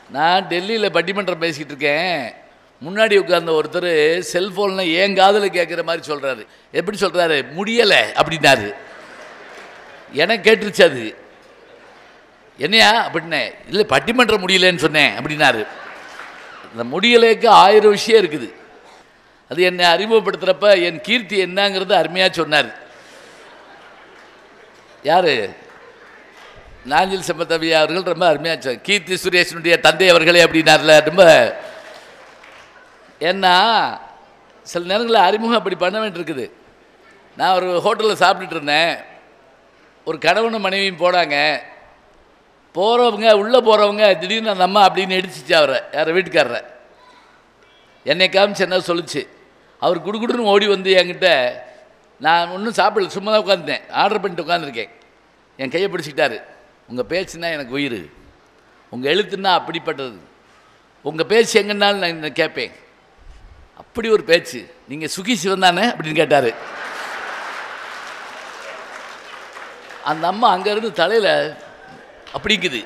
நான் டெல்லியில் பட்டிமன்றம் பேசிக்கிட்டு இருக்கேன் முன்னாடி உட்கார்ந்த ஒருத்தர் செல்ஃபோனில் ஏன் காதில் கேட்குற மாதிரி சொல்கிறாரு எப்படி சொல்கிறாரு முடியலை அப்படின்னாரு எனக்கு கேட்டுருச்சு அது என்னையா அப்படின்னே இல்லை பட்டிமன்றம் முடியலன்னு சொன்னேன் அப்படின்னாரு இந்த முடியலைக்கு ஆயிரம் விஷயம் இருக்குது அது என்னை அறிமுகப்படுத்துகிறப்ப என் கீர்த்தி என்னங்கிறது அருமையாக சொன்னார் யார் நாஞ்சில் செம்பத்தவி அவர்கள் ரொம்ப அருமையாக சொன்னார் கீர்த்தி சுரேஷனுடைய தந்தை அவர்களே அப்படின்னார்ல ரொம்ப ஏன்னா சில நேரங்களில் அறிமுகம் அப்படி பண்ண வேண்டியிருக்குது நான் ஒரு ஹோட்டலில் சாப்பிட்டுட்டு இருந்தேன் ஒரு கணவனும் மனைவியும் போனாங்க போகிறவங்க உள்ளே போகிறவங்க திடீர்னு அந்த அம்மா அப்படின்னு இடிச்சிச்சு அவரை யாரை வீட்டுக்காரரை என்னை காமிச்சு என்ன சொல்லுச்சு அவர் குடுகுடுன்னு ஓடி வந்து என்கிட்ட நான் ஒன்றும் சாப்பிடல சும்மா தான் உட்காந்துட்டேன் ஆர்டர் பண்ணிட்டு உட்காந்துருக்கேன் என் கையை பிடிச்சிக்கிட்டாரு உங்கள் பேச்சுன்னா எனக்கு உயிர் உங்கள் எழுத்துன்னா அப்படிப்பட்டது உங்கள் பேச்சு எங்கன்னாலும் நான் நான் கேட்பேன் அப்படி ஒரு பேச்சு நீங்கள் சுகி சிவன் தானே அப்படின்னு கேட்டார் அந்த அம்மா அங்கேருந்து தலையில் அப்படிங்குது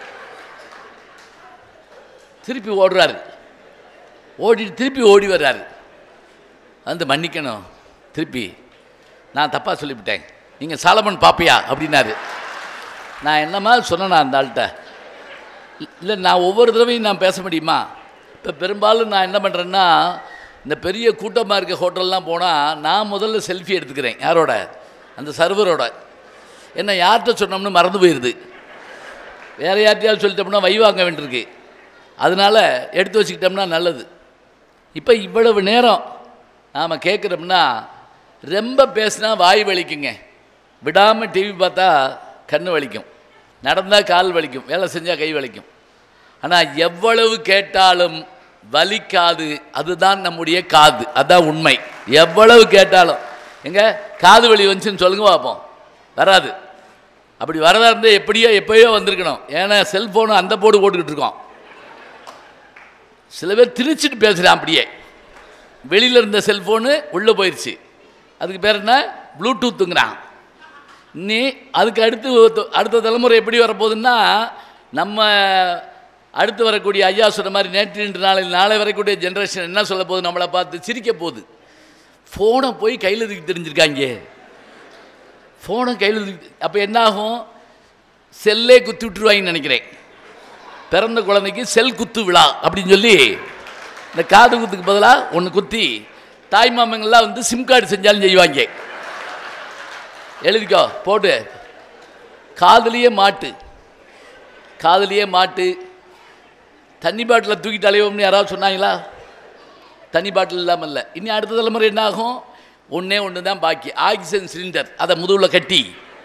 திருப்பி ஓடுறாரு ஓடிட்டு திருப்பி ஓடி வர்றாரு வந்து மன்னிக்கணும் திருப்பி நான் தப்பாக சொல்லிவிட்டேன் நீங்கள் சாலமன் பாப்பியா அப்படின்னாரு நான் என்னம்மா சொன்னேனா அந்த ஆள்கிட்ட இல்லை நான் ஒவ்வொரு தடவையும் நான் பேச முடியுமா இப்போ பெரும்பாலும் நான் என்ன பண்ணுறேன்னா இந்த பெரிய கூட்டமாக இருக்க ஹோட்டல்லாம் போனால் நான் முதல்ல செல்ஃபி எடுத்துக்கிறேன் யாரோட அந்த சர்வரோட என்ன யார்கிட்ட சொன்னோம்னு மறந்து போயிடுது வேறு யார்கிட்டயாவது சொல்லிட்டோம்னா வை வாங்க வேண்டியிருக்கு அதனால் எடுத்து வச்சுக்கிட்டோம்னா நல்லது இப்போ இவ்வளவு நேரம் நாம் கேட்குறோம்னா ரொம்ப பேசினா வாய் வலிக்குங்க விடாமல் டிவி பார்த்தா கண்ணு வலிக்கும் நடந்தால் கால் வலிக்கும் வேலை செஞ்சால் கை வலிக்கும் ஆனால் எவ்வளவு கேட்டாலும் வலிக்காது அதுதான் நம்முடைய காது அதான் உண்மை எவ்வளவு கேட்டாலும் எங்க காது வலி வந்துச்சுன்னு சொல்லுங்க பார்ப்போம் வராது அப்படி வரதா இருந்தால் எப்படியோ எப்பயோ வந்திருக்கணும் ஏன்னா செல்ஃபோனு அந்த போடு போட்டுக்கிட்டு இருக்கோம் சில பேர் திணிச்சிட்டு பேசுகிறான் அப்படியே வெளியில் இருந்த செல்ஃபோனு உள்ளே போயிடுச்சு அதுக்கு பேர் என்ன ப்ளூடூத்துங்கிறான் நீ அதுக்கு அடுத்து ஒருத்த- அடுத்த தலைமுறை எப்படி வரப்போகுதுன்னா நம்ம அடுத்து வரக்கூடிய ஐயா சொன்ன மாதிரி நேற்று இன்று நாளை நாளை வரக்கூடிய ஜென்ரேஷன் என்ன சொல்ல போகுது நம்மளை பார்த்து சிரிக்க போகுது ஃபோனை போய் கையில் தூக்கி தெரிஞ்சிருக்காங்க ஃபோனை கையில் தூக்கி அப்போ என்னாகும் செல்லே குத்தி விட்டுருவாங்கன்னு நினைக்கிறேன் பிறந்த குழந்தைக்கு செல் குத்து விழா அப்படின்னு சொல்லி இந்த காது குத்துக்கு பதிலாக ஒன்று குத்தி தாய் மாமங்கள்லாம் வந்து சிம் கார்டு செஞ்சாலும் செய்வாங்க எழுதிக்கோ போட்டு காதுலேயே மாட்டு காதுலேயே மாட்டு தண்ணி பாட்டில் தூக்கிட்டு அலைவோம்னு யாராவது சொன்னாங்களா தண்ணி பாட்டில் இல்லாமல் இல்லை இனி அடுத்த தலைமுறை என்ன ஆகும் ஒன்றே ஒன்று தான் பாக்கி ஆக்சிஜன் சிலிண்டர் அதை முதுகில் கட்டி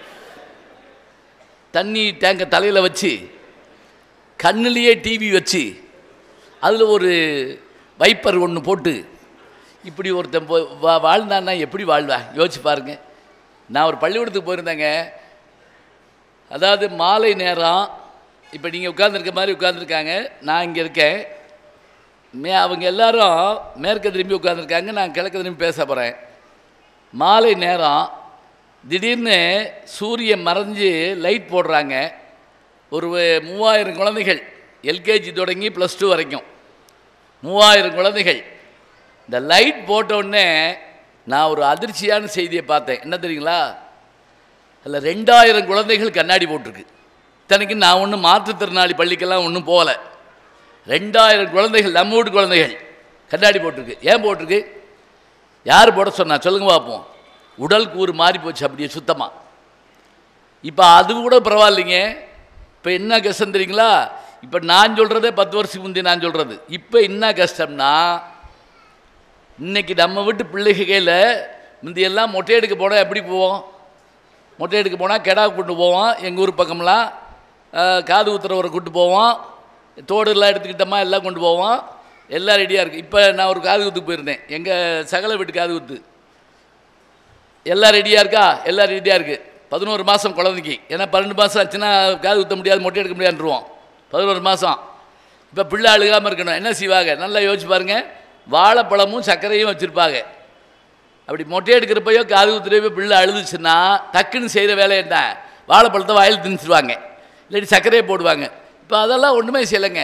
தண்ணி டேங்கை தலையில் வச்சு கண்ணுலேயே டிவி வச்சு அதில் ஒரு வைப்பர் ஒன்று போட்டு இப்படி ஒருத்தன் போ வா வாழ்ந்தான்னா எப்படி வாழ்வேன் யோசிச்சு பாருங்க நான் ஒரு பள்ளிக்கூடத்துக்கு போயிருந்தேங்க அதாவது மாலை நேரம் இப்போ நீங்கள் உட்காந்துருக்க மாதிரி உட்காந்துருக்காங்க நான் இங்கே இருக்கேன் மே அவங்க எல்லாரும் மேற்க திரும்பி உட்காந்துருக்காங்க நான் கிழக்க திரும்பி பேச போகிறேன் மாலை நேரம் திடீர்னு சூரியன் மறைஞ்சு லைட் போடுறாங்க ஒரு மூவாயிரம் குழந்தைகள் எல்கேஜி தொடங்கி ப்ளஸ் டூ வரைக்கும் மூவாயிரம் குழந்தைகள் இந்த லைட் போட்ட உடனே நான் ஒரு அதிர்ச்சியான செய்தியை பார்த்தேன் என்ன தெரியுங்களா அதில் ரெண்டாயிரம் குழந்தைகள் கண்ணாடி போட்டிருக்கு இத்தனைக்கு நான் ஒன்றும் மாற்றுத்திறனாளி பள்ளிக்கெல்லாம் ஒன்றும் போகலை ரெண்டாயிரம் குழந்தைகள் நம்ம வீட்டு குழந்தைகள் கண்ணாடி போட்டிருக்கு ஏன் போட்டிருக்கு யார் போட சொன்னா சொல்லுங்க பார்ப்போம் உடல் கூறு மாறி போச்சு அப்படியே சுத்தமாக இப்போ அது கூட பரவாயில்லைங்க இப்போ என்ன கஷ்டம் தெரியுங்களா இப்போ நான் சொல்கிறதே பத்து வருஷத்துக்கு முந்தைய நான் சொல்கிறது இப்போ என்ன கஷ்டம்னா இன்னைக்கு நம்ம வீட்டு பிள்ளைகள் கையில் முந்தையெல்லாம் மொட்டை எடுக்க போனால் எப்படி போவோம் மொட்டை எடுக்க போனால் கெடா கொண்டு போவோம் எங்கள் ஊர் பக்கம்லாம் அஹ், காது ஊத்துறவரை கூட்டு போவோம் தோடுலாம் எடுத்துக்கிட்டோமா எல்லாம் கொண்டு போவோம் எல்லாம் ரெடியாக இருக்குது இப்போ நான் ஒரு காது குத்துக்கு போயிருந்தேன் எங்கள் சகல வீட்டு காது குத்து எல்லாம் ரெடியாக இருக்கா எல்லாம் ரெடியாக இருக்குது பதினோரு மாதம் குழந்தைக்கு ஏன்னா பன்னெண்டு மாதம் ஆச்சுன்னா காது குத்த முடியாது மொட்டை எடுக்க முடியாதுருவோம் பதினோரு மாதம் இப்போ பிள்ளை அழுகாமல் இருக்கணும் என்ன செய்வாங்க நல்லா யோசிச்சு பாருங்க வாழைப்பழமும் சர்க்கரையும் வச்சுருப்பாங்க அப்படி மொட்டை எடுக்கிறப்பையோ காது குத்துறப்போ பிள்ளை அழுதுச்சுன்னா டக்குன்னு செய்கிற வேலை என்ன வாழைப்பழத்தை வாயில் திணிச்சிருவாங்க இல்லாட்டி சர்க்கரையை போடுவாங்க இப்போ அதெல்லாம் ஒன்றுமே செய்யலைங்க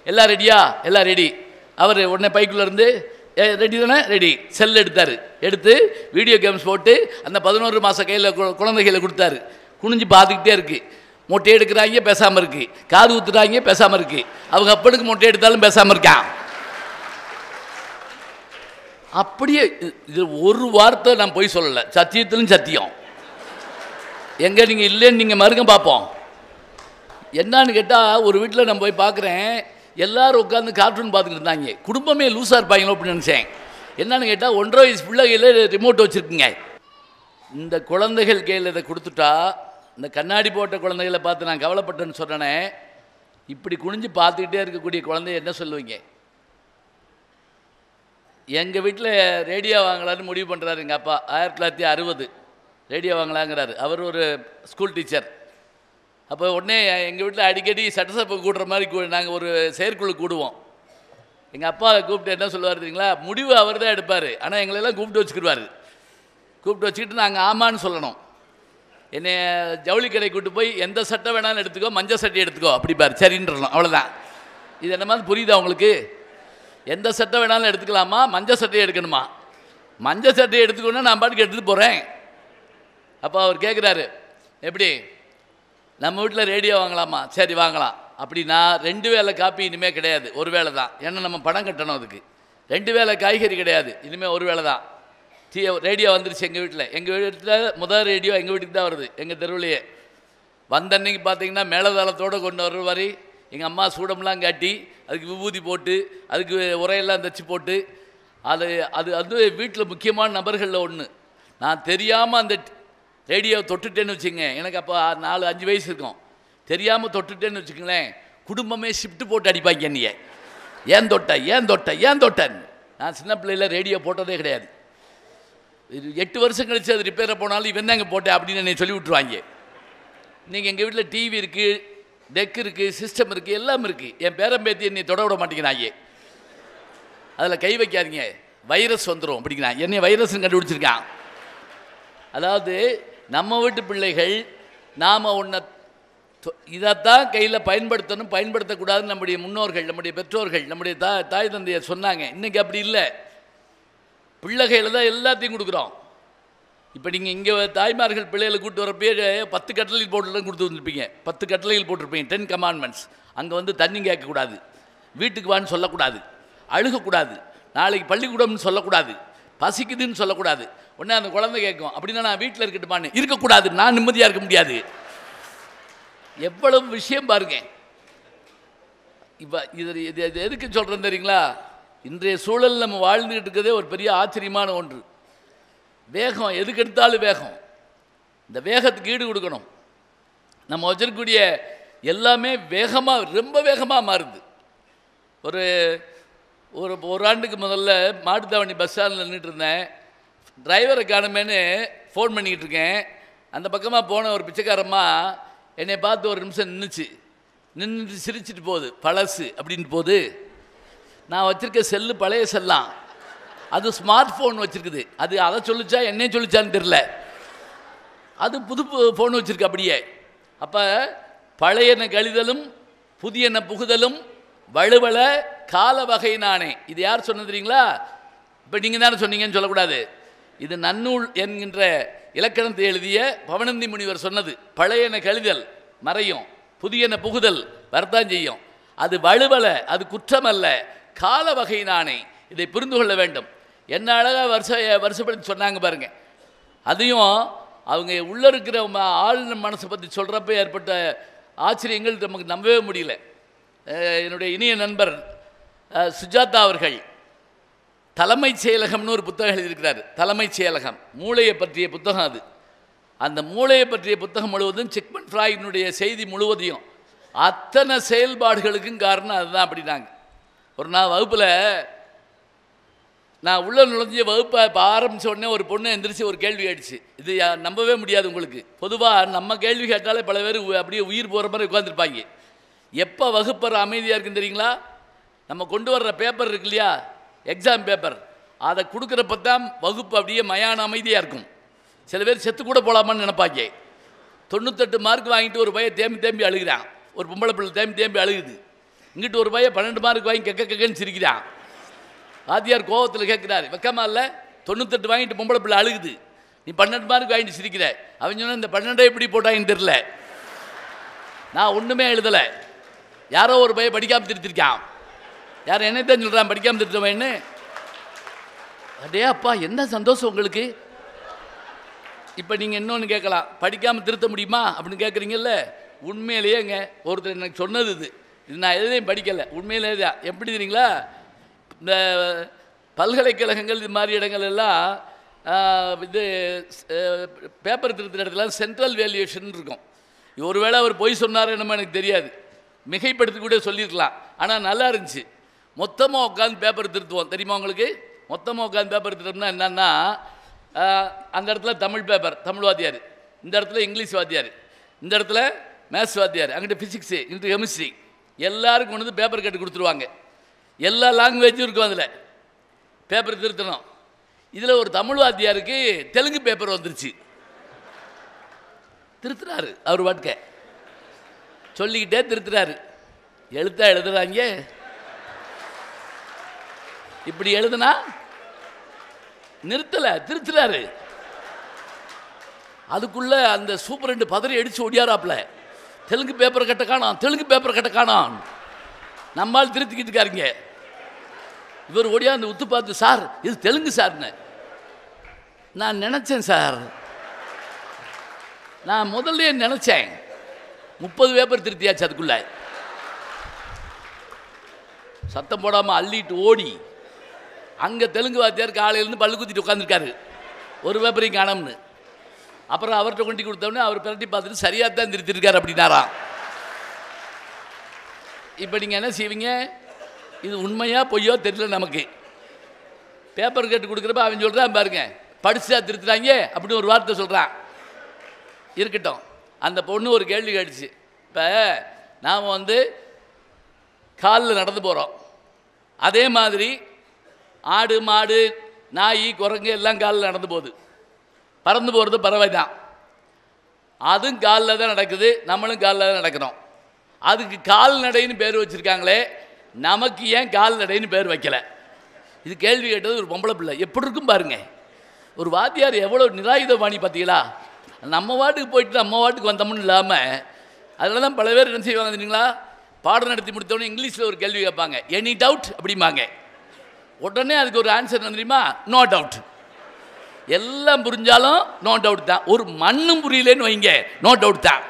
எல்லாம் ரெடியா எல்லாம் ரெடி அவர் உடனே பைக்குள்ள இருந்து ரெடி தானே ரெடி செல் எடுத்தார் எடுத்து வீடியோ கேம்ஸ் போட்டு அந்த பதினோரு மாத கையில் குழந்தைகளை கொடுத்தாரு குனிஞ்சு பார்த்துக்கிட்டே இருக்கு மொட்டை எடுக்கிறாங்க பேசாமல் இருக்கு காது ஊத்துறாங்க பேசாமல் இருக்கு அவங்க அப்பனுக்கு மொட்டை எடுத்தாலும் பேசாமல் இருக்கான் அப்படியே இ- இது ஒரு வார்த்தை நான் போய் சொல்லலை சத்தியத்திலும் சத்தியம் எங்க நீங்கள் இல்லைன்னு நீங்கள் மறுக்க பார்ப்போம் என்னன்னு கேட்டால் ஒரு வீட்டில் நான் போய் பார்க்குறேன் எல்லாரும் உட்காந்து கார்ட்டூன் பார்த்துக்கிட்டு இருந்தாங்க குடும்பமே லூஸாக இருப்பாங்களோ அப்படின்னு நினச்சேன் என்னன்னு கேட்டால் ஒன்றரை வயசு பிள்ளை கையில் ரிமோட் வச்சுருக்குங்க இந்த குழந்தைகள் கையில் இதை கொடுத்துட்டா இந்த கண்ணாடி போட்ட குழந்தைகளை பார்த்து நான் கவலைப்பட்டேன்னு சொன்னேனே இப்படி குனிஞ்சு பார்த்துக்கிட்டே இருக்கக்கூடிய குழந்தைய என்ன சொல்லுவீங்க எங்கள் வீட்டில் ரேடியோ வாங்கலான்னு முடிவு பண்ணுறாரு எங்கள் அப்பா ஆயிரத்தி தொள்ளாயிரத்தி அறுபது ரேடியோ வாங்கலாங்கிறாரு அவர் ஒரு ஸ்கூல் டீச்சர் அப்போ உடனே எங்கள் வீட்டில் அடிக்கடி சட்டசபை கூடுற மாதிரி நாங்கள் ஒரு செயற்குழு கூடுவோம் எங்கள் அப்பா கூப்பிட்டு என்ன சொல்லுவார் தெரியுங்களா முடிவு அவர் தான் எடுப்பார் ஆனால் எங்களெல்லாம் கூப்பிட்டு வச்சுக்கிடுவார் கூப்பிட்டு வச்சுக்கிட்டு நாங்கள் ஆமான்னு சொல்லணும் என்னை ஜவுளி கடை கூட்டு போய் எந்த சட்டை வேணாலும் எடுத்துக்கோ மஞ்சள் சட்டை எடுத்துக்கோ அப்படி பாரு சரின்றணும் அவ்வளோதான் இது என்ன மாதிரி புரியுதா உங்களுக்கு எந்த சட்டை வேணாலும் எடுத்துக்கலாமா மஞ்சள் சட்டையை எடுக்கணுமா மஞ்சள் சட்டையை எடுத்துக்கணும்னா நான் பாட்டுக்கு எடுத்துகிட்டு போகிறேன் அப்போ அவர் கேட்குறாரு எப்படி நம்ம வீட்டில் ரேடியோ வாங்கலாமா சரி வாங்கலாம் அப்படின்னா ரெண்டு வேளை காப்பி இனிமேல் கிடையாது ஒரு வேளை தான் ஏன்னா நம்ம பணம் கட்டணும் அதுக்கு ரெண்டு வேளை காய்கறி கிடையாது இனிமேல் ஒரு வேளை தான் டீ ரேடியோ வந்துருச்சு எங்கள் வீட்டில் எங்கள் வீட்டில் முதல் ரேடியோ எங்கள் வீட்டுக்கு தான் வருது எங்கள் தெருவுலையே வந்த அன்னைக்கு பார்த்தீங்கன்னா மேலதாளத்தோடு கொண்டு வர்ற மாதிரி எங்கள் அம்மா சூடம்லாம் காட்டி அதுக்கு விபூதி போட்டு அதுக்கு உரையெல்லாம் தச்சு போட்டு அது அது அது வீட்டில் முக்கியமான நபர்களில் ஒன்று நான் தெரியாமல் அந்த ரேடியோ தொட்டுட்டேன்னு வச்சுங்க எனக்கு அப்போ நாலு அஞ்சு வயசு இருக்கும் தெரியாமல் தொட்டுட்டேன்னு வச்சுக்கங்களேன் குடும்பமே ஷிஃப்ட் போட்டு அடிப்பாங்க என்னைய ஏன் தொட்ட ஏன் தொட்ட ஏன் தொட்டன்னு நான் சின்ன பிள்ளையில ரேடியோ போட்டதே கிடையாது இது எட்டு வருஷம் கழிச்சு அது ரிப்பேரை போனாலும் இவன் தாங்க போட்டேன் அப்படின்னு என்னை சொல்லி விட்டுருவாங்க இன்றைக்கி எங்கள் வீட்டில் டிவி இருக்குது டெக் இருக்குது சிஸ்டம் இருக்குது எல்லாம் இருக்குது என் பேரம்பேத்தி என்னை தொட விட மாட்டேங்கிறாங்க அதில் கை வைக்காதீங்க வைரஸ் வந்துடும் அப்படிங்கிறான் என்னை வைரஸ் கண்டுபிடிச்சிருக்கான் அதாவது நம்ம வீட்டு பிள்ளைகள் நாம் ஒன்றை இதைத்தான் கையில் பயன்படுத்தணும் பயன்படுத்தக்கூடாதுன்னு நம்முடைய முன்னோர்கள் நம்முடைய பெற்றோர்கள் நம்முடைய தா தாய் தந்தையர் சொன்னாங்க இன்றைக்கி அப்படி இல்லை பிள்ளை கையில் தான் எல்லாத்தையும் கொடுக்குறோம் இப்போ நீங்கள் இங்கே தாய்மார்கள் பிள்ளைகளை கூட்டு வரப்பே பத்து கட்டளையில் போட்டுலாம் கொடுத்து வந்திருப்பீங்க பத்து கட்டளையில் போட்டிருப்பீங்க டென் கமாண்ட்மெண்ட்ஸ் அங்கே வந்து தண்ணி கேட்கக்கூடாது வீட்டுக்கு வான்னு சொல்லக்கூடாது அழுகக்கூடாது நாளைக்கு பள்ளிக்கூடம்னு சொல்லக்கூடாது பசிக்குதுன்னு சொல்லக்கூடாது உடனே அந்த குழந்தை கேட்கும் அப்படின்னா நான் வீட்டில் இருக்கட்டுமான்னு இருக்கக்கூடாது நான் நிம்மதியாக இருக்க முடியாது எவ்வளவு விஷயம் பாருங்க இப்போ இது இது இது எதுக்கு சொல்கிறேன் தெரியுங்களா இன்றைய சூழல் நம்ம வாழ்ந்துகிட்டு இருக்கிறதே ஒரு பெரிய ஆச்சரியமான ஒன்று வேகம் எதுக்கு எடுத்தாலும் வேகம் இந்த வேகத்துக்கு ஈடு கொடுக்கணும் நம்ம வச்சிருக்கக்கூடிய எல்லாமே வேகமாக ரொம்ப வேகமாக மாறுது ஒரு ஒரு ஒரு ஆண்டுக்கு முதல்ல மாட்டுத்தாவணி பஸ் ஸ்டாண்டில் நின்றுட்டு இருந்தேன் டிரைவரை காணுமேன்னு ஃபோன் பண்ணிக்கிட்டு இருக்கேன் அந்த பக்கமாக போன ஒரு பிச்சைக்காரம்மா என்னை பார்த்து ஒரு நிமிஷம் நின்றுச்சு நின்றுட்டு சிரிச்சிட்டு போகுது பழசு அப்படின்னு போகுது நான் வச்சுருக்க செல்லு பழைய செல்லாம் அது ஸ்மார்ட் ஃபோன் வச்சுருக்குது அது அதை சொல்லிச்சா என்னையும் சொல்லிச்சான்னு தெரில அது புது ஃபோன் வச்சுருக்கு அப்படியே அப்போ பழையன கழிதலும் புதியன புகுதலும் வலுவல கால வகையினானே இது யார் சொன்னது தெரியுங்களா இப்போ நீங்கள் தானே சொன்னீங்கன்னு சொல்லக்கூடாது இது நன்னூல் என்கின்ற இலக்கணத்தை எழுதிய பவனந்தி முனிவர் சொன்னது பழையன கழிதல் மறையும் புதியன புகுதல் வரத்தான் செய்யும் அது வலுவல அது குற்றமல்ல கால வகையினானே இதை புரிந்து கொள்ள வேண்டும் என்ன அழகாக வருஷ வருஷப்படுத்தி சொன்னாங்க பாருங்க அதையும் அவங்க உள்ளே இருக்கிற ம- ஆள் மனசை பற்றி சொல்கிறப்ப ஏற்பட்ட ஆச்சரியங்கள் நமக்கு நம்பவே முடியல அஹ் என்னுடைய இனிய நண்பர் அஹ், சுஜாதா அவர்கள் தலைமைச் செயலகம்னு ஒரு புத்தகம் எழுதியிருக்கிறார் தலைமைச் செயலகம் மூளையை பற்றிய புத்தகம் அது அந்த மூளையை பற்றிய புத்தகம் முழுவதும் சிக்மன் ஃப்ராயினுடைய செய்தி முழுவதையும் அத்தனை செயல்பாடுகளுக்கும் காரணம் அதுதான் அப்படின்னாங்க ஒரு நாள் வகுப்பில் நான் உள்ள நுழைஞ்ச வகுப்பை இப்போ ஆரம்பிச்ச உடனே ஒரு பொண்ணு எந்திரிச்சு ஒரு கேள்வி ஆயிடுச்சு இது யா- நம்பவே முடியாது உங்களுக்கு பொதுவாக நம்ம கேள்வி கேட்டாலே பல பேர் உ- அப்படியே உயிர் போகிற மாதிரி உட்காந்துருப்பாங்க எப்போ வகுப்பர் அமைதியாக இருக்குன்னு தெரியுங்களா நம்ம கொண்டு வர்ற பேப்பர் இருக்கு இல்லையா எக்ஸாம் பேப்பர் அதை கொடுக்குறப்ப தான் வகுப்பு அப்படியே மயான அமைதியாக இருக்கும் சில பேர் செத்து கூட போகலாமான்னு நினைப்பாங்க தொண்ணூத்தெட்டு மார்க் வாங்கிட்டு ஒரு பையன் தேம்பி தேம்பி அழுகிறான் ஒரு பொம்பளை பிள்ளை தேம்பி தேம்பி அழுகுது இங்கிட்டு ஒரு பையன் பன்னெண்டு மார்க் வாங்கி கெக்க கெக்கன்னு சிரிக்கிறான் வாத்தியார் கோவத்தில் கேட்குறாரு வெக்கமா இல்லை தொண்ணூத்தெட்டு வாங்கிட்டு பொம்பளை பிள்ளை அழுகுது நீ பன்னெண்டு மார்க் வாங்கிட்டு சிரிக்கிற அவன் சொன்னா இந்த பன்னெண்டை எப்படி போட்டாங்கன்னு தெரில நான் ஒன்றுமே எழுதலை யாரோ ஒரு பையன் படிக்காமல் திருத்திருக்கான் யார் என்னத்தான் சொல்கிறான் படிக்காமல் திருத்தவன்னு அடே அப்பா என்ன சந்தோஷம் உங்களுக்கு இப்போ நீங்கள் இன்னொன்று கேட்கலாம் படிக்காமல் திருத்த முடியுமா அப்படின்னு கேட்குறீங்கல்ல உண்மையிலேயேங்க ஒருத்தர் எனக்கு சொன்னது இது இது நான் எதையும் படிக்கலை உண்மையிலே தான் எப்படி தெரியுங்களா இந்த பல்கலைக்கழகங்கள் இது மாதிரி இடங்கள் எல்லாம் ஆஹ், இது பேப்பர் திருத்துற இடத்துல சென்ட்ரல் வேல்யூஷன் இருக்கும் ஒருவேளை அவர் பொய் சொன்னார் என்னமோ எனக்கு தெரியாது மிகைப்படுத்தி கூட சொல்லியிருக்கலாம் ஆனால் நல்லா இருந்துச்சு மொத்தமாக உட்காந்து பேப்பர் திருத்துவோம் தெரியுமா உங்களுக்கு மொத்தமாக உட்காந்து பேப்பர் திருத்தோம்னா என்னன்னா ஆஹ், அந்த இடத்துல தமிழ் பேப்பர் தமிழ் வாத்தியார் இந்த இடத்துல இங்கிலீஷ் வாத்தியார் இந்த இடத்துல மேத்ஸ் வாத்தியார் அங்கிட்டு ஃபிசிக்ஸு இங்கிட்டு கெமிஸ்ட்ரி எல்லாருக்கும் கொண்டு வந்து பேப்பர் கட்டு கொடுத்துருவாங்க எல்லா லாங்குவேஜும் இருக்கும் அதில் பேப்பர் திருத்தணும் இதில் ஒரு தமிழ் வாத்தியாருக்கு தெலுங்கு பேப்பர் வந்துருச்சு திருத்துறாரு அவர் வாட்க சொல்லிக்கிட்டே திருத்துறாரு எழுத்தா எழுதுறாங்க இப்படி எழுதுனா நிறுத்தல திருத்துறாரு அதுக்குள்ள அந்த சூப்பரண்டு பதறி அடிச்சு ஒடியாராப்ல தெலுங்கு பேப்பர் கட்ட காணோம் தெலுங்கு பேப்பர் கட்ட காணோம் நம்மால் திருத்திக்கிட்டு இருக்காருங்க இவர் ஒடியாந்து உத்து பார்த்து சார் இது தெலுங்கு சார்னு நான் நினச்சேன் சார் நான் முதல்ல நினச்சேன் முப்பது பேப்பர் திருத்தியாச்சு அதுக்குள்ள சத்தம் போடாமல் அள்ளிட்டு ஓடி அங்கே தெலுங்கு வாத்தியார் காலையிலேருந்து பல்லு குத்திட்டு உட்காந்துருக்காரு ஒரு பேப்பரையும் காணோம்னு அப்புறம் அவர்கிட்ட கொண்டு கொடுத்தோடனே அவர் பிரட்டி பார்த்துட்டு சரியாக தான் திருத்திருக்காரு அப்படின்னாராம் இப்போ நீங்கள் என்ன செய்வீங்க இது உண்மையா பொய்யோ தெரியல நமக்கு பேப்பர் கட்டு கொடுக்குறப்ப அவன் சொல்கிறான் பாருங்க படிச்சா திருத்துறாங்க அப்படின்னு ஒரு வார்த்தை சொல்கிறான் இருக்கட்டும் அந்த பொண்ணு ஒரு கேள்வி கேட்டுச்சு இப்போ நாம் வந்து காலில் நடந்து போகிறோம் அதே மாதிரி ஆடு மாடு நாய் குரங்கு எல்லாம் காலில் நடந்து போகுது பறந்து போகிறது பறவை தான் அதுவும் காலில் தான் நடக்குது நம்மளும் காலில் தான் நடக்கிறோம் அதுக்கு கால்நடைன்னு பேர் வச்சுருக்காங்களே நமக்கு ஏன் கால்நடைன்னு பேர் வைக்கல இது கேள்வி கேட்டது ஒரு பொம்பளை பிள்ளை எப்படி இருக்கும் பாருங்க ஒரு வாத்தியார் எவ்வளோ நிராயுதபாணி பார்த்தீங்களா நம்ம வாட்டுக்கு போயிட்டு நம்ம வாட்டுக்கு வந்தோம்னு இல்லாமல் அதில் தான் பல பேர் என்ன செய்வாங்க தெரியுங்களா பாடம் நடத்தி முடித்தோடனே இங்கிலீஷில் ஒரு கேள்வி கேட்பாங்க எனி டவுட் அப்படிம்பாங்க உடனே அதுக்கு ஒரு ஆன்சர் என்ன தெரியுமா நோ டவுட் எல்லாம் புரிஞ்சாலும் நோ டவுட் தான் ஒரு மண்ணும் புரியலன்னு வைங்க நோ டவுட் தான்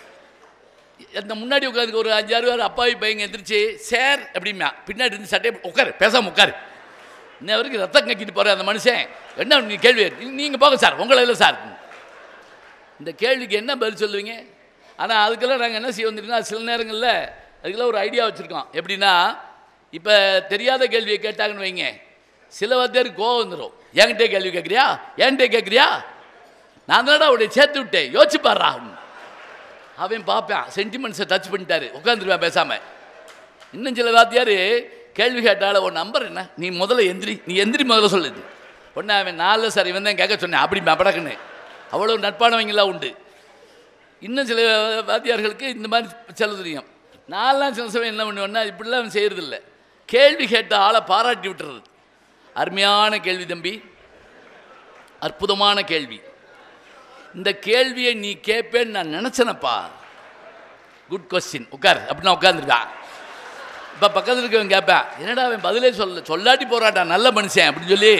அந்த முன்னாடி உட்காந்து ஒரு அஞ்சாறு பேர் அப்பாவி பையங்க எந்திரிச்சு சார் அப்படிமா பின்னாடி இருந்து சட்டையை உட்காரு பேசாம உட்காரு இன்ன வரைக்கும் ரத்தம் கக்கிட்டு போகிற அந்த மனுஷன் என்ன நீ கேள்வி நீங்கள் போங்க சார் உங்களை இல்லை சார் இந்த கேள்விக்கு என்ன பதில் சொல்லுவீங்க ஆனால் அதுக்கெல்லாம் நாங்கள் என்ன செய்ய வந்துருக்கோம் சில நேரங்களில் அதுக்கெல்லாம் ஒரு ஐடியா வச்சுருக்கோம் எப்படின்னா இப்போ தெரியாத கேள்வியை கேட்டாங்கன்னு வைங்க சில வாத்தியாருக்கு கோவம் வந்துடும் என்கிட்டே கேள்வி கேட்குறியா என்கிட்டே கேட்குறியா நான் தானடா அவனை சேர்த்து விட்டேன் யோசிச்சு பாடுறா அவன் பார்ப்பான் சென்டிமெண்ட்ஸை டச் பண்ணிட்டாரு உட்காந்துருவான் பேசாம இன்னும் சில வாத்தியார் கேள்வி கேட்டால உன் நம்பர் என்ன நீ முதல்ல எந்திரி நீ எந்திரி முதல்ல சொல்லுது ஒன்று அவன் நாளில் சார் இவன் தான் கேட்க சொன்னேன் அப்படி படக்குன்னு அவ்வளோ நட்பானவங்களாம் உண்டு இன்னும் சில வாத்தியார்களுக்கு இந்த மாதிரி செல்ல தெரியும் நான்லாம் சில சமயம் என்ன பண்ணுவேன்னா இப்படிலாம் அவன் செய்கிறதில்ல கேள்வி கேட்ட ஆளை பாராட்டி விட்டுறது அருமையான கேள்வி தம்பி அற்புதமான கேள்வி இந்த கேள்வியை நீ கேட்பேன்னு நான் நினச்சேனப்பா குட் கொஸ்டின் உட்கார் அப்படின்னா உட்காந்துருக்கான் இப்போ பக்கத்தில் இருக்கவன் கேட்பேன் என்னடா அவன் பதிலே சொல்ல சொல்லாட்டி போறாட்டா நல்ல மனுஷன் அப்படின்னு சொல்லி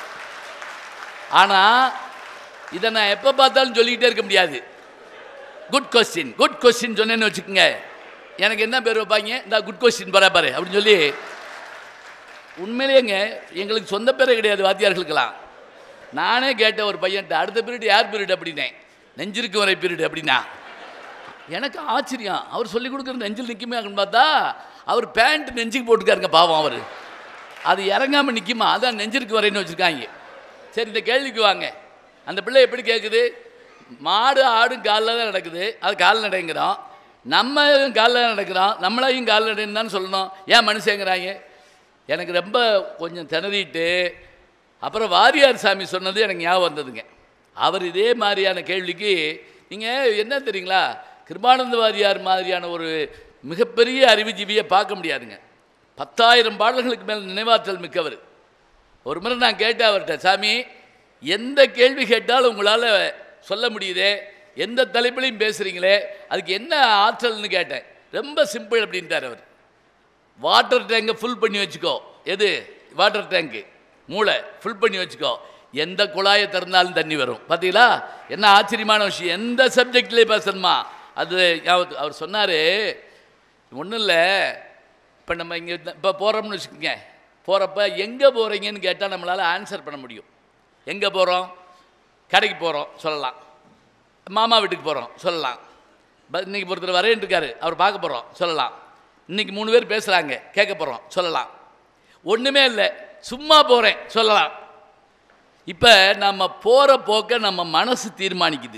ஆனால் இதை நான் எப்போ பார்த்தாலும் சொல்லிக்கிட்டே இருக்க முடியாது குட் கொஸ்டின் குட் கொஸ்டின் சொன்னேன்னு வச்சுக்கோங்க எனக்கு என்ன பேர் வைப்பாங்க இந்த குட் கொஸ்டின் பாரு பாரு அப்படின்னு சொல்லி உண்மையிலேங்க எங்களுக்கு சொந்த பேரே கிடையாது வாத்தியார்களுக்கெல்லாம் நானே கேட்டேன் ஒரு பையன்ட்ட அடுத்த பீரியட் யார் பீரியட் அப்படின்னேன் நெஞ்சிருக்கு வரை பீரியட் அப்படின்னா எனக்கு ஆச்சரியம் அவர் சொல்லி கொடுக்குற நெஞ்சில் நிற்குமே அப்படின்னு பார்த்தா அவர் பேண்ட் நெஞ்சுக்கு போட்டுக்காருங்க பாவம் அவர் அது இறங்காமல் நிற்குமா அதான் நெஞ்சிருக்கு வரைன்னு வச்சுருக்காங்க சரி இந்த கேள்விக்கு வாங்க அந்த பிள்ளை எப்படி கேட்குது மாடு ஆடும் காலில் தான் நடக்குது அது கால்நடைங்கிறோம் நம்ம காலில் தான் நடக்கிறோம் நம்மளையும் கால்நடைன்னு தான் சொல்லணும் ஏன் மனுஷங்கிறாங்க எனக்கு ரொம்ப கொஞ்சம் திணறிட்டு அப்புறம் வாரியார் சாமி சொன்னது எனக்கு ஞாபகம் வந்ததுங்க அவர் இதே மாதிரியான கேள்விக்கு நீங்கள் என்ன தெரியுங்களா கிருபானந்த வாரியார் மாதிரியான ஒரு மிகப்பெரிய அறிவுஜீவியை பார்க்க முடியாதுங்க பத்தாயிரம் பாடல்களுக்கு மேல் நினைவாற்றல் மிக்கவர் ஒரு முறை நான் கேட்டேன் அவர்கிட்ட சாமி எந்த கேள்வி கேட்டாலும் உங்களால் சொல்ல முடியுதே எந்த தலைப்பிலையும் பேசுகிறீங்களே அதுக்கு என்ன ஆற்றல்னு கேட்டேன் ரொம்ப சிம்பிள் அப்படின்ட்டார் அவர் வாட்டர் டேங்கை ஃபுல் பண்ணி வச்சுக்கோ எது வாட்டர் டேங்க்கு மூளை ஃபுல் பண்ணி வச்சுக்கோ எந்த குழாயை திறந்தாலும் தண்ணி வரும் பார்த்தீங்களா என்ன ஆச்சரியமான விஷயம் எந்த சப்ஜெக்ட்லேயே பேசணுமா அது ஞாபகத்து- அவர் சொன்னார் ஒன்றும் இல்லை இப்போ நம்ம இங்கே இப்போ போகிறோம்னு வச்சுக்கோங்க போகிறப்ப எங்கே போகிறீங்கன்னு கேட்டால் நம்மளால் ஆன்சர் பண்ண முடியும் எங்கே போகிறோம் கடைக்கு போகிறோம் சொல்லலாம் மாமா வீட்டுக்கு போகிறோம் சொல்லலாம் ப- இன்னைக்கு ஒருத்தர் வரேன் இருக்காரு அவர் பார்க்க போகிறோம் சொல்லலாம் இன்னைக்கு மூணு பேர் பேசுகிறாங்க கேட்க போகிறோம் சொல்லலாம் ஒன்றுமே இல்லை சும்மா போகிறேன் சொல்லலாம் இப்போ நம்ம போகிற போக்க நம்ம மனசு தீர்மானிக்குது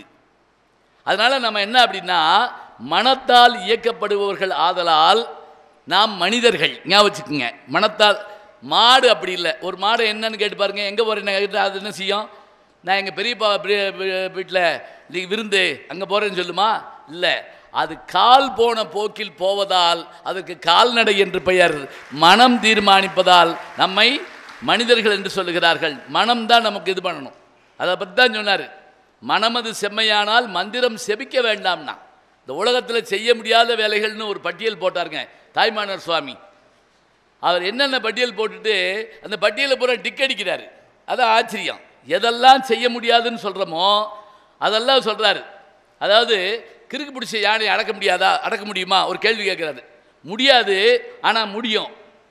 அதனால் நம்ம என்ன அப்படின்னா மனத்தால் இயக்கப்படுபவர்கள் ஆதலால் நாம் மனிதர்கள் ஞாபகம் வச்சுக்கோங்க மனத்தால் மாடு அப்படி இல்லை ஒரு மாடு என்னன்னு கேட்டு பாருங்க எங்கே போகிறேன்னு கேட்டு அது என்ன செய்யும் நான் எங்கள் பெரியப்பா வீட்டில் இன்னைக்கு விருந்து அங்கே போகிறேன்னு சொல்லுமா இல்லை அது கால் போன போக்கில் போவதால் அதுக்கு கால்நடை என்று பெயர் மனம் தீர்மானிப்பதால் நம்மை மனிதர்கள் என்று சொல்லுகிறார்கள் மனம்தான் நமக்கு இது பண்ணணும் அதை பற்றி தான் சொன்னார் மனமது செம்மையானால் மந்திரம் செபிக்க வேண்டாம்னா இந்த உலகத்தில் செய்ய முடியாத வேலைகள்னு ஒரு பட்டியல் போட்டாருங்க தாய்மானர் சுவாமி அவர் என்னென்ன பட்டியல் போட்டுட்டு அந்த பட்டியலை பூரா டிக் அடிக்கிறாரு அதான் ஆச்சரியம் எதெல்லாம் செய்ய முடியாதுன்னு சொல்கிறோமோ அதெல்லாம் சொல்கிறாரு அதாவது கிறுக்கு பிடிச்ச யானையை அடக்க முடியாதா அடக்க முடியுமா ஒரு கேள்வி கேட்குறாரு முடியாது ஆனால் முடியும்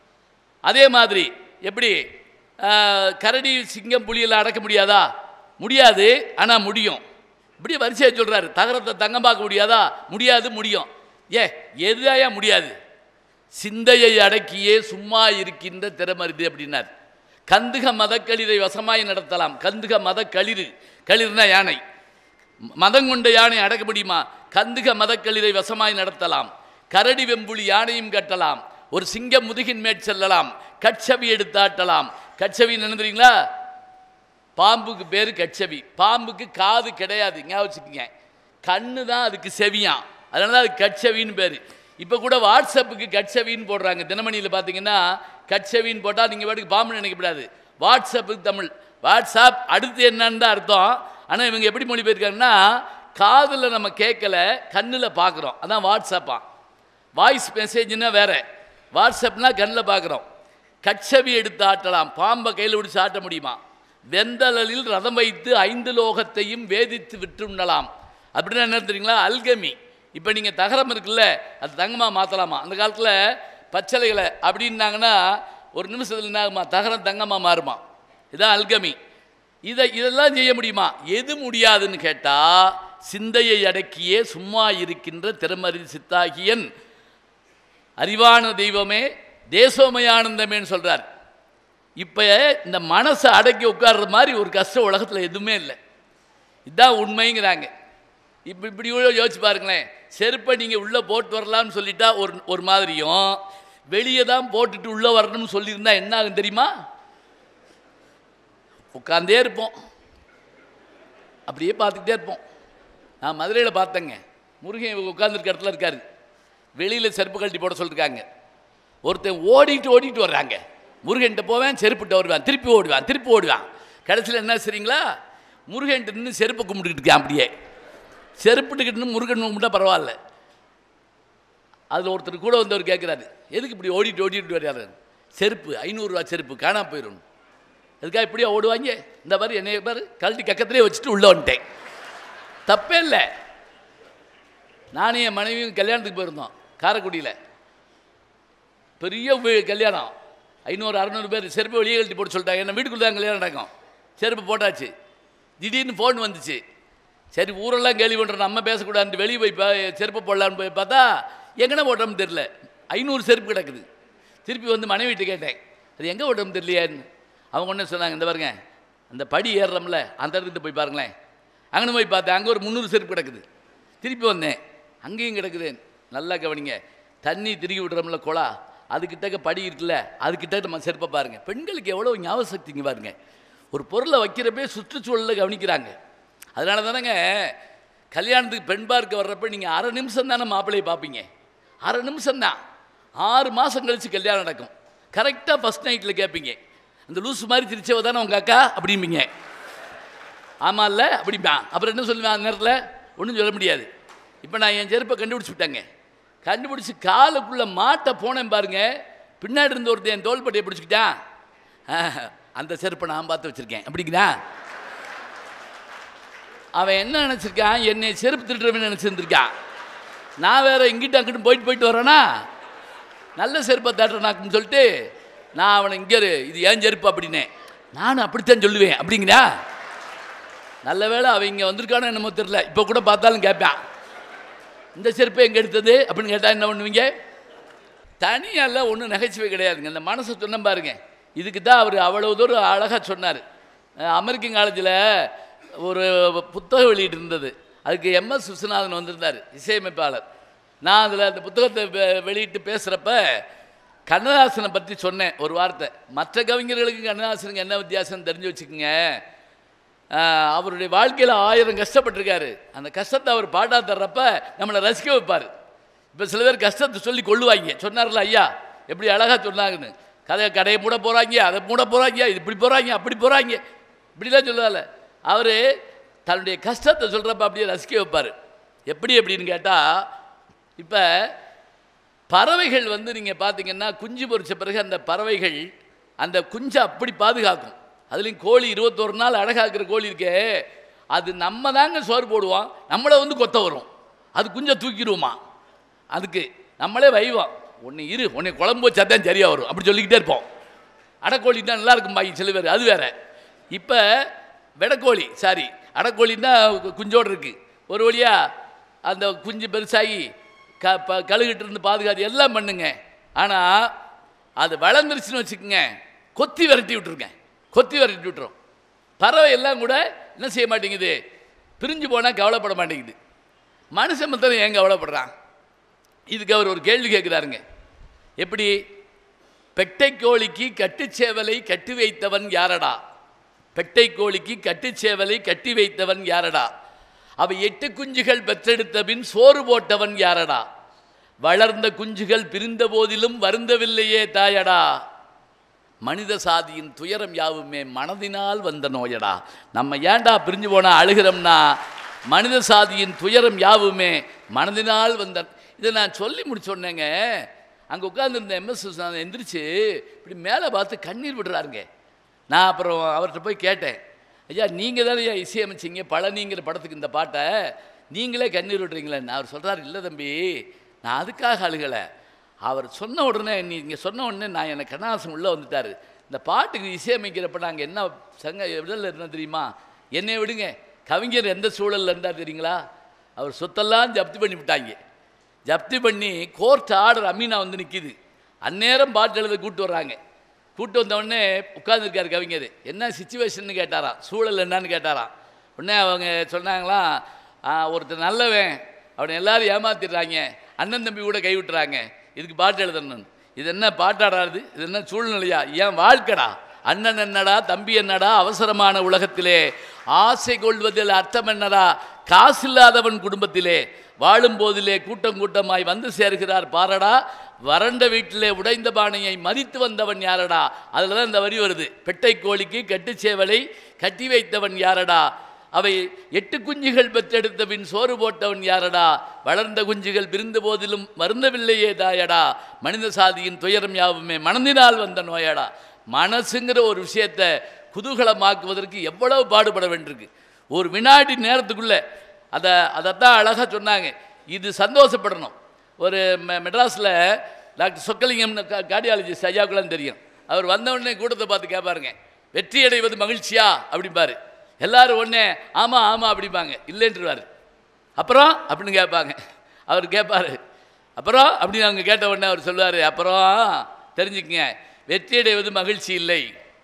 அதே மாதிரி எப்படி ஆஹ், கரடி சிங்கம் புலியெல்லாம் அடக்க முடியாதா முடியாது ஆனால் முடியும் இப்படி வரிசையாக சொல்கிறாரு தகரத்தை தங்கமாக்க முடியாதா முடியாது முடியும் ஏ எதாயா முடியாது சிந்தையை அடக்கியே சும்மா இருக்கின்ற திறமருது அப்படின்னார் கந்துக மதக்களிரை வசமாய் நடத்தலாம் கந்துக மதக்களிறு களிர்னா யானை மதம் கொண்ட யானை அடக்க முடியுமா கந்துக மதக்களிரை வசமாய் நடத்தலாம் கரடி வெம்புலி யானையும் கட்டலாம் ஒரு சிங்கம் முதுகின் மேற் செல்லலாம் கட்சவி எடுத்தாட்டலாம் கட்சவி நினைந்துறீங்களா பாம்புக்கு பேர் கட்சவி பாம்புக்கு காது கிடையாது ஞாபகம் வச்சுக்கோங்க கண்ணு தான் அதுக்கு செவியான் அதனால தான் அது கட்சவின்னு பேர் இப்போ கூட வாட்ஸ்அப்புக்கு கட்சவின்னு போடுறாங்க தினமணியில் பார்த்தீங்கன்னா கட்சவின்னு போட்டால் நீங்கள் பாட்டுக்கு பாம்பு நினைக்கக்கூடாது வாட்ஸ்அப்புக்கு தமிழ் வாட்ஸ்அப் அடுத்து என்னன்னு தான் அர்த்தம் ஆனால் இவங்க எப்படி மொழி போயிருக்காங்கன்னா காதில் நம்ம கேட்கல கண்ணில் பார்க்குறோம் அதான் வாட்ஸ்அப்பா வாய்ஸ் மெசேஜ்னா வேற வாட்ஸ்அப்னா கண்ணில் பார்க்குறோம் கட்சவி எடுத்து ஆட்டலாம் பாம்பை கையில் பிடிச்சு ஆட்ட முடியுமா வெந்தலில் ரதம் வைத்து ஐந்து லோகத்தையும் வேதித்து விட்டுண்ணலாம் அப்படின்னா என்ன தெரியுங்களா அல்கமி இப்போ நீங்கள் தகரம் இருக்குல்ல அது தங்கமாக மாற்றலாமா அந்த காலத்தில் பச்சளைகளை அப்படின்னாங்கன்னா ஒரு நிமிஷத்தில் என்ன ஆகுமா தகரம் தங்கமாக மாறுமா இதான் அல்கமி இதை இதெல்லாம் செய்ய முடியுமா எது முடியாதுன்னு கேட்டால் சிந்தையை அடக்கியே சும்மா இருக்கின்ற திறமறி சித்தாகியன் அறிவான தெய்வமே தேசோமயானந்தமேன்னு சொல்றார் இப்போ இந்த மனசை அடக்கி உட்கார்ற மாதிரி ஒரு கஷ்டம் உலகத்தில் எதுவுமே இல்லை இதுதான் உண்மைங்கிறாங்க இப்போ இப்படி கூட யோசிச்சு பாருங்களேன் செருப்பை நீங்கள் உள்ளே போட்டு வரலாம்னு சொல்லிட்டா ஒரு ஒரு மாதிரியும் வெளியே தான் போட்டுட்டு உள்ளே வரணும்னு சொல்லியிருந்தா என்ன ஆகும் தெரியுமா உட்காந்தே இருப்போம் அப்படியே பார்த்துக்கிட்டே இருப்போம் நான் மதுரையில் பார்த்தேங்க முருகன் உட்காந்துருக்க இடத்துல இருக்காரு வெளியில் செருப்பு கழட்டி போட சொல்லிருக்காங்க ஒருத்தன் ஓடிட்டு ஓடிட்டு வர்றாங்க முருகன்கிட்ட போவேன் செருப்புட்ட வருவான் திருப்பி ஓடுவான் திருப்பி ஓடுவான் கடைசியில் என்ன சரிங்களா முருகன்கிட்ட நின்று செருப்பு கும்பிட்டுக்கிட்டு இருக்கான் அப்படியே செருப்புட்டுக்கிட்டு நின்னு முருகன் கும்பிட்டா பரவாயில்ல அதில் ஒருத்தர் கூட வந்தவர் கேட்குறாரு எதுக்கு இப்படி ஓடிட்டு ஓடிட்டு வர்றாரு செருப்பு ஐநூறுரூவா செருப்பு காணாம போயிடும் அதுக்காக இப்படியா ஓடுவாங்க இந்த மாதிரி என்னைய பாரு கழட்டி கக்கத்திலே வச்சுட்டு உள்ளே வந்துட்டேன் தப்பே இல்லை நானும் என் மனைவியும் கல்யாணத்துக்கு போயிருந்தோம் காரைக்குடியில் பெரிய வி- கல்யாணம் ஐநூறு அறநூறு பேர் செருப்பு வெளியே கழட்டி போட்டு சொல்லிட்டாங்க என்ன வீட்டுக்குள்ளே தான் கல்யாணம் நடக்கும் செருப்பு போட்டாச்சு திடீர்னு ஃபோன் வந்துச்சு சரி ஊரெல்லாம் கேள்வி பண்ணுறோம் நம்ம பேசக்கூடாதுன்னு வெளியே போய் பா செருப்பு போடலான்னு போய் பார்த்தா எங்கன போட்டோம்னு தெரில ஐநூறு செருப்பு கிடக்குது திருப்பி வந்து மனைவிட்டு கேட்டேன் அது எங்கே போட்டோம்னு தெரியலையான்னு அவங்க ஒன்று சொன்னாங்க இந்த பாருங்க அந்த படி ஏறுறோம்ல அந்த இடத்துக்கு போய் பாருங்களேன் அங்கே போய் பார்த்தேன் அங்கே ஒரு முந்நூறு செருப்பு கிடக்குது திருப்பி வந்தேன் அங்கேயும் கிடக்குது நல்லா கவனிங்க தண்ணி திருகி விடுறோம்ல குழா அதுக்கிட்டக்க படி இருக்குல்ல அதுக்கிட்ட நம்ம செருப்பை பாருங்க பெண்களுக்கு எவ்வளோ ஞாபக சக்திங்க பாருங்க ஒரு பொருளை வைக்கிறப்பே சுற்றுச்சூழலில் கவனிக்கிறாங்க அதனால தானேங்க கல்யாணத்துக்கு பெண் பார்க்க வர்றப்ப நீங்கள் அரை நிமிஷம் தானே மாப்பிள்ளையை பார்ப்பீங்க அரை நிமிஷம் தான் ஆறு மாதம் கழித்து கல்யாணம் நடக்கும் கரெக்டாக ஃபஸ்ட் நைட்டில் கேட்பீங்க அந்த லூஸ் மாதிரி சிரிச்சவ தானே உங்கள் அக்கா அப்படிம்பீங்க ஆமாம் இல்லை அப்படிம்பா அப்புறம் என்ன சொல்லுவேன் அந்த நேரத்தில் ஒன்றும் சொல்ல முடியாது இப்போ நான் என் செருப்பை கண்டுபிடிச்சி விட்டேங்க கண்டுபிடிச்சி காலுக்குள்ளே மாட்ட போனேன் பாருங்க பின்னாடி இருந்த ஒருத்தன் என் தோள்பட்டையை பிடிச்சிக்கிட்டான் ஆஹ், அந்த செருப்பை நான் பார்த்து வச்சுருக்கேன் அப்படிங்களா அவன் என்ன நினச்சிருக்கான் என்னை செருப்பு திருடுறவன் நினச்சிருந்துருக்கான் நான் வேற இங்கிட்ட அங்கிட்டு போயிட்டு போயிட்டு வரேனா நல்ல செருப்பை தட்டுறனாக்குன்னு சொல்லிட்டு நான் அவனை இங்கே இரு, இது ஏன் செருப்பு அப்படின்னேன் நானும் அப்படித்தான் சொல்லுவேன் அப்படிங்கிறா நல்ல வேளை அவன் இங்கே வந்திருக்கானோ என்னமோ தெரில இப்போ கூட பார்த்தாலும் கேட்பான் இந்த செருப்பு எங்கே எடுத்தது அப்படின்னு கேட்டால் என்ன பண்ணுவீங்க தனியெல்லாம் ஒன்றும் நகைச்சுவை கிடையாதுங்க இந்த மனசை சொன்ன பாருங்க இதுக்கு தான் அவர் அவ்வளவு தூரம் அழகாக சொன்னார் அஹ் அமெரிக்கன் காலேஜில் ஒரு புத்தகம் வெளியிட்டு இருந்தது அதுக்கு எம்எஸ் விஸ்வநாதன் வந்திருந்தார் இசையமைப்பாளர் நான் அதில் அந்த புத்தகத்தை வெ- வெளியிட்டு பேசுகிறப்ப கண்ணதாசனை பற்றி சொன்னேன் ஒரு வார்த்தை மற்ற கவிஞர்களுக்கு கண்ணதாசனுக்கு என்ன வித்தியாசம் தெரிஞ்சு வச்சுக்கோங்க ஆஹ் அவருடைய வாழ்க்கையில் ஆயிரம் கஷ்டப்பட்டிருக்காரு அந்த கஷ்டத்தை அவர் பாட்டா தர்றப்ப நம்மளை ரசிக்க வைப்பார் இப்போ சில பேர் கஷ்டத்தை சொல்லி கொள்ளுவாங்க சொன்னார்ல ஐயா எப்படி அழகாக சொன்னாங்கன்னு கதை கடையை மூட போகிறாங்க அதை மூட போகிறாங்க இது இப்படி போகிறாங்க அப்படி போகிறாங்க இப்படிலாம் சொல்லுவால அவர் தன்னுடைய கஷ்டத்தை சொல்கிறப்ப அப்படியே ரசிக்க வைப்பார் எப்படி எப்படின்னு கேட்டால் இப்போ பறவைகள் வந்து நீங்கள் பார்த்தீங்கன்னா குஞ்சு பொரிச்ச பிறகு அந்த பறவைகள் அந்த குஞ்சை அப்படி பாதுகாக்கும் அதுலேயும் கோழி இருபத்தொரு நாள் அழகாக்குற கோழி இருக்கே அது நம்ம தாங்க சோறு போடுவோம் நம்மளை வந்து கொத்த வரும் அது குஞ்சை தூக்கிடுவோமா அதுக்கு நம்மளே வைவோம் ஒன்று இரு உன்னை குழம்பு வச்சா தான் சரியாக வரும் அப்படி சொல்லிக்கிட்டே இருப்போம் அடக்கோழி தான் நல்லா இருக்கும் பாக்கி சில பேர் அது வேற இப்போ வெடக்கோழி சாரி அடக்கோழின்னா குஞ்சோடு இருக்குது ஒரு வழியா அந்த குஞ்சு பெருசாகி க ப கழுகிட்டு இருந்து பாதுகாத்து எல்லாம் பண்ணுங்க ஆனால் அது வளர்ந்துருச்சுன்னு வச்சுக்கோங்க கொத்தி விரட்டி விட்டுருங்க கொத்தி விரட்டி விட்டுரும் பறவை எல்லாம் கூட என்ன செய்ய மாட்டேங்குது பிரிஞ்சு போனால் கவலைப்பட மாட்டேங்குது மனுஷன் மொத்தம் ஏன் கவலைப்படுறான் இதுக்கு அவர் ஒரு கேள்வி கேட்குறாருங்க எப்படி பெட்டை கோழிக்கு கட்டுச்சேவலை கட்டி வைத்தவன் யாரடா பெட்டை கோழிக்கு கட்டுச்சேவலை கட்டி வைத்தவன் யாரடா அவை எட்டு குஞ்சுகள் பெற்றெடுத்த பின் சோறு போட்டவன் யாரடா வளர்ந்த குஞ்சுகள் பிரிந்த போதிலும் வருந்தவில்லையே தாயடா மனித சாதியின் துயரம் யாவுமே மனதினால் வந்த நோயடா நம்ம ஏன்டா பிரிஞ்சு போனா அழுகிறோம்னா மனித சாதியின் துயரம் யாவுமே மனதினால் வந்த இதை நான் சொல்லி முடிச்சோன்னேங்க அங்கே உட்காந்துருந்த எம்எஸ் விஸ்வநாதன் எந்திரிச்சு இப்படி மேலே பார்த்து கண்ணீர் விடுறாருங்க நான் அப்புறம் அவர்கிட்ட போய் கேட்டேன் ஐயா நீங்கள் தானே ஐயா இசையமைச்சிங்க பழனிங்கிற படத்துக்கு இந்த பாட்டை நீங்களே கண்ணீர் விடுறீங்களேன்னு அவர் சொல்கிறார் இல்லை தம்பி நான் அதுக்காக அழுகலை அவர் சொன்ன உடனே நீங்கள் சொன்ன உடனே நான் எனக்கு கண்ணாசன் உள்ளே வந்துட்டார் இந்த பாட்டுக்கு இசையமைக்கிறப்ப நாங்கள் என்ன சங்க விடல இருந்தோம் தெரியுமா என்னை விடுங்க கவிஞர் எந்த சூழல்ல இருந்தார் தெரியுங்களா அவர் சொத்தெல்லாம் ஜப்தி பண்ணி விட்டாங்க ஜப்தி பண்ணி கோர்ட் ஆர்டர் அமீனா வந்து நிற்கிது அந்நேரம் பாட்டு எழுத கூட்டு வர்றாங்க கூட்டு வந்த உடனே உட்கார்ந்துருக்காரு கவிஞர் என்ன சுச்சுவேஷன் கேட்டாராம் சூழல் என்னன்னு கேட்டாராம் உடனே அவங்க சொன்னாங்களாம் "ஆ, ஒருத்தர் நல்லவன் அவனை எல்லாரும் ஏமாத்திடுறாங்க அண்ணன் தம்பி கூட கை விட்டுறாங்க இதுக்கு பாட்டு எழுதணும் இது என்ன பாட்டாடாது இது என்ன சூழ்நிலையா ஏன் வாழ்க்கடா அண்ணன் என்னடா தம்பி என்னடா அவசரமான உலகத்திலே ஆசை கொள்வதில் அர்த்தம் என்னடா காசில்லாதவன் குடும்பத்திலே வாழும் போதிலே கூட்டம் கூட்டமாய் வந்து சேர்கிறார் பாரடா வறண்ட வீட்டிலே உடைந்த பானையை மதித்து வந்தவன் யாரடா அதில் தான் இந்த வரி வருது பெட்டை கோழிக்கு கட்டுச்சேவலை கட்டி வைத்தவன் யாரடா அவை எட்டு குஞ்சுகள் பெற்றெடுத்த பின் சோறு போட்டவன் யாரடா வளர்ந்த குஞ்சுகள் பிரிந்த போதிலும் வருந்தவில்லையே தாயடா மனித சாதியின் துயரம் யாவுமே மனதினால் வந்த நோயடா மனசுங்கிற ஒரு விஷயத்தை குதூகலமாக்குவதற்கு எவ்வளவு பாடுபட வேண்டியிருக்கு ஒரு வினாடி நேரத்துக்குள்ள அதை அதைத்தான் அழகாக சொன்னாங்க இது சந்தோஷப்படணும் ஒரு மெ மெட்ராஸில் டாக்டர் சொக்கலிங்கம்னு கா கார்டியாலஜிஸ்ட் ஐயாக்குலாம் தெரியும் அவர் வந்த உடனே கூட்டத்தை பார்த்து கேட்பாருங்க வெற்றி அடைவது மகிழ்ச்சியா அப்படிம்பாரு எல்லாரும் உடனே ஆமாம் ஆமாம் அப்படிம்பாங்க இல்லைன்றுவார் அப்புறம் அப்படின்னு கேட்பாங்க அவர் கேட்பாரு அப்புறம் அப்படின்னு அவங்க கேட்ட உடனே அவர் சொல்லுவார் அப்புறம் தெரிஞ்சுக்கங்க வெற்றி அடைவது மகிழ்ச்சி இல்லை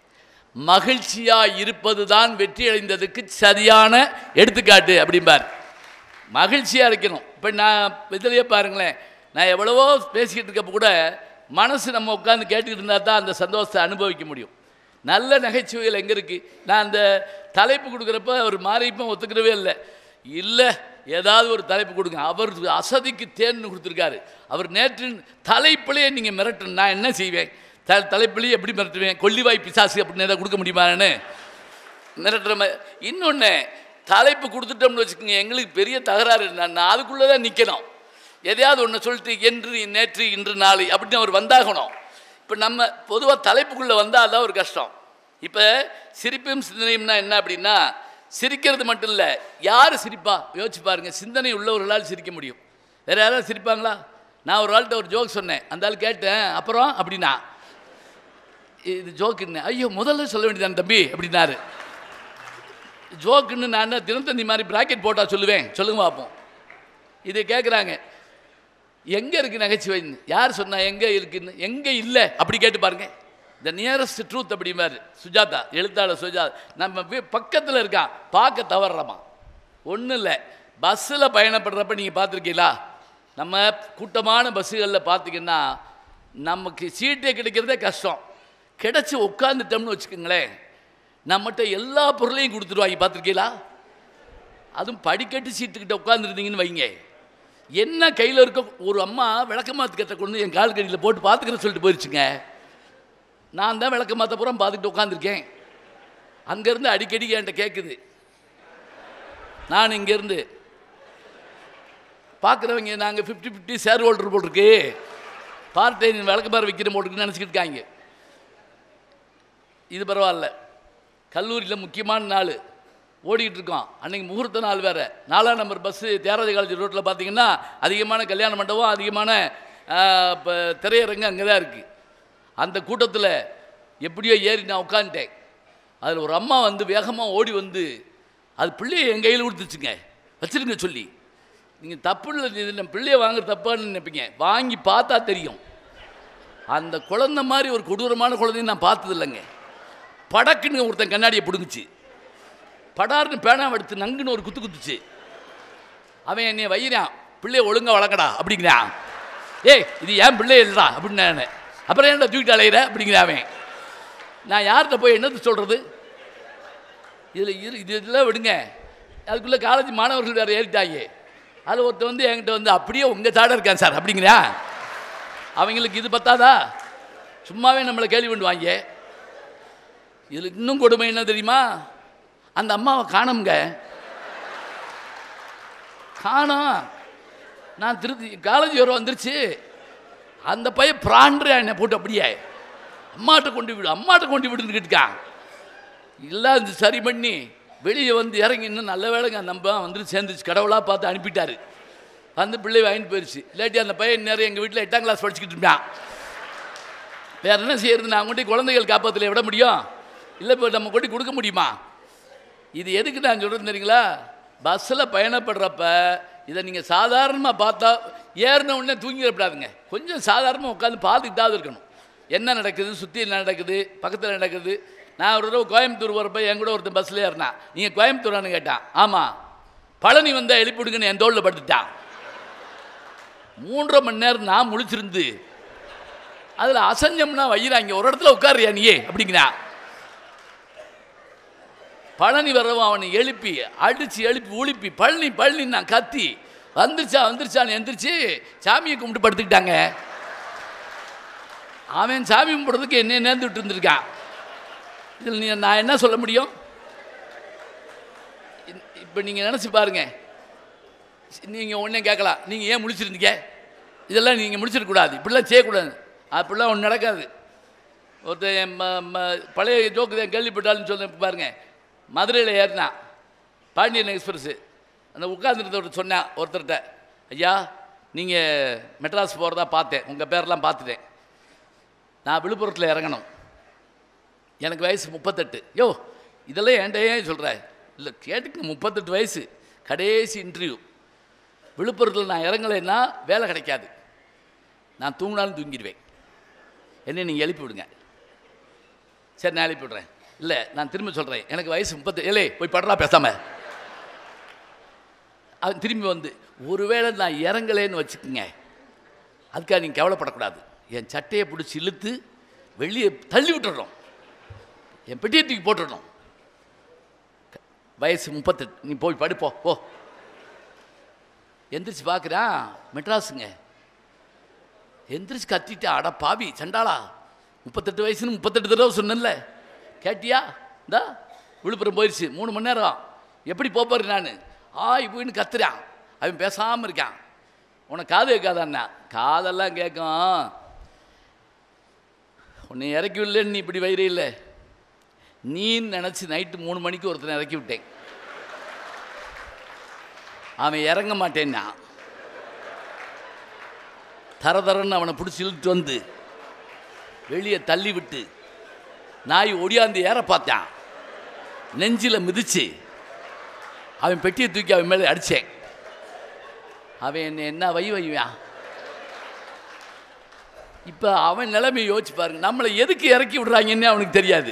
மகிழ்ச்சியாக இருப்பது தான் வெற்றி அடைந்ததுக்கு சரியான எடுத்துக்காட்டு அப்படிம்பார் மகிழ்ச்சியாக இருக்கணும் இப்போ நான் இதுலேயே பாருங்களேன் நான் எவ்வளவோ பேசிக்கிட்டு இருக்கப்ப கூட மனசு நம்ம உட்காந்து கேட்டுக்கிட்டு இருந்தால் தான் அந்த சந்தோஷத்தை அனுபவிக்க முடியும் நல்ல நகைச்சுவைகள் எங்கே இருக்குது நான் அந்த தலைப்பு கொடுக்குறப்ப அவர் மாறிப்போ ஒத்துக்கிறவே இல்லை இல்லை ஏதாவது ஒரு தலைப்பு கொடுங்க அவர் அசதிக்கு தேர்ந்து கொடுத்துருக்காரு அவர் நேற்று தலைப்பிலேயே நீங்கள் மிரட்டணும் நான் என்ன செய்வேன் த தலைப்பிலேயே எப்படி மிரட்டுவேன் கொல்லிவாய் பிசாசு அப்படின்னு ஏதாவது கொடுக்க முடியுமான்னு மிரட்டுற மாதிரி இன்னொன்று தலைப்பு கொடுத்துட்டோம்னு வச்சுக்கோங்க எங்களுக்கு பெரிய தகராறு நான் நான் அதுக்குள்ளே தான் நிற்கணும் எதையாவது ஒன்று சொல்லிட்டு என்று நேற்று இன்று நாளை அப்படின்னு அவர் வந்தாகணும் இப்போ நம்ம பொதுவாக தலைப்புக்குள்ளே வந்தால் தான் ஒரு கஷ்டம் இப்போ சிரிப்பும் சிந்தனையும்னா என்ன அப்படின்னா சிரிக்கிறது மட்டும் இல்லை யார் சிரிப்பா யோசிச்சு பாருங்க சிந்தனை உள்ளவர்களால் சிரிக்க முடியும் வேற யாராவது சிரிப்பாங்களா நான் ஒரு ஆள்கிட்ட ஒரு ஜோக் சொன்னேன் அந்த ஆள் கேட்டேன் அப்புறம் அப்படின்னா இது ஜோக்குன்னு ஐயோ முதல்ல சொல்ல வேண்டியதான் தம்பி அப்படின்னாரு ஜோக்குன்னு நான் என்ன தினத்தந்தி மாதிரி பிராக்கெட் போட்டால் சொல்லுவேன் சொல்லுங்க பார்ப்போம் இது கேட்குறாங்க எங்கே இருக்குது நகைச்சுவைன்னு யார் சொன்னா எங்கே இருக்குன்னு எங்கே இல்லை அப்படி கேட்டு பாருங்க த நியரஸ்ட் ட்ரூத் அப்படிம்பாரு சுஜாதா எழுத்தாளர் சுஜாதா நம்ம பக்கத்தில் இருக்கான் பார்க்க தவறுறமா ஒன்றும் இல்லை பஸ்ஸில் பயணப்படுறப்ப நீங்கள் பார்த்துருக்கீங்களா நம்ம கூட்டமான பஸ்ஸுகளில் பார்த்தீங்கன்னா நமக்கு சீட்டே கிடைக்கிறதே கஷ்டம் கிடைச்சி உட்காந்துட்டோம்னு வச்சுக்கோங்களேன் நம்மகிட்ட எல்லா பொருளையும் கொடுத்துருவாங்க பார்த்துருக்கீங்களா அதுவும் படிக்கட்டு சீட்டுக்கிட்ட உட்காந்துருந்தீங்கன்னு வைங்க என்ன கையில் இருக்க ஒரு அம்மா விளக்கமாத்து கட்ட கொண்டு என் கால் கடியில் போட்டு பார்த்துக்கிறேன்னு சொல்லிட்டு போயிருச்சுங்க நான் தான் விளக்கமாத்த பூரா பார்த்துக்கிட்டு உட்காந்துருக்கேன் அங்கேருந்து அடிக்கடி என்கிட்ட கேட்குது நான் இங்கேருந்து பார்க்குறவங்க நாங்கள் ஃபிஃப்டி ஃபிஃப்டி ஷேர் ஹோல்டர் போட்டிருக்கு பார்ட் டைம் விளக்கமாறு விற்கிற போட்டுருக்குன்னு நினச்சிக்கிட்டு இருக்காங்க இது பரவாயில்ல கல்லூரியில் முக்கியமான நாள் ஓடிக்கிட்டு இருக்கோம் அன்னைக்கு முகூர்த்த நாள் வேறு நாலாம் நம்பர் பஸ்ஸு தியாகராஜ காலேஜ் ரோட்டில் பார்த்தீங்கன்னா அதிகமான கல்யாண மண்டபம் அதிகமான இப்போ திரையரங்கு அங்கே தான் இருக்குது அந்த கூட்டத்தில் எப்படியோ ஏறி நான் உட்காந்துட்டேன் அதில் ஒரு அம்மா வந்து வேகமாக ஓடி வந்து அது பிள்ளையை என் கையில் கொடுத்துச்சுங்க வச்சிருங்க சொல்லி நீங்கள் தப்பு இல்லை இது நம்ம பிள்ளையை வாங்குற தப்பான்னு நினைப்பீங்க வாங்கி பார்த்தா தெரியும் அந்த குழந்தை மாதிரி ஒரு கொடூரமான குழந்தையும் நான் பார்த்தது இல்லைங்க படக்குன்னு ஒருத்தன் கண்ணாடியை பிடுங்குச்சு படார்னு பேனாவை எடுத்து நங்குன்னு ஒரு குத்து குத்துச்சு அவன் என்னை வையிறான் பிள்ளைய ஒழுங்கா வளர்க்கடா அப்படிங்கிறான் ஏய் இது ஏன் பிள்ளை இல்லடா அப்படின்னு நான் அப்புறம் ஏன்டா தூக்கிட்டு அலையிற அப்படிங்கிறான் அவன் நான் யார்கிட்ட போய் என்னது சொல்கிறது இதில் இரு இது இதெல்லாம் விடுங்க அதுக்குள்ளே காலேஜ் மாணவர்கள் வேறு ஏறிட்டாங்க அதில் ஒருத்தன் வந்து என்கிட்ட வந்து அப்படியே உங்கள் தாட இருக்கான் சார் அப்படிங்கிறா அவங்களுக்கு இது பத்தாதா சும்மாவே நம்மளை கேள்வி பண்ணுவாங்க இதில் இன்னும் கொடுமை என்ன தெரியுமா அந்த அம்மாவை காணோங்க காணோம் நான் திருத்தி காலேஜ் வர வந்துருச்சு அந்த பையன் பிராண்டுற என்னை போட்டு அப்படியே அம்மாட்ட கொண்டு விடு அம்மாட்ட கொண்டு விடுன்னு கேட்டுக்கான் இல்லை அது சரி பண்ணி வெளியே வந்து இறங்கி இன்னும் நல்ல வேலைங்க அந்த அம்மா வந்துட்டு சேர்ந்துச்சு கடவுளாக பார்த்து அனுப்பிட்டாரு வந்து பிள்ளை வாங்கிட்டு போயிடுச்சு இல்லாட்டி அந்த பையன் நேரம் எங்கள் வீட்டில் எட்டாம் கிளாஸ் படிச்சுக்கிட்டு இருந்தான் வேற என்ன செய்யறது நான் கொண்டு குழந்தைகள் காப்பாத்தில் விட முடியும் இல்லை இப்போ நம்ம கொண்டு கொடுக்க முடியுமா இது எதுக்கு நான் சொல்கிறது தெரியுங்களா பஸ்ஸில் பயணப்படுறப்ப இதை நீங்கள் சாதாரணமாக பார்த்தா ஏறின உடனே தூங்கிடப்படாதுங்க கொஞ்சம் சாதாரணமாக உட்காந்து பார்த்துக்கிட்டாவது இருக்கணும் என்ன நடக்குது சுற்றி என்ன நடக்குது பக்கத்தில் நடக்குது நான் ஒரு தடவை கோயம்புத்தூர் வரப்போ என் கூட ஒருத்தன் பஸ்ஸில் ஏறினான் நீங்கள் கோயம்புத்தூரான்னு கேட்டான் ஆமாம் பழனி வந்தால் எழுப்பிடுங்கன்னு என் தோளில் படுத்துட்டான் மூன்றரை மணி நேரம் நான் முழிச்சிருந்து அதில் அசஞ்சம்னா வையிறாங்க ஒரு இடத்துல உட்காருயா நீயே அப்படிங்கிறா பழனி வரவும் அவனை எழுப்பி அடித்து எழுப்பி உழுப்பி பழனி பழனி நான் கத்தி வந்துருச்சா வந்துருச்சான்னு எந்திரிச்சு சாமியை கும்பிட்டு படுத்துக்கிட்டாங்க அவன் சாமி கும்பிட்றதுக்கு என்ன நேர்ந்துட்டு இருந்திருக்கான் இதில் நீ நான் என்ன சொல்ல முடியும் இப்போ நீங்கள் நினச்சி பாருங்க நீங்கள் ஒன்றே கேட்கலாம் நீங்கள் ஏன் முடிச்சிருந்தீங்க இதெல்லாம் நீங்கள் முடிச்சிடக்கூடாது இப்படிலாம் செய்யக்கூடாது அப்படிலாம் ஒன்றும் நடக்காது ஒருத்தன் ம- ம- பழைய ஜோக்கு தான் கேள்விப்பட்டாலும் சொல்ல பாருங்க மதுரையில் ஏறினான் பாண்டியன் எக்ஸ்பிரஸ்ஸு அந்த உட்காந்துருந்தவர் சொன்னேன் ஒருத்தர்கிட்ட ஐயா நீங்கள் மெட்ராஸ் போகிறதா பார்த்தேன் உங்கள் பேரெல்லாம் பார்த்துட்டேன் நான் விழுப்புரத்தில் இறங்கணும் எனக்கு வயசு முப்பத்தெட்டு யோ இதெல்லாம் ஏன்டே சொல்கிற இல்லை கேட்டுக்கு முப்பத்தெட்டு வயசு கடைசி இன்டர்வியூ விழுப்புரத்தில் நான் இறங்கலைன்னா வேலை கிடைக்காது நான் தூங்கினாலும் தூங்கிடுவேன் என்ன நீங்கள் எழுப்பி விடுங்க சரி நான் எழுப்பி விடுறேன் இல்லை நான் திரும்ப சொல்கிறேன் எனக்கு வயசு முப்பத்து ஏலே போய் படுறா பேசாம அவன் திரும்பி வந்து ஒருவேளை நான் இறங்கலைன்னு வச்சுக்கோங்க அதுக்காக நீங்கள் கவலைப்படக்கூடாது என் சட்டையை பிடிச்சி இழுத்து வெளியே தள்ளி விட்டுறோம் என் பெட்டியை தூக்கி போட்டுடணும் வயசு முப்பத்தெட்டு நீ போய் படுப்போ போ எந்திரிச்சு பார்க்குறான் மெட்ராஸுங்க எந்திரிச்சு கத்திட்டு அட பாவி சண்டாளா முப்பத்தெட்டு வயசுன்னு முப்பத்தெட்டு தடவை சொன்னேன்ல கேட்டியா இந்தா விழுப்புரம் போயிடுச்சு மூணு மணி நேரம் எப்படி போப்பாரு நான் ஆய் போயின்னு கத்துறான் அவன் பேசாமல் இருக்கான் உனக்கு காது கேட்காதாண்ணா காதெல்லாம் கேட்கும் உன்னை இறக்கி விடலன்னு நீ இப்படி வயிறு இல்லை நீன்னு நினச்சி நைட்டு மூணு மணிக்கு ஒருத்தனை இறக்கி விட்டேன் அவன் இறங்க மாட்டேன்னா தர தரன்னு அவனை பிடிச்சி இழுத்துட்டு வந்து வெளியே தள்ளி விட்டு நாய் ஒடியாந்து ஏற பார்த்தான் நெஞ்சில் மிதிச்சு அவன் பெட்டியை தூக்கி அவன் மேலே அடித்தேன் அவன் என்னை என்ன வை வைவான் இப்போ அவன் நிலைமையை யோசிச்சு பாருங்க நம்மளை எதுக்கு இறக்கி விடுறாங்கன்னு அவனுக்கு தெரியாது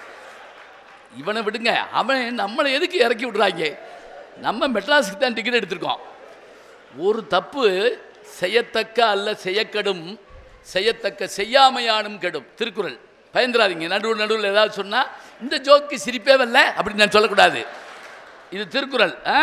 இவனை விடுங்க அவன் நம்மளை எதுக்கு இறக்கி விடுறாங்க நம்ம மெட்ராஸுக்கு தான் டிக்கெட் எடுத்திருக்கோம் ஒரு தப்பு செய்யத்தக்க அல்ல செய்யக்கெடும் செய்யத்தக்க செய்யாமையானும் கெடும் திருக்குறள் பயந்துராதீங்க நடுவு நடுவில் ஏதாவது சொன்னால் இந்த ஜோக்கு சிரிப்பே வரல அப்படின்னு நான் சொல்லக்கூடாது இது திருக்குறள் ஆ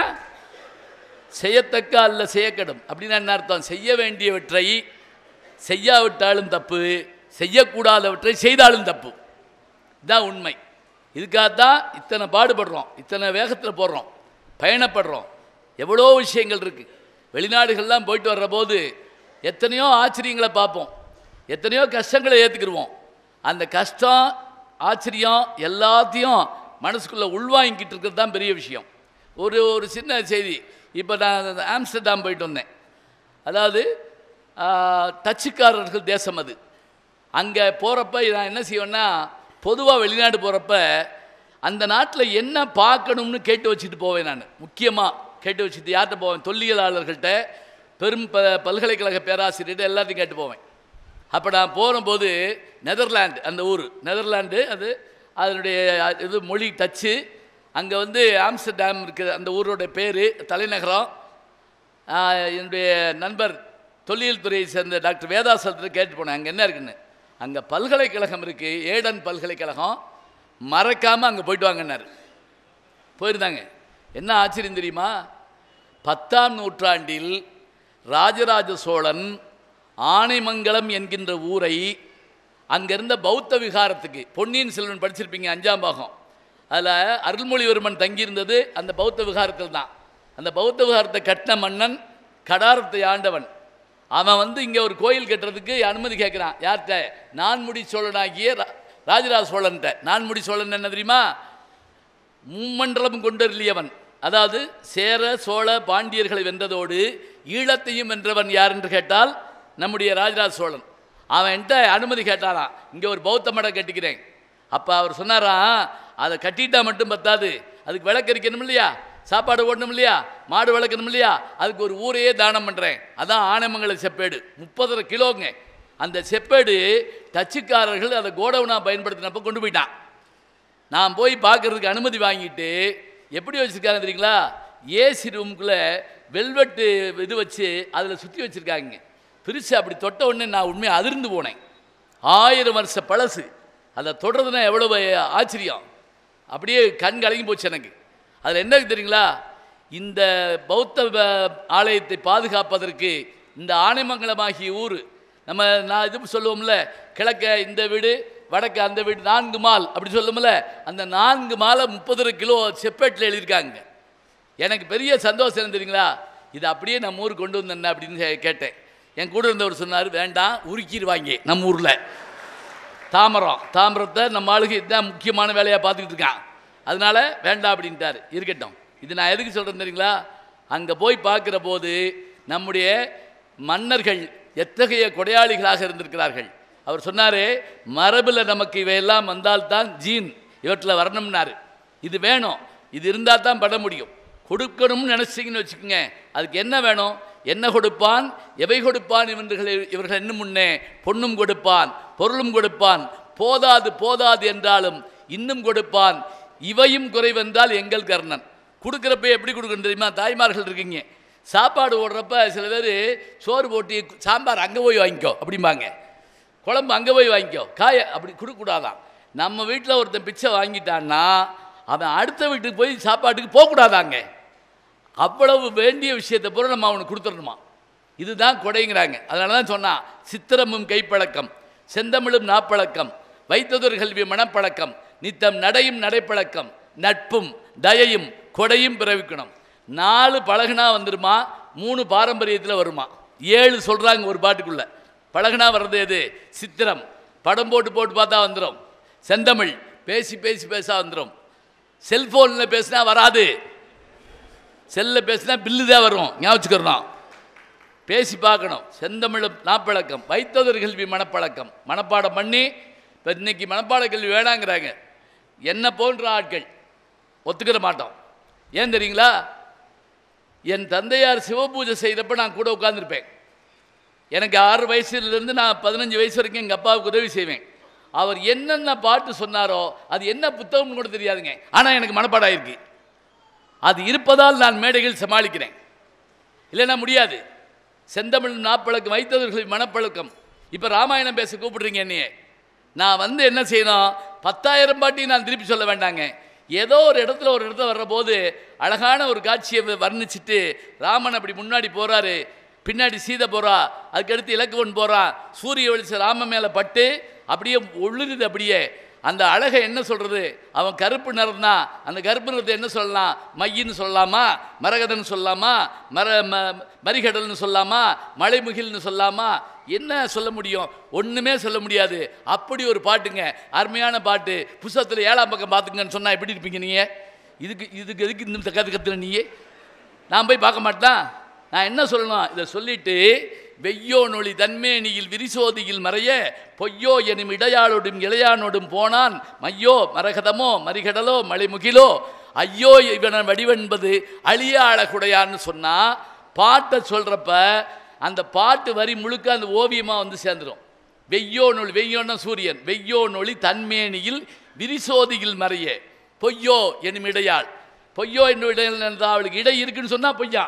செய்யத்தக்க அல்ல செய்யக்கெடும் அப்படின்னா என்ன அர்த்தம் செய்ய வேண்டியவற்றை செய்யாவிட்டாலும் தப்பு செய்யக்கூடாதவற்றை செய்தாலும் தப்பு இதுதான் உண்மை இதுக்காகத்தான் இத்தனை பாடுபடுறோம் இத்தனை வேகத்தில் போடுறோம் பயணப்படுறோம் எவ்வளோ விஷயங்கள் இருக்குது வெளிநாடுகள்லாம் போயிட்டு வர்ற போது எத்தனையோ ஆச்சரியங்களை பார்ப்போம் எத்தனையோ கஷ்டங்களை ஏற்றுக்கிடுவோம் அந்த கஷ்டம் ஆச்சரியம் எல்லாத்தையும் மனசுக்குள்ளே உள்வாங்கிக்கிட்டு இருக்கிறது தான் பெரிய விஷயம் ஒரு ஒரு சின்ன செய்தி இப்போ நான் ஆம்ஸ்டர்டாம் போயிட்டு வந்தேன் அதாவது ஆ, டச்சுக்காரர்கள் தேசம் அது அங்கே போகிறப்ப நான் என்ன செய்வேன்னா பொதுவாக வெளிநாடு போகிறப்ப அந்த நாட்டில் என்ன பார்க்கணும்னு கேட்டு வச்சுட்டு போவேன் நான் முக்கியமாக கேட்டு வச்சுட்டு யார்கிட்ட போவேன் தொல்லியலாளர்கள்ட்ட பெரும் ப பல்கலைக்கழக பேராசிரியர்கிட்ட எல்லாத்தையும் கேட்டு போவேன் அப்போ நான் போகும்போது நெதர்லாந்து அந்த ஊர் நெதர்லாந்து அது அதனுடைய இது மொழி டச்சு அங்கே வந்து ஆம்ஸ்டர்டாம் இருக்குது அந்த ஊரோட பேர் தலைநகரம் ஆஹ், என்னுடைய நண்பர் தொல்லியல் துறையை சேர்ந்த டாக்டர் வேதாசலத்தில் கேட்டு போனேன் அங்கே என்ன இருக்குன்னு அங்கே பல்கலைக்கழகம் இருக்குது ஏடன் பல்கலைக்கழகம் மறக்காமல் அங்கே போயிட்டு வாங்கன்னாரு போயிருந்தாங்க என்ன ஆச்சரியம் தெரியுமா பத்தாம் நூற்றாண்டில் ராஜராஜ சோழன் ஆனைமங்கலம் என்கின்ற ஊரை அங்கிருந்த பௌத்த விகாரத்துக்கு பொன்னியின் செல்வன் படிச்சிருப்பீங்க அஞ்சாம் பாகம் அதில் அருள்மொழிவர்மன் தங்கியிருந்தது அந்த பௌத்த விகாரத்தில் தான் அந்த பௌத்த விகாரத்தை கட்டின மன்னன் கடாரத்தை ஆண்டவன் அவன் வந்து இங்கே ஒரு கோயில் கட்டுறதுக்கு அனுமதி கேட்குறான் யார்கிட்ட நான்முடி சோழனாகிய ரா- ராஜராஜ சோழன்ட்ட நான்முடி சோழன் என்ன தெரியுமா மும்மண்டலம் கொண்டருளியவன் அதாவது சேர சோழ பாண்டியர்களை வென்றதோடு ஈழத்தையும் வென்றவன் யார் என்று கேட்டால் நம்முடைய ராஜராஜ சோழன் அவன் என்கிட்ட அனுமதி கேட்டாராம் இங்கே ஒரு பௌத்த மடம் கட்டிக்கிறேன் அப்போ அவர் சொன்னாராம் அதை கட்டிட்டா மட்டும் பத்தாது அதுக்கு விளக்கரிக்கணும் இல்லையா சாப்பாடு ஓடணும் இல்லையா மாடு வளர்க்கணும் இல்லையா அதுக்கு ஒரு ஊரையே தானம் பண்ணுறேன் அதான் ஆனைமங்கல செப்பேடு முப்பதரை கிலோங்க அந்த செப்பேடு டச்சுக்காரர்கள் அதை கோடவுனாக பயன்படுத்தினப்போ கொண்டு போயிட்டான் நான் போய் பார்க்கறதுக்கு அனுமதி வாங்கிட்டு எப்படி வச்சுருக்காங்க தெரியுங்களா ஏசி ரூமுக்குள்ளே வெல்வெட்டு இது வச்சு அதில் சுற்றி வச்சுருக்காங்க பிரித்து அப்படி தொட்ட உடனே நான் உண்மையாக அதிர்ந்து போனேன் ஆயிரம் வருஷ பழசு அதை தொடுறதுனா எவ்வளவு ஆச்சரியம் அப்படியே கண் கலங்கி போச்சு எனக்கு அதில் என்ன இருக்கு தெரியுங்களா இந்த பௌத்த வ- ஆலயத்தை பாதுகாப்பதற்கு இந்த ஆனைமங்கலமாகிய ஊர் நம்ம நான் இது சொல்லுவோம்ல கிழக்க இந்த வீடு வடக்க அந்த வீடு நான்கு மால் அப்படி சொல்லுவோம்ல அந்த நான்கு மாலை முப்பது கிலோ செப்பேட்டில் எழுதியிருக்காங்க எனக்கு பெரிய சந்தோஷம் என்ன தெரியுங்களா இது அப்படியே நம்ம ஊருக்கு கொண்டு வந்தேன் அப்படின்னு கே- கேட்டேன் என் கூட இருந்தவர் சொன்னார் வேண்டாம் உருக்கிடுவாங்க நம்ம ஊரில் தாமரம் தாமரத்தை நம்ம ஆளுக்கு இதுதான் முக்கியமான வேலையாக பார்த்துக்கிட்டு இருக்கான் அதனால வேண்டாம் அப்படின்ட்டார் இருக்கட்டும் இது நான் எதுக்கு சொல்கிறேன் தெரியுங்களா அங்கே போய் பார்க்குற போது நம்முடைய மன்னர்கள் எத்தகைய கொடையாளிகளாக இருந்திருக்கிறார்கள் அவர் சொன்னார் மரபில் நமக்கு இவையெல்லாம் வந்தால்தான் ஜீன் இவற்றில் வரணும்னாரு இது வேணும் இது இருந்தால் தான் பட முடியும் கொடுக்கணும்னு நினச்சிங்கன்னு வச்சுக்கோங்க அதுக்கு என்ன வேணும் என்ன கொடுப்பான் எவை கொடுப்பான் இவர்கள் இவர்கள் என்ன முன்னே பொன்னும் கொடுப்பான் பொருளும் கொடுப்பான் போதாது போதாது என்றாலும் இன்னும் கொடுப்பான் இவையும் குறைவென்றால் எங்கள் கர்ணன் கொடுக்குறப்ப எப்படி கொடுக்கணும் தெரியுமா தாய்மார்கள் இருக்கீங்க சாப்பாடு ஓடுறப்ப சில பேர் சோறு போட்டு சாம்பார் அங்கே போய் வாங்கிக்கோ அப்படிம்பாங்க குழம்பு அங்கே போய் வாங்கிக்கோ காய அப்படி கொடுக்கக்கூடாதான் நம்ம வீட்டில் ஒருத்தன் பிச்சை வாங்கிட்டான்னா அவன் அடுத்த வீட்டுக்கு போய் சாப்பாட்டுக்கு போகக்கூடாதாங்க அவ்வளவு வேண்டிய விஷயத்தை பூரா நம்ம அவனுக்கு கொடுத்துடணுமா இதுதான் கொடைங்கிறாங்க அதனால தான் சொன்னான் சித்திரமும் கைப்பழக்கம் செந்தமிழும் நாப்பழக்கம் வைத்ததொரு கல்வி மனப்பழக்கம் நித்தம் நடையும் நடைப்பழக்கம் நட்பும் தயையும் கொடையும் பிறவிக்கணும் நாலு பழகுனா வந்துருமா மூணு பாரம்பரியத்தில் வருமா ஏழு சொல்கிறாங்க ஒரு பாட்டுக்குள்ள பழகுனா வர்றது எது சித்திரம் படம் போட்டு போட்டு பார்த்தா வந்துடும் செந்தமிழ் பேசி பேசி பேசா வந்துடும் செல்ஃபோனில் பேசினா வராது செல்லில் பேசினா பில்லு தான் வரும் ஞாபகம் பேசி பார்க்கணும் செந்தமிழும் நாப்பழக்கம் வைத்ததொரு கல்வி மனப்பழக்கம் மனப்பாடம் பண்ணி இப்போ இன்னைக்கு மனப்பாட கல்வி வேணாங்கிறாங்க என்ன போன்ற ஆட்கள் ஒத்துக்கிற மாட்டோம் ஏன் தெரியுங்களா என் தந்தையார் சிவபூஜை செய்கிறப்ப நான் கூட உட்காந்துருப்பேன் எனக்கு ஆறு வயசுலேருந்து நான் பதினஞ்சு வயசு வரைக்கும் எங்கள் அப்பாவுக்கு உதவி செய்வேன் அவர் என்னென்ன பாட்டு சொன்னாரோ அது என்ன புத்தகம்னு கூட தெரியாதுங்க ஆனால் எனக்கு மனப்பாடம் ஆயிருக்கு அது இருப்பதால் நான் மேடைகள் சமாளிக்கிறேன் இல்லைன்னா முடியாது செந்தமிழ் நாப்பழக்கம் வைத்தவர்கள் மனப்பழக்கம் இப்போ ராமாயணம் பேச கூப்பிடுறீங்க என்னையே நான் வந்து என்ன செய்யணும் பத்தாயிரம் பாட்டி நான் திருப்பி சொல்ல வேண்டாங்க ஏதோ ஒரு இடத்துல ஒரு இடத்துல வர்றபோது அழகான ஒரு காட்சியை வர்ணிச்சிட்டு ராமன் அப்படி முன்னாடி போகிறாரு பின்னாடி சீதை போகிறா அதுக்கடுத்து இலக்குவன் போகிறான் சூரிய வெளிச்சம் ராம மேலே பட்டு அப்படியே ஒழுகுது அப்படியே அந்த அழகை என்ன சொல்கிறது அவன் கருப்பு நிறம் தான் அந்த கருப்பு நிறத்தை என்ன சொல்லலாம் மையின்னு சொல்லலாமா மரகதன்னு சொல்லலாமா மர ம மரிகடல்னு சொல்லலாமா மலைமுகில்னு சொல்லலாமா என்ன சொல்ல முடியும் ஒன்றுமே சொல்ல முடியாது அப்படி ஒரு பாட்டுங்க அருமையான பாட்டு புஸ்தகத்தில் ஏழாம் பக்கம் பார்த்துங்கன்னு சொன்னால் எப்படி இருப்பீங்க நீங்கள் இதுக்கு இதுக்கு எதுக்கு இந்த கற்று கற்றுன நீயே நான் போய் பார்க்க மாட்டேன் நான் என்ன சொல்லணும் இதை சொல்லிட்டு வெய்யோ நொழி தன்மேனியில் விரிசோதியில் மறைய பொய்யோ எனும் இடையாளோடும் இளையானோடும் போனான் மையோ மரகதமோ மரிகடலோ மலைமுகிலோ ஐயோ இவன வடிவென்பது அழிய அழகுடையான்னு சொன்னா பாட்டை சொல்கிறப்ப அந்த பாட்டு வரி முழுக்க அந்த ஓவியமாக வந்து சேர்ந்துடும் வெய்யோ நொழி வெய்யோன்னா சூரியன் வெய்யோ நொழி தன்மேனியில் விரிசோதியில் மறைய பொய்யோ எனும் இடையாள் பொய்யோ என்னும் இடையாள் என்றால் அவளுக்கு இடை இருக்குன்னு சொன்னா பொய்யா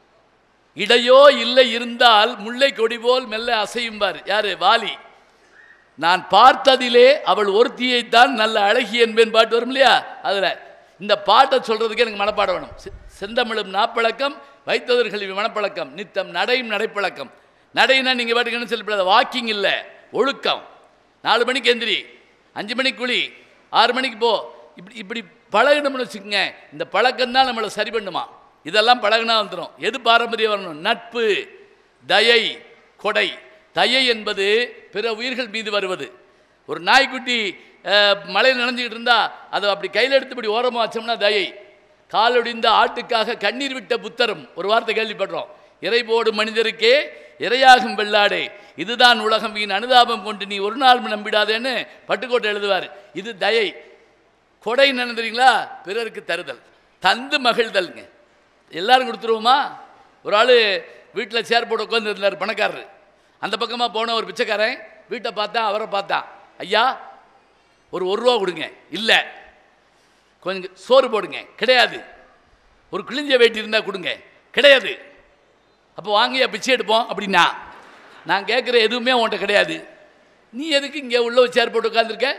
இடையோ இல்லை இருந்தால் முல்லை கொடி போல் மெல்ல அசையும்பார் யாரு வாலி நான் பார்த்ததிலே அவள் ஒருத்தியைத்தான் நல்ல அழகி என்பேன் பாட்டு வரும் இல்லையா அதில் இந்த பாட்டை சொல்றதுக்கு எனக்கு மனப்பாடம் வேணும் செ- செந்தமிழும் நாப்பழக்கம் வைத்தவர்கள் மனப்பழக்கம் நித்தம் நடையும் நடைப்பழக்கம் நடைனா நீங்கள் பாட்டுக்கு சொல்லப்படாத வாக்கிங் இல்லை ஒழுக்கம் நாலு மணிக்கு எந்திரி அஞ்சு மணிக்கு குழி ஆறு மணிக்கு போ இப்படி இப்படி பழகணும்னு வச்சுக்கோங்க இந்த பழக்கம் தான் நம்மளை சரி பண்ணுமா இதெல்லாம் பழகுனா வந்துடும் எது பாரம்பரியம் வரணும் நட்பு தயை கொடை தயை என்பது பிற உயிர்கள் மீது வருவது ஒரு நாய்க்குட்டி அஹ், மழையில் நனைஞ்சிக்கிட்டு இருந்தா அதை அப்படி கையில் எடுத்து இப்படி ஓரமாக வச்சோம்னா தயை காலொடிந்த ஆட்டுக்காக கண்ணீர் விட்ட புத்தரும் ஒரு வார்த்தை கேள்விப்படுறோம் இறை போடும் மனிதருக்கே இரையாகும் வெள்ளாடே இதுதான் உலகம் வீண் அனுதாபம் கொண்டு நீ ஒரு நாள் நம்பிடாதேன்னு பட்டுக்கோட்டை எழுதுவார் இது தயை கொடை என்ன தெரியுங்களா பிறருக்கு தருதல் தந்து மகிழ்தல்ங்க எல்லாரும் கொடுத்துருவோமா ஒரு ஆள் வீட்டில் சேர் போட்டு உட்காந்துருந்தார் பணக்காரர் அந்த பக்கமாக போன ஒரு பிச்சைக்காரன் வீட்டை பார்த்தா அவரை பார்த்தான் ஐயா ஒரு ஒரு ரூபா கொடுங்க இல்லை கொஞ்சம் சோறு போடுங்க கிடையாது ஒரு கிழிஞ்ச வேட்டி இருந்தால் கொடுங்க கிடையாது அப்போ வாங்கியா பிச்சை எடுப்போம் அப்படின்னா நான் கேட்குற எதுவுமே உன்கிட்ட கிடையாது நீ எதுக்கு இங்கே உள்ள ஒரு சேர் போட்டு உட்காந்துருக்க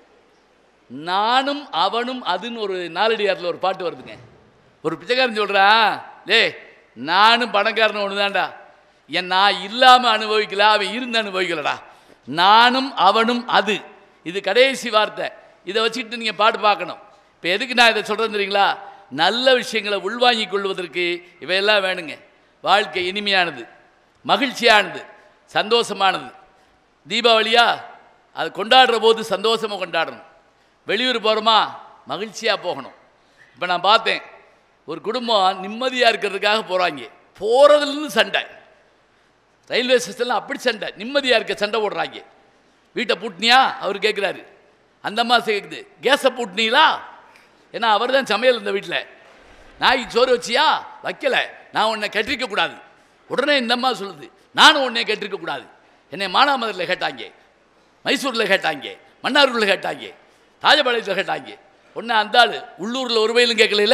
நானும் அவனும் அதுன்னு ஒரு நாலடியாரில் ஒரு பாட்டு வருதுங்க ஒரு பிச்சைக்காரன் சொல்கிறான் டேய் நானும் பணக்காரன் ஒன்று தான்டா என் நான் இல்லாமல் அனுபவிக்கல அவன் இருந்து அனுபவிக்கலடா நானும் அவனும் அது இது கடைசி வார்த்தை இதை வச்சுக்கிட்டு நீங்கள் பாட்டு பார்க்கணும் இப்போ எதுக்கு நான் இதை சொல்கிறேன் தெரியுங்களா நல்ல விஷயங்களை உள்வாங்கிக் கொள்வதற்கு இவையெல்லாம் வேணுங்க வாழ்க்கை இனிமையானது மகிழ்ச்சியானது சந்தோஷமானது தீபாவளியா அது கொண்டாடுற போது சந்தோஷமாக கொண்டாடணும் வெளியூர் போகிறோமா மகிழ்ச்சியாக போகணும் இப்போ நான் பார்த்தேன் ஒரு குடும்பம் நிம்மதியாக இருக்கிறதுக்காக போகிறாங்க போகிறதுலேருந்து சண்டை ரயில்வே ஸ்டேஷனில் அப்படி சண்டை நிம்மதியாக இருக்க சண்டை போடுறாங்க வீட்டை பூட்டினியா அவர் கேட்குறாரு அந்த அம்மா கேட்குது கேஸை பூட்டினீங்களா ஏன்னா அவர் தான் சமையல் இந்த வீட்டில் நாய்க்கு சோறு வச்சியா வைக்கல நான் உன்னை கட்டிருக்க கூடாது உடனே இந்த அம்மா சொல்லுது நானும் உன்னை கட்டிருக்க கூடாது என்னை மானாமதுரில் கேட்டாங்க மைசூரில் கேட்டாங்க மன்னார்குடியில் கேட்டாங்க ராஜபாளையத்தில் கேட்டாங்க ஒன்று அந்த ஆள் உள்ளூரில் ஒரு வயலும் கேட்கல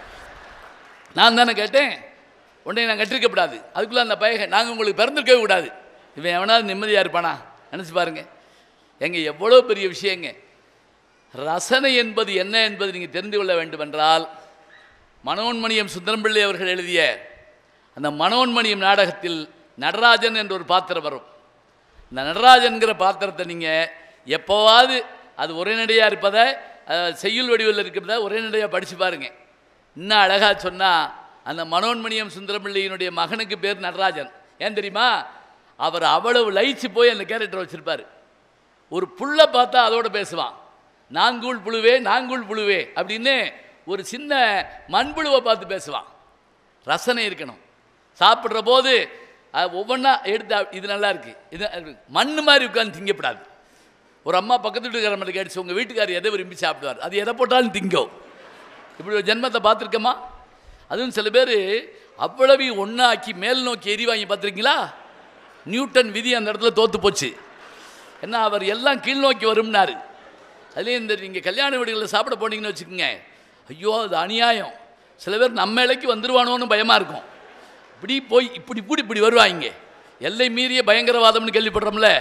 நான் தானே கேட்டேன் உடனே நான் கட்டிருக்கப்படாது அதுக்குள்ளே அந்த பையன் நாங்கள் உங்களுக்கு பிறந்திருக்கவே கூடாது இவன் எவனாவது நிம்மதியாக இருப்பானா நினச்சி பாருங்க எங்க எவ்வளோ பெரிய விஷயங்க ரசனை என்பது என்ன என்பது நீங்கள் தெரிந்து கொள்ள வேண்டுமென்றால் மனோன்மணியம் சுந்தரம்பிள்ளை அவர்கள் எழுதிய அந்த மனோன்மணியம் நாடகத்தில் நடராஜன் என்ற ஒரு பாத்திரம் வரும் இந்த நடராஜன்கிற பாத்திரத்தை நீங்கள் எப்போவாவது அது உரைநடையாக இருப்பதை அஹ், செய்யுள் வடிவில் இருக்கிறத உரைநடையாக படித்து பாருங்க இன்னும் அழகாக சொன்னால் அந்த மனோன்மணியம் சுந்தரம்பிள்ளையினுடைய மகனுக்கு பேர் நடராஜன் ஏன் தெரியுமா அவர் அவ்வளவு லயிச்சு போய் அந்த கேரக்டரை வச்சுருப்பார் ஒரு புல்லை பார்த்தா அதோட பேசுவான் நாங்கூழ் புழுவே நாங்கூழ் புழுவே அப்படின்னு ஒரு சின்ன மண்புழுவை பார்த்து பேசுவான் ரசனை இருக்கணும் சாப்பிட்ற போது அது ஒவ்வொன்றா எடுத்து அப்~ இது நல்லா இருக்கு இது மண் மாதிரி உட்காந்து திங்கப்படாது ஒரு அம்மா பக்கத்து வீட்டுக்காரம்கிட்ட கேட்டுச்சு உங்கள் வீட்டுக்காரர் எதை விரும்பி சாப்பிடுவார் அது எதை போட்டாலும் திங்கோ இப்படி ஒரு ஜென்மத்தை பார்த்துருக்கமா அதுவும் சில பேர் அவ்வளவு ஒன்றாக்கி மேல் நோக்கி எரி வாங்கி பார்த்துருக்கீங்களா நியூட்டன் விதி அந்த இடத்துல தோத்து போச்சு என்ன அவர் எல்லாம் கீழ் நோக்கி வரும்னாரு அதுலேயும் இந்த நீங்கள் கல்யாண வீடுகளில் சாப்பிட போனீங்கன்னு வச்சுக்கோங்க ஐயோ அது அநியாயம் சில பேர் நம்ம இலைக்கு வந்துருவானோன்னு பயமாக இருக்கும் இப்படி போய் இப்படி இப்படி இப்படி வருவாங்க எல்லை மீறிய பயங்கரவாதம்னு கேள்விப்படுறோம்ல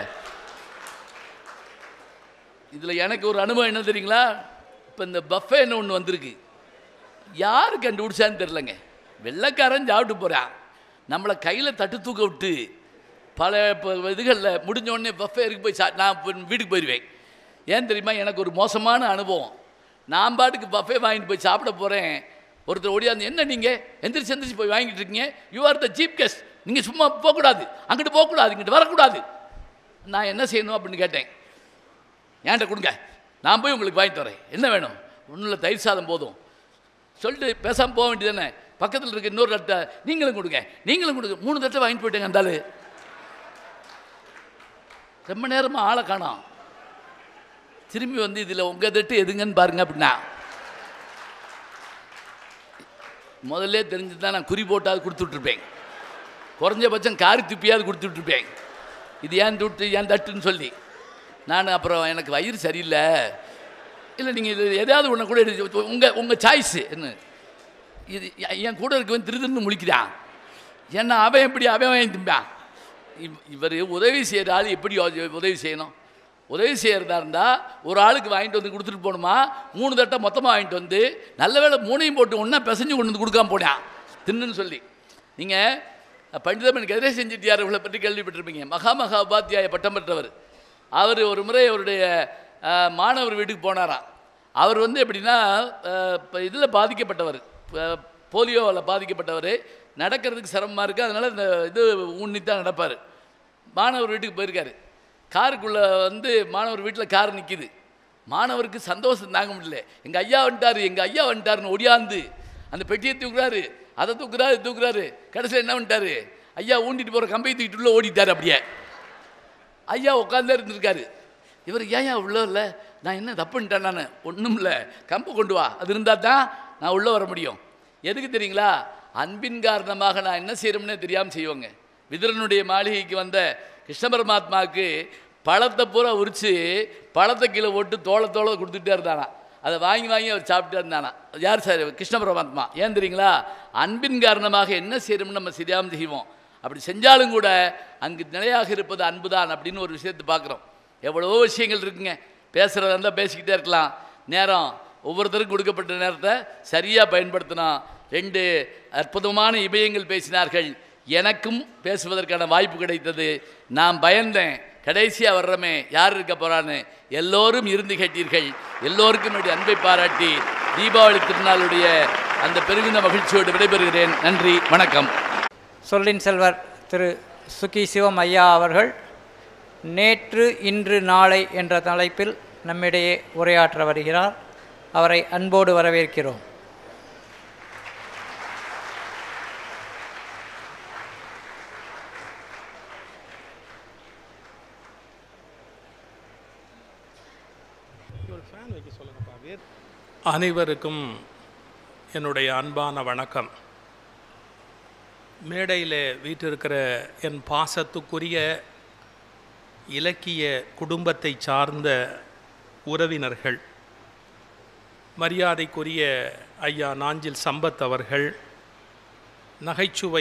இதில் எனக்கு ஒரு அனுபவம் என்ன தெரியுங்களா இப்போ இந்த பஃபேன்னு ஒன்று வந்திருக்கு யார் கண்டுபிடிச்சான்னு தெரிலங்க வெள்ளைக்காரன் சாப்பிட்டு போகிறான் நம்மளை கையில் தட்டு தூக்க விட்டு பல இப்போ இதுகளில் முடிஞ்ச உடனே பஃபேருக்கு போய் சா நான் இப்ப வீட்டுக்கு போயிடுவேன் ஏன் தெரியுமா எனக்கு ஒரு மோசமான அனுபவம் நான் பாட்டுக்கு பஃபே வாங்கிட்டு போய் சாப்பிட போகிறேன் ஒருத்தர் ஓடியாந்து என்ன நீங்கள் எந்திரிச்சு எந்திரிச்சு போய் வாங்கிட்டு இருக்கீங்க you are the chief guest நீங்கள் சும்மா போகக்கூடாது அங்கிட்டு போகக்கூடாது இங்கிட்டு வரக்கூடாது நான் என்ன செய்யணும் அப்படின்னு கேட்டேன் ஏன்ட்ட கொடுங்க நான் போய் உங்களுக்கு வாங்கிட்டு வரேன் என்ன வேணும் ஒன்றும் இல்லை தயிர் சாதம் போதும் சொல்லிட்டு பேசாமல் போக வேண்டியதானே பக்கத்தில் இருக்க இன்னொரு தட்டை நீங்களும் கொடுங்க நீங்களும் கொடுங்க மூணு தட்டை வாங்கிட்டு போயிட்டேங்க அந்த ஆளு ரொம்ப நேரமாக ஆளை காணோம் திரும்பி வந்து இதில் உங்கள் தட்டு எதுங்கன்னு பாருங்க அப்படின்னா முதல்ல தெரிஞ்சு தான் நான் குறி போட்டாவது கொடுத்துட்ருப்பேன் குறைஞ்சபட்சம் காரி துப்பியாவது கொடுத்துட்ருப்பேன் இது ஏன் துட்டு ஏன் தட்டுன்னு சொல்லி நான் அப்புறம் எனக்கு வயிறு சரியில்லை இல்லை நீங்கள் இது எதாவது ஒன்று கூட எடுத்து உங்கள் உங்கள் சாய்ஸு என்ன இது எ- என் கூட இருக்கவன் திருதுன்னு முழிக்கிறான் ஏன்னா அவன் எப்படி அவன் வாங்கி திம்பான் இவ் இவர் உதவி செய்கிற ஆள் எப்படி யோ- உதவி செய்யணும் உதவி செய்கிறதா இருந்தால் ஒரு ஆளுக்கு வாங்கிட்டு வந்து கொடுத்துட்டு போகணுமா மூணு தட்டை மொத்தமாக வாங்கிட்டு வந்து நல்ல வேளை மூணையும் போட்டு ஒன்றா பிசைஞ்சு கொண்டு வந்து கொடுக்காம போனான் தின்னுன்னு சொல்லி நீங்கள் பண்டிதமன் கதிரே செஞ்சிட்டியார் இவளை பற்றி கேள்விப்பட்டிருப்பீங்க மகாமகா உபாத்தியாய பட்டம் பெற்றவர் அவர் ஒரு முறை அவருடைய அஹ், மாணவர் வீட்டுக்கு போனாராம் அவர் வந்து எப்படின்னா இப்போ இதில் பாதிக்கப்பட்டவர் அஹ், போலியோவில் பாதிக்கப்பட்டவர் நடக்கிறதுக்கு சிரமமாக இருக்குது அதனால் இந்த இது ஊன்னித்தான் நடப்பார் மாணவர் வீட்டுக்கு போயிருக்காரு காருக்குள்ளே வந்து மாணவர் வீட்டில் கார் நிற்கிது மாணவருக்கு சந்தோஷம் தாங்க முடியல எங்கள் ஐயா வந்துட்டாரு எங்கள் ஐயா வந்துட்டாருன்னு ஒடியாந்து அந்த பெட்டியை தூக்குறாரு அதை தூக்குறாரு தூக்குறாரு கடைசியில் என்ன பண்ணிட்டாரு ஐயா ஊண்டிட்டு போகிற கம்பை தூக்கிட்டு உள்ள ஓடிட்டார் அப்படியே ஐயா உட்காந்தே இருந்திருக்காரு இவர் ஏன் உள்ள இல்லை நான் என்ன தப்புன்ட்டேன் நான் ஒன்றும் இல்லை கம்பு கொண்டு வா அது இருந்தால் தான் நான் உள்ளே வர முடியும் எதுக்கு தெரியுங்களா அன்பின் காரணமாக நான் என்ன செய்கிறோம்னே தெரியாமல் செய்வோங்க விதுரனுடைய மாளிகைக்கு வந்த கிருஷ்ண பரமாத்மாவுக்கு பழத்தை பூரா உரித்து பழத்தை கீழே போட்டு தோலை தோலை கொடுத்துட்டே இருந்தானா அதை வாங்கி வாங்கி அவர் சாப்பிட்டே இருந்தானா யார் சார் கிருஷ்ண பரமாத்மா ஏன் தெரியுங்களா அன்பின் காரணமாக என்ன செய்யணும்னு நம்ம செய்யாமல் செய்வோம் அப்படி செஞ்சாலும் கூட அங்கு நிலையாக இருப்பது அன்புதான் அப்படின்னு ஒரு விஷயத்தை பார்க்குறோம் எவ்வளவோ விஷயங்கள் இருக்குங்க பேசுகிறதா இருந்தால் பேசிக்கிட்டே இருக்கலாம் நேரம் ஒவ்வொருத்தருக்கும் கொடுக்கப்பட்ட நேரத்தை சரியாக பயன்படுத்தணும் ரெண்டு அற்புதமான இமயங்கள் பேசினார்கள் எனக்கும் பேசுவதற்கான வாய்ப்பு கிடைத்தது நான் பயந்தேன் கடைசியாக வர்றமே யார் இருக்க போகிறான்னு எல்லோரும் இருந்து கேட்டீர்கள் எல்லோருக்கும் என்னுடைய அன்பை பாராட்டி தீபாவளி திருநாளுடைய அந்த பெருமித மகிழ்ச்சியோடு விடைபெறுகிறேன் நன்றி வணக்கம் சொல்லின் செல்வர் திரு சுகி சிவம் ஐயா அவர்கள் நேற்று இன்று நாளை என்ற தலைப்பில் நம்மிடையே உரையாற்ற வருகிறார் அவரை அன்போடு வரவேற்கிறோம் அனைவருக்கும் என்னுடைய அன்பான வணக்கம் மேடையில் வீற்றிருக்கிற என் பாசத்துக்குரிய இலக்கிய குடும்பத்தை சார்ந்த உறவினர்கள் மரியாதைக்குரிய ஐயா நாஞ்சில் சம்பத் அவர்கள் நகைச்சுவை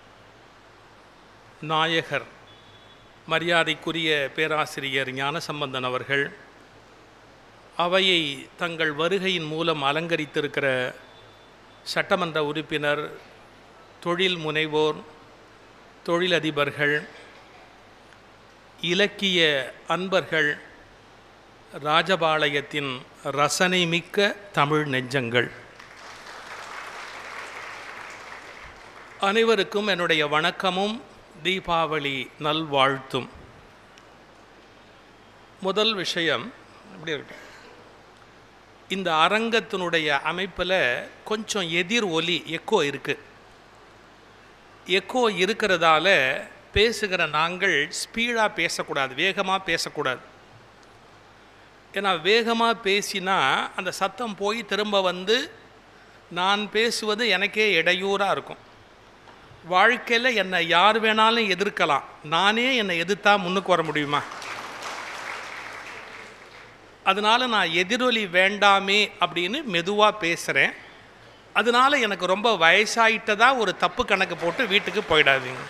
நாயகர் மரியாதைக்குரிய பேராசிரியர் ஞானசம்பந்தன் அவர்கள் அவையை தங்கள் வருகையின் மூலம் அலங்கரித்திருக்கிற சட்டமன்ற உறுப்பினர் தொழில் முனைவோர் தொழிலதிபர்கள் இலக்கிய அன்பர்கள் ராஜபாளையத்தின் ரசனை மிக்க தமிழ் நெஞ்சங்கள் அனைவருக்கும் என்னுடைய வணக்கமும் தீபாவளி நல்வாழ்த்தும் முதல் விஷயம் இப்படி இருக்கு இந்த அரங்கத்தினுடைய அமைப்பில் கொஞ்சம் எதிர் ஒலி எக்கோ இருக்குது எக்கோ இருக்கிறதால பேசுகிற நாங்கள் ஸ்பீடாக பேசக்கூடாது வேகமாக பேசக்கூடாது ஏன்னா வேகமாக பேசினா அந்த சத்தம் போய் திரும்ப வந்து நான் பேசுவது எனக்கே இடையூறாக இருக்கும் வாழ்க்கையில் என்னை யார் வேணாலும் எதிர்க்கலாம் நானே என்னை எதிர்த்தா முன்னுக்கு வர முடியுமா அதனால் நான் எதிரொலி வேண்டாமே அப்படின்னு மெதுவாக பேசுகிறேன் அதனால எனக்கு ரொம்ப வயசாயிட்டதா ஒரு தப்பு கணக்கு போட்டு வீட்டுக்கு போயிடாதீங்க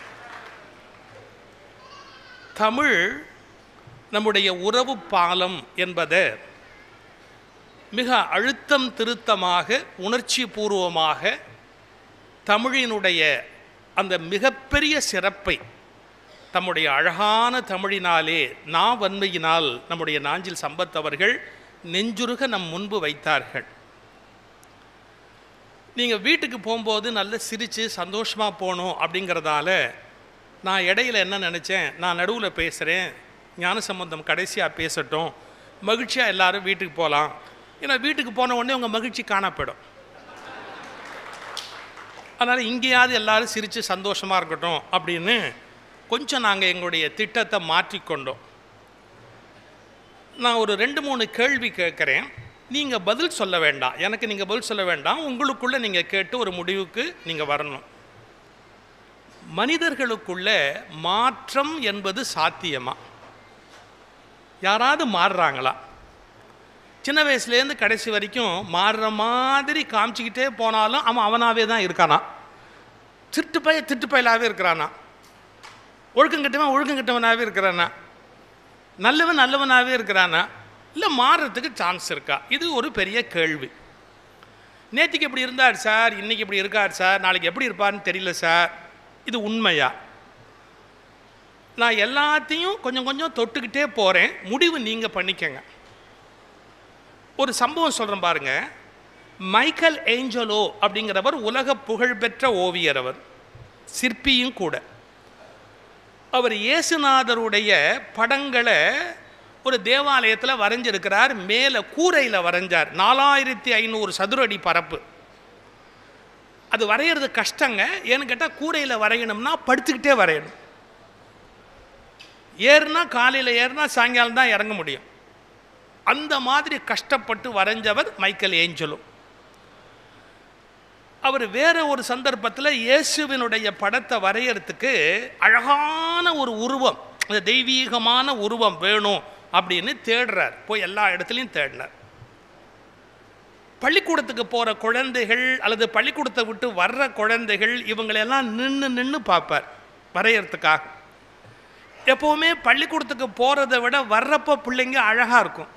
தமிழ் நம்முடைய உறவு பாலம் என்பதை மிக அழுத்தம் திருத்தமாக உணர்ச்சி பூர்வமாக தமிழினுடைய அந்த மிகப்பெரிய சிறப்பை தம்முடைய அழகான தமிழினாலே நா வன்மையினால் நம்முடைய நாஞ்சில் சம்பத் அவர்கள் நெஞ்சுருக நம் முன்பு வைத்தார்கள் நீங்கள் வீட்டுக்கு போகும்போது நல்ல சிரித்து சந்தோஷமாக போகணும் அப்படிங்கிறதால நான் இடையில என்ன நினச்சேன் நான் நடுவில் பேசுகிறேன் ஞான சம்பந்தம் கடைசியாக பேசட்டும் மகிழ்ச்சியாக எல்லாரும் வீட்டுக்கு போகலாம் ஏன்னா வீட்டுக்கு போன உடனே உங்கள் மகிழ்ச்சி காணப்படும் அதனால் இங்கேயாவது எல்லாரும் சிரித்து சந்தோஷமாக இருக்கட்டும் அப்படின்னு கொஞ்சம் நாங்கள் எங்களுடைய திட்டத்தை மாற்றிக்கொண்டோம் நான் ஒரு ரெண்டு மூணு கேள்வி கேட்குறேன் நீங்கள் பதில் சொல்ல வேண்டாம் எனக்கு நீங்கள் பதில் சொல்ல வேண்டாம் உங்களுக்குள்ளே நீங்கள் கேட்டு ஒரு முடிவுக்கு நீங்கள் வரணும் மனிதர்களுக்குள்ள மாற்றம் என்பது சாத்தியமா யாராவது மாறுறாங்களா சின்ன வயசுலேருந்து கடைசி வரைக்கும் மாறுற மாதிரி காமிச்சிக்கிட்டே போனாலும் அவன் அவனாவே தான் இருக்கானா திட்டு பய திட்டு பயலாகவே இருக்கிறானா ஒழுக்கம் கெட்டவன் ஒழுக்கம் கெட்டவனாகவே இருக்கிறானா நல்லவன் நல்லவனாகவே இருக்கிறானா இல்லை மாறுறதுக்கு சான்ஸ் இருக்கா இது ஒரு பெரிய கேள்வி நேற்றுக்கு இப்படி இருந்தார் சார் இன்றைக்கி இப்படி இருக்கார் சார் நாளைக்கு எப்படி இருப்பார்னு தெரியல சார் இது உண்மையா நான் எல்லாத்தையும் கொஞ்சம் கொஞ்சம் தொட்டுக்கிட்டே போகிறேன் முடிவு நீங்கள் பண்ணிக்கங்க ஒரு சம்பவம் சொல்கிறேன் பாருங்க மைக்கேல் ஏஞ்சலோ அப்படிங்கிறவர் உலக புகழ்பெற்ற ஓவியர் அவர் சிற்பியும் கூட அவர் இயேசுநாதருடைய படங்களை ஒரு தேவாலயத்தில் வரைஞ்சிருக்கிறார் மேலே கூரையில் வரைஞ்சார் நாலாயிரத்தி ஐநூறு சதுர அடி பரப்பு அது வரைகிறது கஷ்டங்க ஏன்னு கேட்டால் கூரையில் வரையணும்னா படுத்துக்கிட்டே வரையணும் ஏறுனா காலையில் ஏறுனா சாயங்காலம் தான் இறங்க முடியும் அந்த மாதிரி கஷ்டப்பட்டு வரைஞ்சவர் மைக்கேல் ஏஞ்சலோ அவர் வேற ஒரு சந்தர்ப்பத்தில் இயேசுவினுடைய படத்தை வரையறதுக்கு அழகான ஒரு உருவம் அந்த தெய்வீகமான உருவம் வேணும் அப்படின்னு தேடுறார் போய் எல்லா இடத்துலையும் தேடினார் பள்ளிக்கூடத்துக்கு போகிற குழந்தைகள் அல்லது பள்ளிக்கூடத்தை விட்டு வர்ற குழந்தைகள் இவங்களெல்லாம் நின்று நின்று பார்ப்பார் வரையறதுக்காக எப்போவுமே பள்ளிக்கூடத்துக்கு போகிறத விட வர்றப்ப பிள்ளைங்க அழகாக இருக்கும்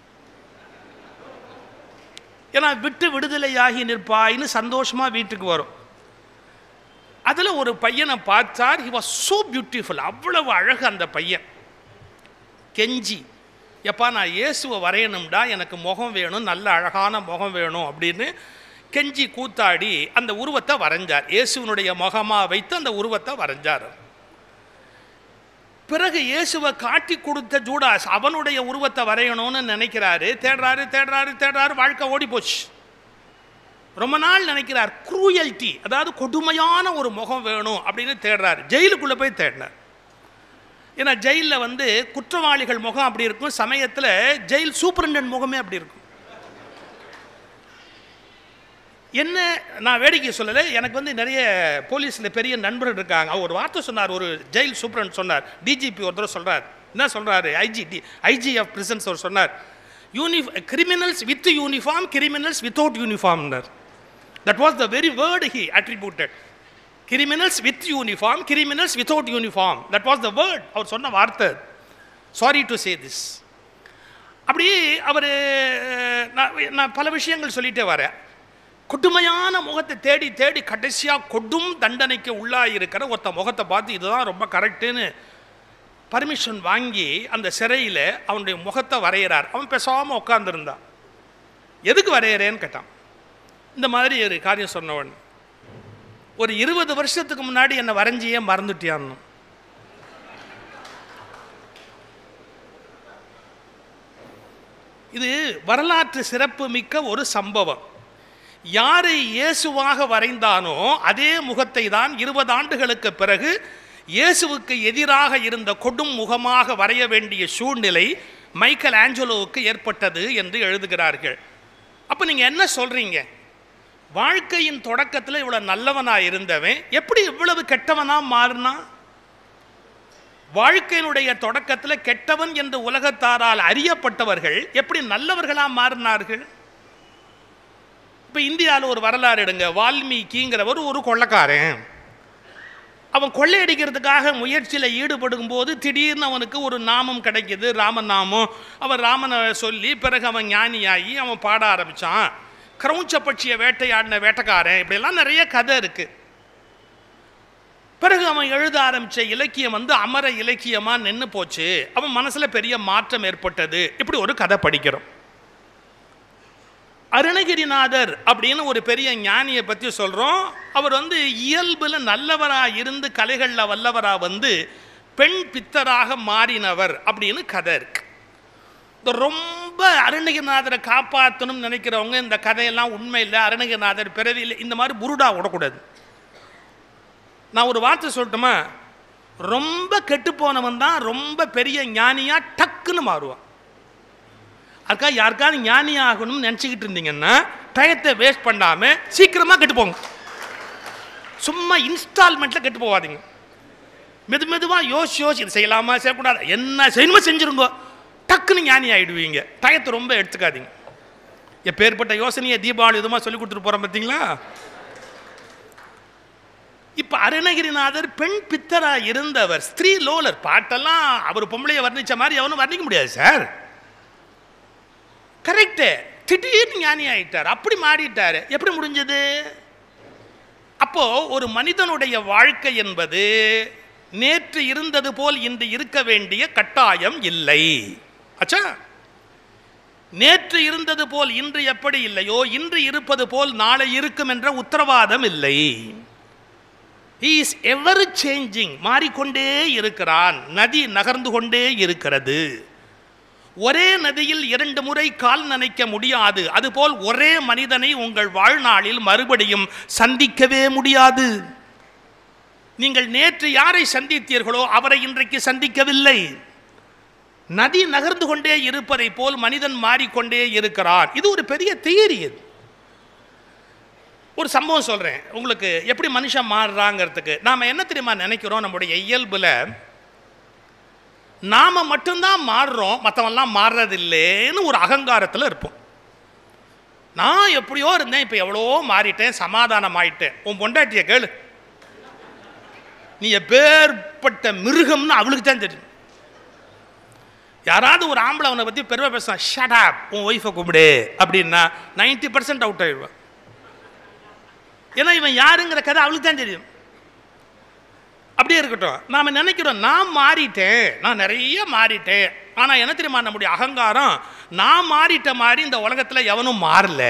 ஏன்னா விட்டு விடுதலையாகி நிற்பாயின்னு சந்தோஷமாக வீட்டுக்கு வரும் அதில் ஒரு பையனை பார்த்தார் ஹி வாஸ் ஸோ பியூட்டிஃபுல் அவ்வளவு அழகு அந்த பையன் கெஞ்சி எப்பா நான் இயேசுவை வரையணும்டா எனக்கு முகம் வேணும் நல்ல அழகான முகம் வேணும் அப்படின்னு கெஞ்சி கூத்தாடி அந்த உருவத்தை வரைஞ்சார் இயேசுவனுடைய முகமாக வைத்து அந்த உருவத்தை வரைஞ்சார் பிறகு இயேசுவை காட்டி கொடுத்த ஜூடாஸ் அவனுடைய உருவத்தை வரையணும்னு நினைக்கிறாரு தேடுறாரு தேடுறாரு தேடுறாரு வாழ்க்கை ஓடி போச்சு ரொம்ப நாள் நினைக்கிறார் குரூயல்ட்டி அதாவது கொடுமையான ஒரு முகம் வேணும் அப்படின்னு தேடுறாரு ஜெயிலுக்குள்ளே போய் தேடினார் ஏன்னா ஜெயிலில் வந்து குற்றவாளிகள் முகம் அப்படி இருக்கும் சமயத்தில் ஜெயில் சூப்பரண்டன்ட் முகமே அப்படி இருக்கும் என்ன நான் வேடிக்கை சொல்லலை எனக்கு வந்து நிறைய போலீஸில் பெரிய நண்பர்கள் இருக்காங்க அவர் ஒரு வார்த்தை சொன்னார் ஒரு ஜெயில் சூப்பரண்ட் சொன்னார் டிஜிபி ஒருத்தர் சொல்கிறார் என்ன சொல்கிறாரு IG D IG of prisons அவர் சொன்னார் யூனிஃப் criminals with uniform criminals without யூனிஃபார்ம்னர் that was the very word he attributed criminals with uniform criminals without uniform that was the word அவர் சொன்ன வார்த்தை சாரி டு சே திஸ் அப்படி அவர் நான் நான் பல விஷயங்கள் சொல்லிட்டே வரேன் கொடுமையான முகத்தை தேடி தேடி கடைசியாக கொடும் தண்டனைக்கு உள்ளாயிருக்கிற ஒருத்த முகத்தை பார்த்து இதுதான் ரொம்ப கரெக்டுன்னு பர்மிஷன் வாங்கி அந்த சிறையில் அவனுடைய முகத்தை வரைகிறார் அவன் பேசாமல் உட்காந்துருந்தான் எதுக்கு வரையறேன்னு கேட்டான் இந்த மாதிரி ஒரு காரியம் சொன்னவன் ஒரு இருபது வருஷத்துக்கு முன்னாடி என்னை வரைஞ்சியே மறந்துட்டியான்னு இது வரலாற்று சிறப்பு மிக்க ஒரு சம்பவம் யாரை இயேசுவாக வரைந்தானோ அதே முகத்தை தான் இருபது ஆண்டுகளுக்கு பிறகு இயேசுவுக்கு எதிராக இருந்த கொடும் முகமாக வரைய வேண்டிய சூழ்நிலை மைக்கேல் ஆஞ்சலோவுக்கு ஏற்பட்டது என்று எழுதுகிறார்கள் அப்போ நீங்கள் என்ன சொல்கிறீங்க வாழ்க்கையின் தொடக்கத்தில் இவ்வளோ நல்லவனாக இருந்தவன் எப்படி இவ்வளவு கெட்டவனாக மாறினா வாழ்க்கையினுடைய தொடக்கத்தில் கெட்டவன் என்று உலகத்தாரால் அறியப்பட்டவர்கள் எப்படி நல்லவர்களாக மாறினார்கள் இப்போ இந்தியாவில் ஒரு வரலாறு எடுங்க வால்மீகிங்கிறவர் ஒரு கொள்ளக்காரன் அவன் கொள்ளையடிக்கிறதுக்காக முயற்சியில் ஈடுபடும் போது திடீர்னு அவனுக்கு ஒரு நாமம் கிடைக்கிது ராமன் நாமம் அவன் ராமனை சொல்லி பிறகு அவன் ஞானியாகி அவன் பாட ஆரம்பித்தான் கிரௌஞ்ச பட்சியை வேட்டையாடின வேட்டைக்காரன் இப்படியெல்லாம் நிறைய கதை இருக்குது பிறகு அவன் எழுத ஆரம்பித்த இலக்கியம் வந்து அமர இலக்கியமாக நின்று போச்சு அவன் மனசில் பெரிய மாற்றம் ஏற்பட்டது இப்படி ஒரு கதை படிக்கிறோம் அருணகிரிநாதர் அப்படின்னு ஒரு பெரிய ஞானியை பற்றி சொல்கிறோம் அவர் வந்து இயல்பில் நல்லவராக இருந்து கலைகளில் வல்லவராக வந்து பெண் பித்தராக மாறினவர் அப்படின்னு கதை இருக்கு இந்த ரொம்ப அருணகிரிநாதரை காப்பாற்றணும்னு நினைக்கிறவங்க இந்த கதையெல்லாம் உண்மை இல்லை அருணகிரிநாதர் பிறவியில் இந்த மாதிரி புருடா விடக்கூடாது நான் ஒரு வார்த்தை சொல்லட்டுமா ரொம்ப கெட்டு போனவன் தான் ரொம்ப பெரிய ஞானியாக டக்குன்னு மாறுவான் அதுக்காக யாருக்காவது ஞானி ஆகணும்னு நினச்சிக்கிட்டு இருந்தீங்கன்னா டயத்தை வேஸ்ட் பண்ணாமல் சீக்கிரமாக கெட்டு போங்க சும்மா இன்ஸ்டால்மெண்ட்டில் கெட்டு போகாதீங்க மெது மெதுவாக யோசி யோசி இது செய்யலாமா செய்யக்கூடாது என்ன செய்யணுமோ செஞ்சுருங்க டக்குன்னு ஞானி ஆகிடுவீங்க டயத்தை ரொம்ப எடுத்துக்காதீங்க எப்பேற்பட்ட யோசனையை தீபாவளி இதுமாக சொல்லி கொடுத்துட்டு போகிறோம் பார்த்தீங்களா இப்போ அருணகிரிநாதர் பெண் பித்தரா இருந்தவர் ஸ்திரீ லோலர் பாட்டெல்லாம் அவர் பொம்பளையை வர்ணிச்ச மாதிரி அவனும் வர்ணிக்க முடியாது சார் கரெக்டு திடீர்னு ஞானி ஆயிட்டார் அப்படி மாறிட்டார் எப்படி முடிஞ்சது அப்போ ஒரு மனிதனுடைய வாழ்க்கை என்பது நேற்று இருந்தது போல் இன்று இருக்க வேண்டிய கட்டாயம் இல்லை அச்சா நேற்று இருந்தது போல் இன்று எப்படி இல்லையோ இன்று இருப்பது போல் நாளை இருக்கும் என்ற உத்தரவாதம் இல்லை இஸ் எவர் சேஞ்சிங் மாறிக்கொண்டே இருக்கிறான் நதி நகர்ந்து கொண்டே இருக்கிறது ஒரே நதியில் இரண்டு முறை கால் நனைக்க முடியாது அதுபோல் ஒரே மனிதனை உங்கள் வாழ்நாளில் மறுபடியும் சந்திக்கவே முடியாது நீங்கள் நேற்று யாரை சந்தித்தீர்களோ அவரை இன்றைக்கு சந்திக்கவில்லை நதி நகர்ந்து கொண்டே இருப்பதை போல் மனிதன் மாறிக்கொண்டே இருக்கிறான் இது ஒரு பெரிய தியரி இது ஒரு சம்பவம் சொல்கிறேன் உங்களுக்கு எப்படி மனுஷன் மாறுறாங்கிறதுக்கு நாம் என்ன தெரியுமா நினைக்கிறோம் நம்முடைய இயல்பில் நாம் மட்டும்தான் மாறுறோம் மற்றவன்லாம் மாறுறதில்லைன்னு ஒரு அகங்காரத்தில் இருப்போம் நான் எப்படியோ இருந்தேன் இப்போ எவ்வளோ மாறிட்டேன் சமாதானம் ஆயிட்டேன் உன் பொண்டாட்டிய கேளு நீ எப்பேற்பட்ட மிருகம்னு அவளுக்கு தான் தெரியும் யாராவது ஒரு ஆம்பளை அவனை பற்றி பெருமை பேசுவான் ஷட் அப் உன் ஒய்ஃபை கூப்பிடு அப்படின்னா நைன்டி பர்சன்ட் அவுட் ஆயிடுவான் ஏன்னா இவன் யாருங்கிற கதை அவளுக்கு தான் தெரியும் அப்படியே இருக்கட்டும் நாம் நினைக்கிறோம் நான் மாறிட்டேன் நான் நிறைய மாறிட்டேன் ஆனால் என்ன தெரியுமா நம்முடைய அகங்காரம் நான் மாறிட்ட மாதிரி இந்த உலகத்தில் எவனும் மாறல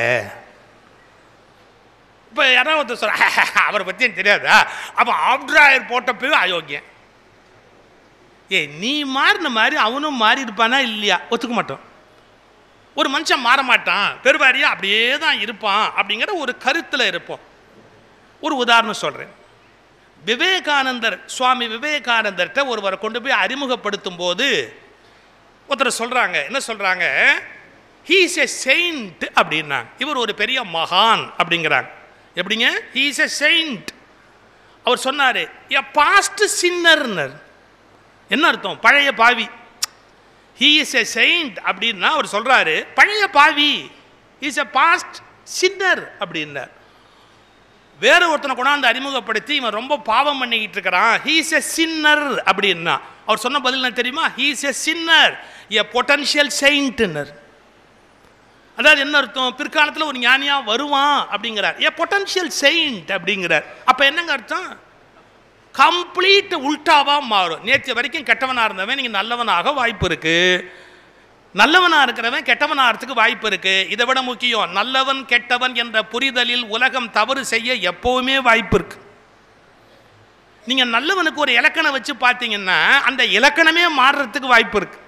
இப்போ யாராவது ஒருத்தர் சொல்ற அவரை பற்றி எனக்கு தெரியாதா அப்போ ஆப்ட்ராயர் போட்டப்பவே அயோக்கியம் ஏ நீ மாறின மாதிரி அவனும் மாறி இருப்பானா இல்லையா ஒத்துக்க மாட்டோம் ஒரு மனுஷன் மாற மாட்டான் பெருவாரியா அப்படியே தான் இருப்பான் அப்படிங்கிற ஒரு கருத்தில் இருப்போம் ஒரு உதாரணம் சொல்கிறேன் விவேகானந்தர் சுவாமி விவேகானந்தர்கிட்ட ஒருவரை கொண்டு போய் அறிமுகப்படுத்தும் போது ஒருத்தர் சொல்கிறாங்க என்ன சொல்கிறாங்க ஹீஸ் எ செயின்ட் அப்படின்னாங்க இவர் ஒரு பெரிய மகான் அப்படிங்கிறாங்க எப்படிங்க ஹீஸ் எ செயின்ட் அவர் சொன்னார் எ பாஸ்ட் சின்னர்னர் என்ன அர்த்தம் பழைய பாவி ஹீ இஸ் எ செயின்ட் அப்படின்னா அவர் சொல்கிறாரு பழைய பாவி இஸ் எ பாஸ்ட் சின்னர் அப்படின்னார் வேற ஒருத்தனை கொண்டாந்து அறிமுகப்படுத்தி இவன் ரொம்ப பாவம் பண்ணிக்கிட்டு இருக்கிறான் ஹீஸ் எ சின்னர் அப்படின்னா அவர் சொன்ன பதில் என்ன தெரியுமா ஹீஸ் எ சின்னர் எ பொட்டன்ஷியல் செயின்ட்னர் அதாவது என்ன அர்த்தம் பிற்காலத்தில் ஒரு ஞானியா வருவான் அப்படிங்கிறார் ஏ பொட்டன்ஷியல் செயின்ட் அப்படிங்கிறார் அப்போ என்னங்க அர்த்தம் கம்ப்ளீட் உல்டாவா மாறும் நேற்று வரைக்கும் கெட்டவனா இருந்தவன் நீங்க நல்லவனாக வாய்ப்பு இருக்கு நல்லவனா இருக்கிறவன் கெட்டவனா இருக்கிறதுக்கு வாய்ப்பு இருக்கு இதை விட முக்கியம் நல்லவன் கெட்டவன் என்ற புரிதலில் உலகம் தவறு செய்ய எப்பவுமே வாய்ப்பு இருக்கு நீங்க நல்லவனுக்கு ஒரு இலக்கணம் வச்சு பார்த்தீங்கன்னா அந்த இலக்கணமே மாறுறதுக்கு வாய்ப்பு இருக்கு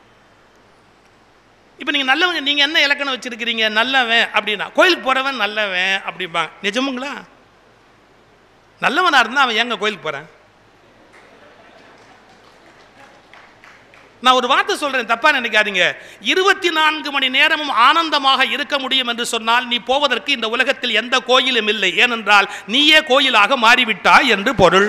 இப்போ நீங்கள் நல்லவங்க நீங்கள் என்ன இலக்கணம் வச்சிருக்கிறீங்க நல்லவன் அப்படின்னா கோயிலுக்கு போகிறவன் நல்லவன் அப்படிம்பாங்க நிஜமுங்களா நல்லவனாக இருந்தால் அவன் எங்க கோயிலுக்கு போகிறான் நான் ஒரு வார்த்தை சொல்றேன் தப்பா நினைக்காதீங்க இருபத்தி நான்கு மணி நேரமும் ஆனந்தமாக இருக்க முடியும் என்று சொன்னால் நீ போவதற்கு இந்த உலகத்தில் எந்த கோயிலும் இல்லை ஏனென்றால் நீயே கோயிலாக மாறிவிட்டாய் என்று பொருள்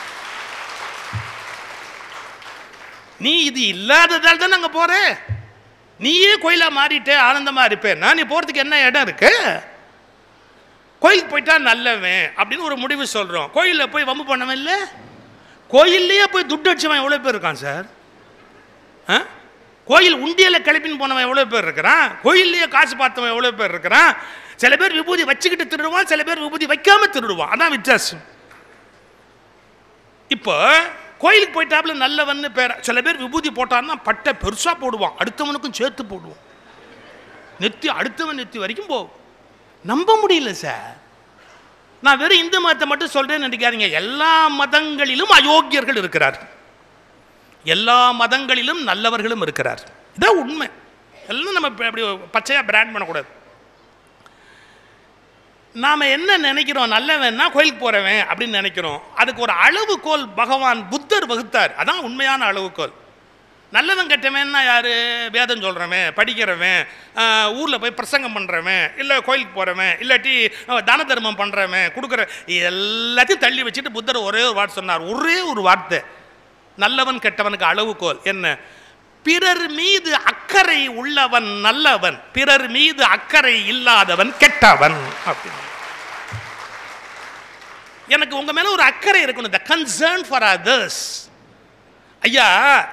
நீ இது இல்லாததால் தான் அங்கே போற நீயே கோயிலா மாறிட்டே ஆனந்தமா இருப்பேன்னா நீ போறதுக்கு என்ன இடம் இருக்கு கோயிலுக்கு போயிட்டா நல்லவன் அப்படின்னு ஒரு முடிவு சொல்றோம் கோயிலில் போய் வம்பு பண்ணவன் இல்லை கோயில்லையே போய் துட்டு அடிச்சவன் எவ்வளோ பேர் இருக்கான் சார் ஆ? கோயில் உண்டியல கிளப்பின்னு போனவன் எவ்வளோ பேர் இருக்கிறான் கோயில்லையே காசு பார்த்தவன் எவ்வளோ பேர் இருக்கிறான் சில பேர் விபூதி வச்சுக்கிட்டு திருடுவான் சில பேர் விபூதி வைக்காம திருடுவான் அதான் வித்தியாசம் இப்போ கோயிலுக்கு போயிட்டாப்புல நல்லவன்னு பேர் சில பேர் விபூதி போட்டான்னா பட்டை பெருசா போடுவான் அடுத்தவனுக்கும் சேர்த்து போடுவான் நெத்தி அடுத்தவன் நெத்தி வரைக்கும் போகும் நம்ப முடியல சார் நான் வெறும் இந்து மதத்தை மட்டும் சொல்றேன்னு நினைக்காதீங்க எல்லா மதங்களிலும் அயோக்கியர்கள் இருக்கிறார்கள் எல்லா மதங்களிலும் நல்லவர்களும் இருக்கிறார் இதான் உண்மை எல்லாம் நம்ம இப்ப அப்படி பச்சையாக பிராண்ட் பண்ணக்கூடாது நாம் என்ன நினைக்கிறோம் நல்லவன்னா கோயிலுக்கு போகிறவன் அப்படின்னு நினைக்கிறோம் அதுக்கு ஒரு அளவுகோல் பகவான் புத்தர் வகுத்தார் அதான் உண்மையான அளவுகோல் நல்லவன் கெட்டவன்னா யார் வேதம் சொல்கிறவன் படிக்கிறவன் ஊரில் போய் பிரசங்கம் பண்ணுறவன் இல்லை கோயிலுக்கு போகிறவன் இல்லாட்டி அஹ், தான தர்மம் பண்ணுறவன் கொடுக்குற எல்லாத்தையும் தள்ளி வச்சுட்டு புத்தர் ஒரே ஒரு வார்த்தை சொன்னார் ஒரே ஒரு வார்த்தை நல்லவன் கெட்டவனுக்கு அளவுகோல் என்ன பிறர் மீது அக்கறை உள்ளவன் நல்லவன் பிறர் மீது அக்கறை இல்லாதவன் கெட்டவன் அப்படின்னு எனக்கு உங்க மேல ஒரு அக்கறை இருக்கணும் த கன்சர்ன் ஃபார் அதர்ஸ் ஐயா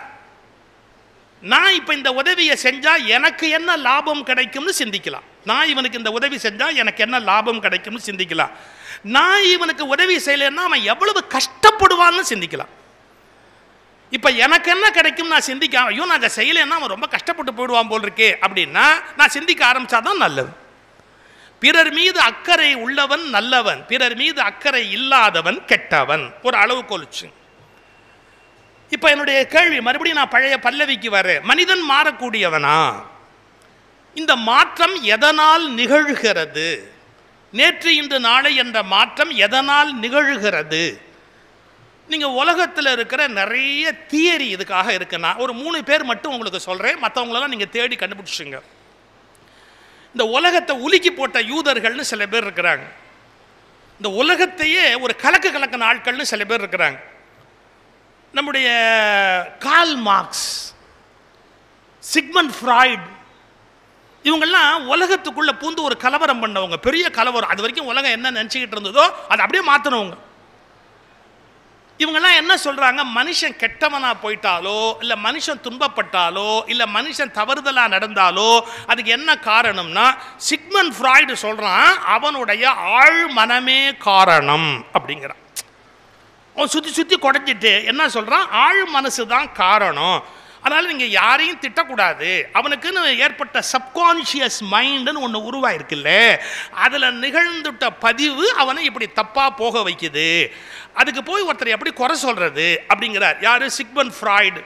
நான் இப்போ இந்த உதவியை செஞ்சா எனக்கு என்ன லாபம் கிடைக்கும்னு சிந்திக்கலாம் நான் இவனுக்கு இந்த உதவி செஞ்சா எனக்கு என்ன லாபம் கிடைக்கும்னு சிந்திக்கலாம் நான் இவனுக்கு உதவி செய்யலைன்னா அவன் எவ்வளவு கஷ்டப்படுவான்னு சிந்திக்கலாம் இப்போ எனக்கு என்ன கிடைக்கும் நான் சிந்திக்க ஐயோ நான் அதை செய்யலைன்னா அவன் ரொம்ப கஷ்டப்பட்டு போயிடுவான் போல் இருக்கே அப்படின்னா நான் சிந்திக்க ஆரம்பிச்சாதான் நல்லது பிறர் மீது அக்கறை உள்ளவன் நல்லவன் பிறர் மீது அக்கறை இல்லாதவன் கெட்டவன் ஒரு அளவு கொலுச்சு இப்போ என்னுடைய கேள்வி மறுபடியும் நான் பழைய பல்லவிக்கு வரேன் மனிதன் மாறக்கூடியவனா இந்த மாற்றம் எதனால் நிகழ்கிறது நேற்று இன்று நாளை என்ற மாற்றம் எதனால் நிகழ்கிறது நீங்கள் உலகத்தில் இருக்கிற நிறைய தியரி இதுக்காக இருக்குன்னா ஒரு மூணு பேர் மட்டும் உங்களுக்கு சொல்கிறேன் மற்றவங்களெல்லாம் நீங்கள் தேடி கண்டுபிடிச்சிங்க இந்த உலகத்தை உலுக்கி போட்ட யூதர்கள்னு சில பேர் இருக்கிறாங்க இந்த உலகத்தையே ஒரு கலக்கு கலக்கின ஆட்கள்னு சில பேர் இருக்கிறாங்க நம்முடைய கால் மார்க்ஸ் சிக்மண்ட் ஃப்ராய்ட் இவங்கெல்லாம் உலகத்துக்குள்ள பூந்து ஒரு கலவரம் பண்ணவங்க பெரிய கலவரம் அது வரைக்கும் உலகம் என்ன நினச்சிக்கிட்டு இருந்ததோ அதை அப்படியே மாற்றினவங்க இவங்கெல்லாம் என்ன சொல்றாங்க மனுஷன் கெட்டவனா போயிட்டாலோ இல்லை மனுஷன் துன்பப்பட்டாலோ இல்லை மனுஷன் தவறுதலா நடந்தாலோ அதுக்கு என்ன காரணம்னா சிக்மன் ஃப்ராய்டு சொல்றான் அவனுடைய ஆழ் மனமே காரணம் அப்படிங்கிறான் அவன் சுற்றி சுற்றி குடைஞ்சிட்டு என்ன சொல்கிறான் ஆழ் மனசு தான் காரணம் அதனால் நீங்கள் யாரையும் திட்டக்கூடாது அவனுக்குன்னு ஏற்பட்ட சப்கான்ஷியஸ் மைண்டுன்னு ஒன்று உருவாயிருக்குல்ல அதில் நிகழ்ந்துட்ட பதிவு அவனை இப்படி தப்பாக போக வைக்குது அதுக்கு போய் ஒருத்தர் எப்படி குறை சொல்கிறது அப்படிங்கிறார் யார் சிக்மன் ஃப்ராய்டு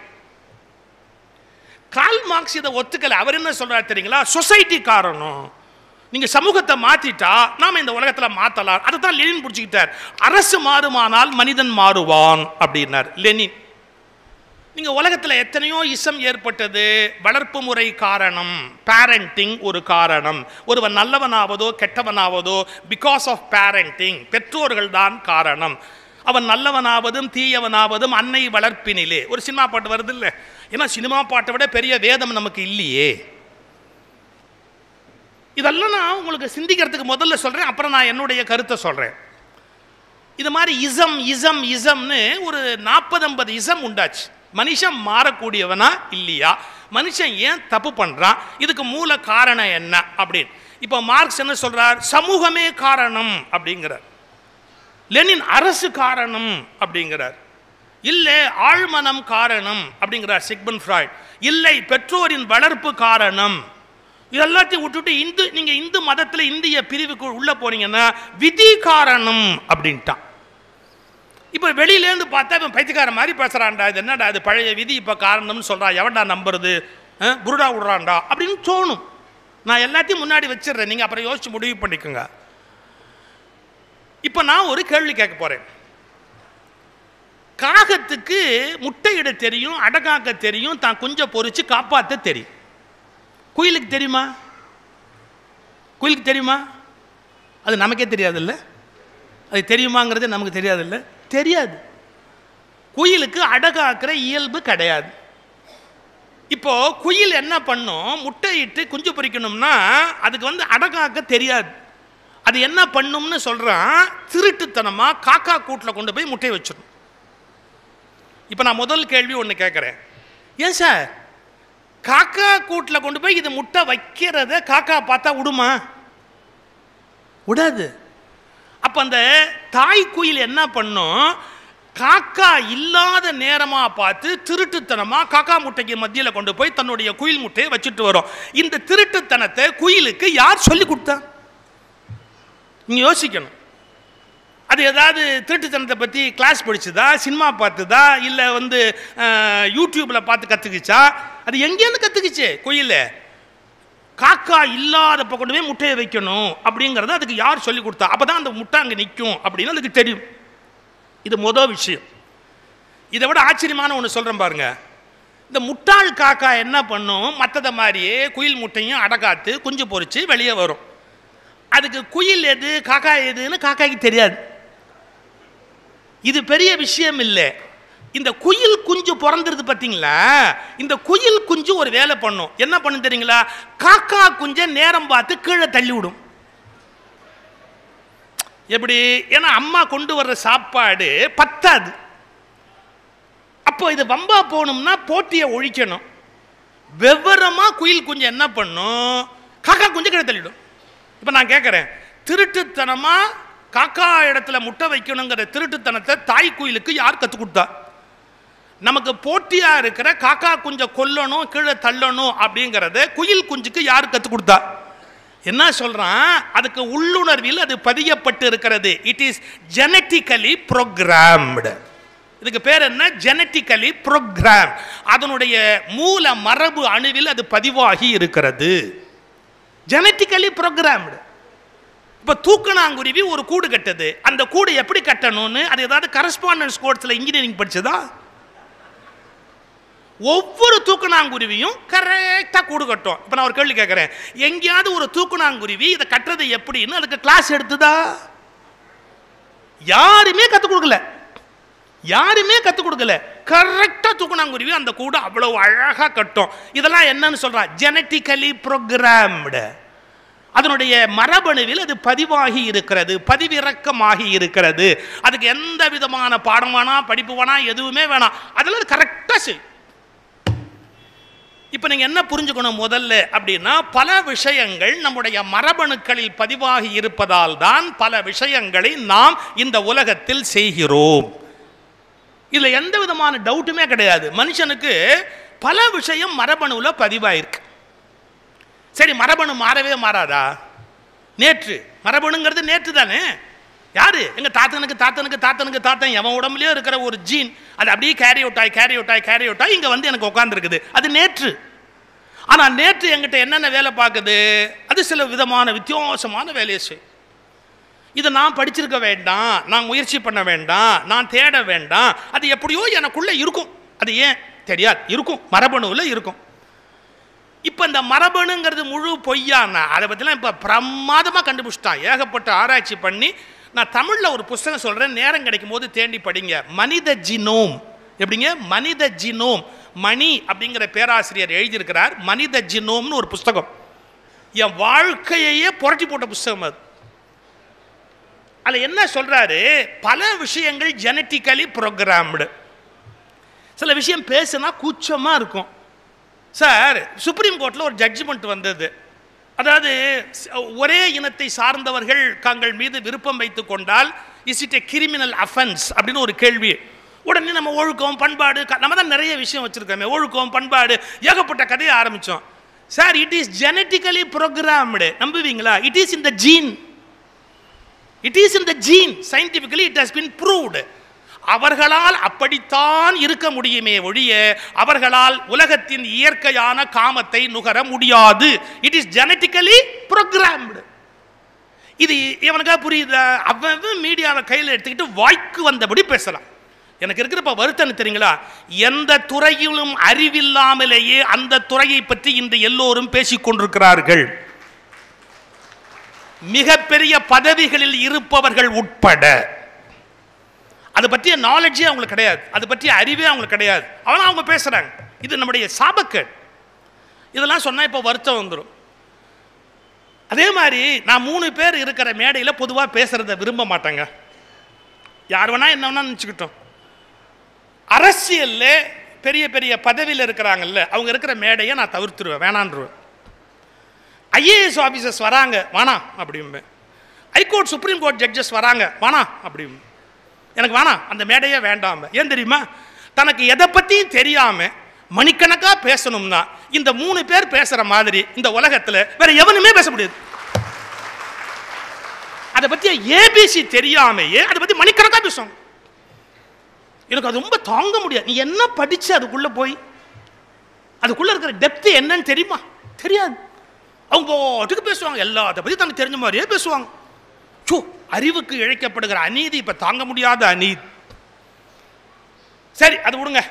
கால் மார்க்ஸ் இதை ஒத்துக்கலை அவர் என்ன சொல்கிறார் தெரியுங்களா சொசைட்டி காரணம் நீங்கள் சமூகத்தை மாற்றிட்டா நாம் இந்த உலகத்தில் மாற்றலாம் அதை தான் லெனின் பிடிச்சிக்கிட்டார் அரசு மாறுமானால் மனிதன் மாறுவான் அப்படின்னார் லெனின் நீங்கள் உலகத்தில் எத்தனையோ இசம் ஏற்பட்டது வளர்ப்பு முறை காரணம் பேரண்டிங் ஒரு காரணம் ஒருவன் நல்லவனாவதோ கெட்டவனாவதோ பிகாஸ் ஆஃப் பேரண்டிங் பெற்றோர்கள் தான் காரணம் அவன் நல்லவனாவதும் தீயவனாவதும் அன்னை வளர்ப்பினிலே ஒரு சினிமா பாட்டு வருது இல்லை ஏன்னா சினிமா பாட்டை விட பெரிய வேதம் நமக்கு இல்லையே இதெல்லாம் நான் உங்களுக்கு சிந்திக்கிறதுக்கு முதல்ல சொல்கிறேன் அப்புறம் நான் என்னுடைய கருத்தை சொல்கிறேன் இது மாதிரி இசம் இசம் இசம்னு ஒரு நாற்பது ஐம்பது இசம் உண்டாச்சு மனுஷன் மாறக்கூடியவனா இல்லையா மனுஷன் ஏன் தப்பு பண்ணுறான் இதுக்கு மூல காரணம் என்ன அப்படின்னு இப்போ மார்க்ஸ் என்ன சொல்றார் சமூகமே காரணம் அப்படிங்கிறார் லெனின் அரசு காரணம் அப்படிங்கிறார் இல்லை ஆழ்மனம் காரணம் அப்படிங்கிறார் சிக்மன் ஃப்ராய்ட் இல்லை பெற்றோரின் வளர்ப்பு காரணம் இது எல்லாத்தையும் விட்டுட்டு இந்து நீங்கள் இந்து மதத்தில் இந்திய பிரிவுக்கு உள்ளே போனீங்கன்னா விதி காரணம் அப்படின்ட்டான் இப்போ வெளியிலேருந்து பார்த்தா இவன் பைத்தியக்கார மாதிரி பேசுகிறான்டா இது என்னடா இது பழைய விதி இப்போ காரணம்னு சொல்கிறான் எவன்டா நம்புறது அஹ், புருடா விடுறான்டா அப்படின்னு தோணும் நான் எல்லாத்தையும் முன்னாடி வச்சிடுறேன் நீங்கள் அப்புறம் யோசிச்சு முடிவு பண்ணிக்கோங்க இப்போ நான் ஒரு கேள்வி கேட்க போகிறேன் காகத்துக்கு முட்டையிட தெரியும் அடகாக்க தெரியும் தான் குஞ்ச பொறிச்சு காப்பாற்ற தெரியும் குயிலுக்கு தெரியுமா குயிலுக்கு தெரியுமா அது நமக்கே தெரியாதுல்ல அது தெரியுமாங்கிறது நமக்கு தெரியாதுல்ல தெரியாது குயிலுக்கு அடகாக்கிற இயல்பு கிடையாது இப்போ குயில் என்ன பண்ணும் முட்டையிட்டு குஞ்சு பொரிக்கணும்னா அதுக்கு வந்து அடகாக்க தெரியாது அது என்ன பண்ணும்னு சொல்றான் திருட்டுத்தனமா காக்கா கூட்டில் கொண்டு போய் முட்டையை வச்சிடும் இப்போ நான் முதல் கேள்வி ஒன்று கேட்குறேன் ஏன் சார் காக்கா கூட்டில் கொண்டு போய் இது முட்டை வைக்கிறத காக்கா பார்த்தா விடுமா விடாது அப்போ அந்த தாய் குயில் என்ன பண்ணும் காக்கா இல்லாத நேரமாக பார்த்து திருட்டுத்தனமாக காக்கா முட்டைக்கு மத்தியில் கொண்டு போய் தன்னுடைய குயில் முட்டையை வச்சுட்டு வரும் இந்த திருட்டுத்தனத்தை குயிலுக்கு யார் சொல்லி கொடுத்தா நீங்கள் யோசிக்கணும் அது ஏதாவது திருட்டுத்தனத்தை பற்றி கிளாஸ் படிச்சுதா சினிமா பார்த்துதா இல்லை வந்து யூடியூப்பில் பார்த்து கற்றுக்குச்சா அது எங்கேருந்து கற்றுக்குச்சு குயில் காக்கா இல்லாதப்ப கொண்டு போய் முட்டையை வைக்கணும் அப்படிங்கிறத அதுக்கு யார் சொல்லி கொடுத்தா அப்போ தான் அந்த முட்டை அங்கே நிற்கும் அப்படின்னு அதுக்கு தெரியும் இது மொதல் விஷயம் இதை விட ஆச்சரியமான ஒன்று சொல்கிறேன் பாருங்க இந்த முட்டாள் காக்கா என்ன பண்ணும் மற்றதை மாதிரியே குயில் முட்டையும் அடகாத்து குஞ்சு பொரிச்சு வெளியே வரும் அதுக்கு குயில் எது காக்கா எதுன்னு காக்காய்க்கு தெரியாது இது பெரிய விஷயம் இல்லை இந்த குயில் குஞ்சு பிறந்துருது பார்த்தீங்களா இந்த குயில் குஞ்சு ஒரு வேலை பண்ணும் என்ன பண்ணும் தெரியுங்களா காக்கா குஞ்சை நேரம் பார்த்து கீழே தள்ளி விடும் எப்படி ஏன்னா அம்மா கொண்டு வர்ற சாப்பாடு பத்தாது அப்போ இது வம்பா போகணும்னா போட்டியை ஒழிக்கணும் விவரமா குயில் குஞ்சு என்ன பண்ணும் காக்கா குஞ்சு கீழே தள்ளிடும் இப்போ நான் கேட்குறேன் திருட்டுத்தனமா காக்கா இடத்துல முட்டை வைக்கணுங்கிற திருட்டுத்தனத்தை தாய் குயிலுக்கு யார் கற்றுக் கொடுத்தா நமக்கு போட்டியா இருக்கிற காக்கா குஞ்சை கொல்லணும் கீழே தள்ளணும் அப்படிங்கிறத குயில் குஞ்சுக்கு யார் கற்றுக் கொடுத்தா என்ன சொல்றான் அதுக்கு உள்ளுணர்வில் அது பதியப்பட்டு இருக்கிறது இட் இஸ் ஜெனட்டிக்கலி ப்ரோக்ராம்டு இதுக்கு பேர் என்ன ஜெனட்டிக்கலி ப்ரோக்ராம் அதனுடைய மூல மரபு அணுவில் அது பதிவாகி இருக்கிறது ஜெனட்டிக்கலி ப்ரோக்ராம்டு இப்போ தூக்கணாங்குருவி ஒரு கூடு கட்டுது அந்த கூடு எப்படி கட்டணும்னு அது ஏதாவது கரஸ்பாண்டன்ஸ் கோர்ஸில் இன்ஜினியரிங் படிச்சதா ஒவ்வொரு தூக்கணாங்குருவியும் கரெக்டாக கூடு கட்டும் இப்போ நான் ஒரு கேள்வி கேட்குறேன் எங்கேயாவது ஒரு தூக்கணாங்குருவி இதை கட்டுறது எப்படின்னு அதுக்கு கிளாஸ் எடுத்துதா யாருமே கற்றுக் கொடுக்கல யாருமே கற்றுக் கொடுக்கல கரெக்டாக தூக்கணாங்குருவி அந்த கூடு அவ்வளவு அழகாக கட்டும் இதெல்லாம் என்னன்னு சொல்றா ஜெனட்டிக்கலி ப்ரோக்ராம்டு அதனுடைய மரபணுவில் அது பதிவாகி இருக்கிறது பதிவிறக்கமாகி இருக்கிறது அதுக்கு எந்த விதமான பாடம் வேணா படிப்பு வேணா எதுவுமே வேணாம் அதெல்லாம் அது கரெக்டாக செய்யும் இப்போ நீங்கள் என்ன புரிஞ்சுக்கணும் முதல்ல அப்படின்னா பல விஷயங்கள் நம்முடைய மரபணுக்களில் பதிவாகி இருப்பதால் தான் பல விஷயங்களை நாம் இந்த உலகத்தில் செய்கிறோம் இதில் எந்த விதமான டவுட்டுமே கிடையாது மனுஷனுக்கு பல விஷயம் மரபணுவில் பதிவாயிருக்கு சரி மரபணு மாறவே மாறாதா நேற்று மரபணுங்கிறது நேற்று தானே யாரு எங்க தாத்தனுக்கு தாத்தனுக்கு தாத்தனுக்கு தாத்தன் எவன் உடம்புலயே இருக்கிற ஒரு ஜீன் அது அப்படியே கேரி அவுட் ஆகி கேரி அவுட் ஆகி கேரி அவுட் ஆகி இங்க வந்து எனக்கு உட்காந்துருக்குது அது நேற்று ஆனா நேற்று எங்கிட்ட என்னென்ன வேலை பார்க்குது அது சில விதமான வித்தியாசமான வேலையை செய்யும் இதை நான் படிச்சிருக்க வேண்டாம் நான் முயற்சி பண்ண வேண்டாம் நான் தேட வேண்டாம் அது எப்படியோ எனக்குள்ள இருக்கும் அது ஏன் தெரியாது இருக்கும் மரபணுவில் இருக்கும் இப்போ இந்த மரபணுங்கிறது முழு பொய்யானா அதை பற்றிலாம் இப்போ பிரமாதமாக கண்டுபிடிச்சிட்டான் ஏகப்பட்ட ஆராய்ச்சி பண்ணி நான் தமிழில் ஒரு புஸ்தகம் சொல்கிறேன் நேரம் கிடைக்கும் போது தேண்டி படிங்க மனித ஜினோம் எப்படிங்க மனித ஜினோம் மணி அப்படிங்கிற பேராசிரியர் எழுதியிருக்கிறார் மனித ஜினோம்னு ஒரு புஸ்தகம் என் வாழ்க்கையையே புரட்டி போட்ட புஸ்தகம் அது அதில் என்ன சொல்கிறாரு பல விஷயங்கள் ஜெனட்டிக்கலி ப்ரோக்ராம்டு சில விஷயம் பேசுனா கூச்சமாக இருக்கும் சார் சுப்ரீம் கோர்ட்டில் ஒரு ஜட்ஜ்மெண்ட் வந்தது அதாவது ஸ்- ஒரே இனத்தை சார்ந்தவர்கள் தங்கள் மீது விருப்பம் வைத்து கொண்டால் is it a criminal offence அப்படின்னு ஒரு கேள்வி உடனே நம்ம ஒழுக்கம் பண்பாடு க- நம்ம தான் நிறைய விஷயம் வச்சுருக்கோமே ஒழுக்கம் பண்பாடு ஏகப்பட்ட கதையை ஆரம்பித்தோம் sir it is genetically programmed நம்புவீங்களா it is in the gene it is in the gene scientifically it has been proved அவர்களால் அப்படித்தான் இருக்க முடியுமே ஒழிய அவர்களால் உலகத்தின் இயற்கையான காமத்தை நுகர முடியாது இட் இஸ் ஜெனட்டிக்கலி ப்ரோக்ராம்டு இது இவனுக்கா புரியுதா அவன் மீடியாவை கையில் எடுத்துக்கிட்டு வாய்க்கு வந்தபடி பேசலாம் எனக்கு இருக்கிறப்ப வருத்தம் தெரியுங்களா எந்த துறையிலும் அறிவில்லாமலேயே அந்த துறையை பற்றி இந்த எல்லோரும் பேசிக் கொண்டிருக்கிறார்கள் மிகப்பெரிய பதவிகளில் இருப்பவர்கள் உட்பட அது பற்றிய நாலேஜே அவங்களுக்கு கிடையாது அது பற்றிய அறிவே அவங்களுக்கு கிடையாது ஆனால் அவங்க பேசுகிறாங்க இது நம்முடைய சாபக்கேடு இதெல்லாம் சொன்னால் இப்போ வருத்தம் வந்துடும் அதே மாதிரி நான் மூணு பேர் இருக்கிற மேடையில் பொதுவாக பேசுகிறத விரும்ப மாட்டேங்க யார் வேணா என்ன வேணா நினச்சிக்கிட்டோம் அரசியல்ல பெரிய பெரிய பதவியில் இருக்கிறாங்கல்ல அவங்க இருக்கிற மேடையை நான் தவிர்த்துருவேன் வேணான்றுவேன் ஐஏஎஸ் ஆஃபீஸர்ஸ் வராங்க வேணாம் அப்படிம்பேன் ஹைகோர்ட் சுப்ரீம் கோர்ட் ஜட்ஜஸ் வராங்க வேணாம் அப்படிம்பேன் எனக்கு வேணாம் அந்த மேடையே வேண்டாம ஏன் தெரியுமா தனக்கு எதை பற்றியும் தெரியாம மணிக்கணக்காக பேசணும்னா இந்த மூணு பேர் பேசுகிற மாதிரி இந்த உலகத்தில் வேற எவனுமே பேச முடியாது அதை பற்றிய ஏபிசி தெரியாமையே அதை பற்றி மணிக்கணக்காக பேசுவாங்க எனக்கு அது ரொம்ப தாங்க முடியாது நீ என்ன படிச்சு அதுக்குள்ள போய் அதுக்குள்ள இருக்கிற டெப்த் என்னன்னு தெரியுமா தெரியாது அவங்க பாட்டுக்கு பேசுவாங்க எல்லாத்த பத்தி தனக்கு தெரிஞ்ச மாதிரியே பேசுவாங்க சோ அறிவுக்கு இழைக்கப்படுகிற அநீதி இப்ப தாங்க முடியாத அநீதி சரி அது விடுங்க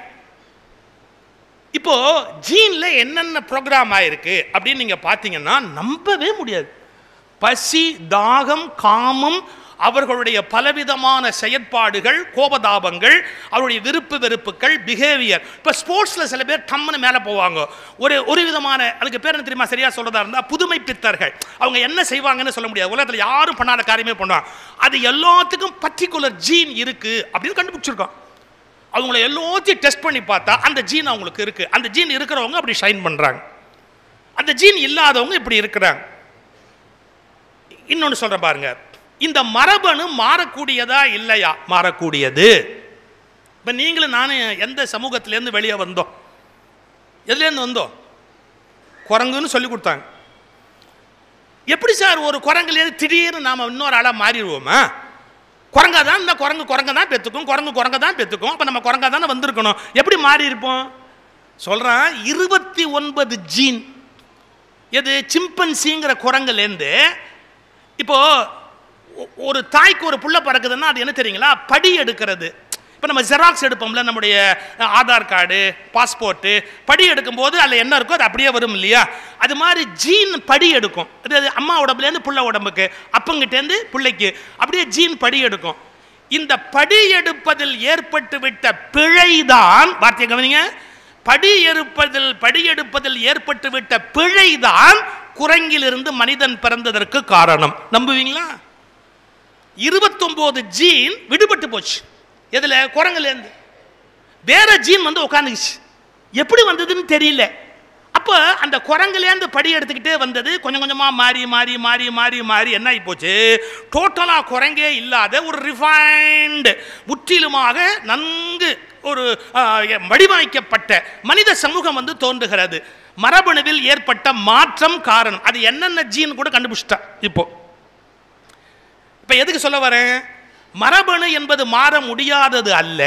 இப்போ ஜீன்ல என்னென்ன ப்ரோக்ராம் ஆயிருக்கு அப்படின்னு நீங்க பார்த்தீங்கன்னா நம்பவே முடியாது பசி தாகம் காமம் அவர்களுடைய பலவிதமான செயற்பாடுகள் கோபதாபங்கள் அவருடைய விருப்பு வெறுப்புகள் பிஹேவியர் இப்போ ஸ்போர்ட்ஸில் சில பேர் டம்முன்னு மேலே போவாங்க ஒரு ஒரு விதமான அதுக்கு பேர் என்ன தெரியுமா சரியாக சொல்றதா இருந்தால் புதுமை பித்தர்கள் அவங்க என்ன செய்வாங்கன்னு சொல்ல முடியாது உலகத்தில் யாரும் பண்ணாத காரியமே பண்ணுவாங்க அது எல்லாத்துக்கும் பர்டிகுலர் ஜீன் இருக்கு அப்படின்னு கண்டுபிடிச்சிருக்கோம் அவங்கள எல்லாத்தையும் டெஸ்ட் பண்ணி பார்த்தா அந்த ஜீன் அவங்களுக்கு இருக்கு அந்த ஜீன் இருக்கிறவங்க அப்படி ஷைன் பண்றாங்க அந்த ஜீன் இல்லாதவங்க இப்படி இருக்கிறாங்க இன்னொன்று சொல்றேன் பாருங்க இந்த மரபணு மாறக்கூடியதா இல்லையா மாறக்கூடியது இப்போ நீங்களும் நானும் எந்த சமூகத்திலேருந்து வெளியே வந்தோம் எதுலேருந்து வந்தோம் குரங்குன்னு சொல்லி கொடுத்தாங்க எப்படி சார் ஒரு குரங்குலேருந்து திடீர்னு நாம் இன்னொரு ஆளாக மாறிடுவோமா குரங்கா தான் இந்த குரங்கு குரங்க தான் பெற்றுக்கும் குரங்கு குரங்க தான் பெற்றுக்கும் அப்போ நம்ம குரங்கா தானே வந்திருக்கணும் எப்படி மாறி இருப்போம் சொல்கிறான் இருபத்தி ஒன்பது ஜீன் எது சிம்பன்சிங்கிற குரங்குலேருந்து இப்போ ஒ- ஒரு தாய்க்கு ஒரு புள்ள பறக்குதுன்னா அது என்ன தெரியுங்களா படி எடுக்கிறது இப்போ நம்ம ஜெராக்ஸ் எடுப்போம்ல நம்முடைய அஹ், ஆதார் கார்டு பாஸ்போர்ட்டு படி எடுக்கும்போது அதில் என்ன இருக்கோ அது அப்படியே வரும் இல்லையா அது மாதிரி ஜீன் படி எடுக்கும் அது அது அம்மா உடம்புலேருந்து புள்ள உடம்புக்கு அப்பங்கிட்டேருந்து பிள்ளைக்கு அப்படியே ஜீன் படி எடுக்கும் இந்த படி எடுப்பதில் ஏற்பட்டு விட்ட பிழைதான் வார்த்தையை கவனிங்க படி எடுப்பதில் படி எடுப்பதில் ஏற்பட்டு விட்ட பிழைதான் குரங்கிலிருந்து மனிதன் பிறந்ததற்கு காரணம் நம்புவீங்களா இருபத்தொம்போது ஜீன் விடுபட்டு போச்சு எதுல குரங்குலேருந்து வேற ஜீன் வந்து உட்காந்துக்குச்சு எப்படி வந்ததுன்னு தெரியல அப்போ அந்த குரங்குலேருந்து படி எடுத்துக்கிட்டே வந்தது கொஞ்சம் கொஞ்சமாக மாறி மாறி மாறி மாறி மாறி என்ன ஆகி போச்சு டோட்டலாக குரங்கே இல்லாத ஒரு ரிஃபைன்டு முற்றிலுமாக நன்கு ஒரு ஆ, வடிவமைக்கப்பட்ட மனித சமூகம் வந்து தோன்றுகிறது மரபணுவில் ஏற்பட்ட மாற்றம் காரணம் அது என்னென்ன ஜீன் கூட கண்டுபிடிச்சிட்டா இப்போ இப்போ எதுக்கு சொல்ல வரேன் மரபணு என்பது மாற முடியாதது அல்ல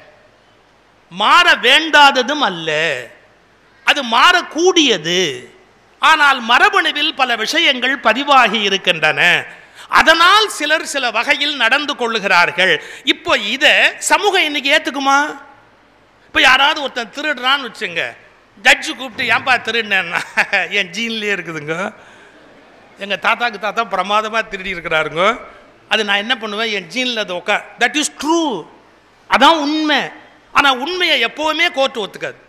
மாற வேண்டாததும் அல்ல அது மாறக்கூடியது ஆனால் மரபணுவில் பல விஷயங்கள் பதிவாகி இருக்கின்றன அதனால் சிலர் சில வகையில் நடந்து கொள்ளுகிறார்கள் இப்போ இதை சமூகம் இன்னைக்கு ஏத்துக்குமா இப்போ யாராவது ஒருத்தன் திருடுறான்னு வச்சுங்க ஜட்ஜு கூப்பிட்டு ஏன்பா திருடினேன்னா என் ஜீன்லேயே இருக்குதுங்க எங்கள் தாத்தாக்கு தாத்தா பிரமாதமாக திருடி இருக்கிறாருங்க அது நான் என்ன பண்ணுவேன் என் ஜீனில் அது உட்கா தட் இஸ் ட்ரூ அதான் உண்மை ஆனால் உண்மையை எப்போவுமே கோர்ட்டு ஒத்துக்காது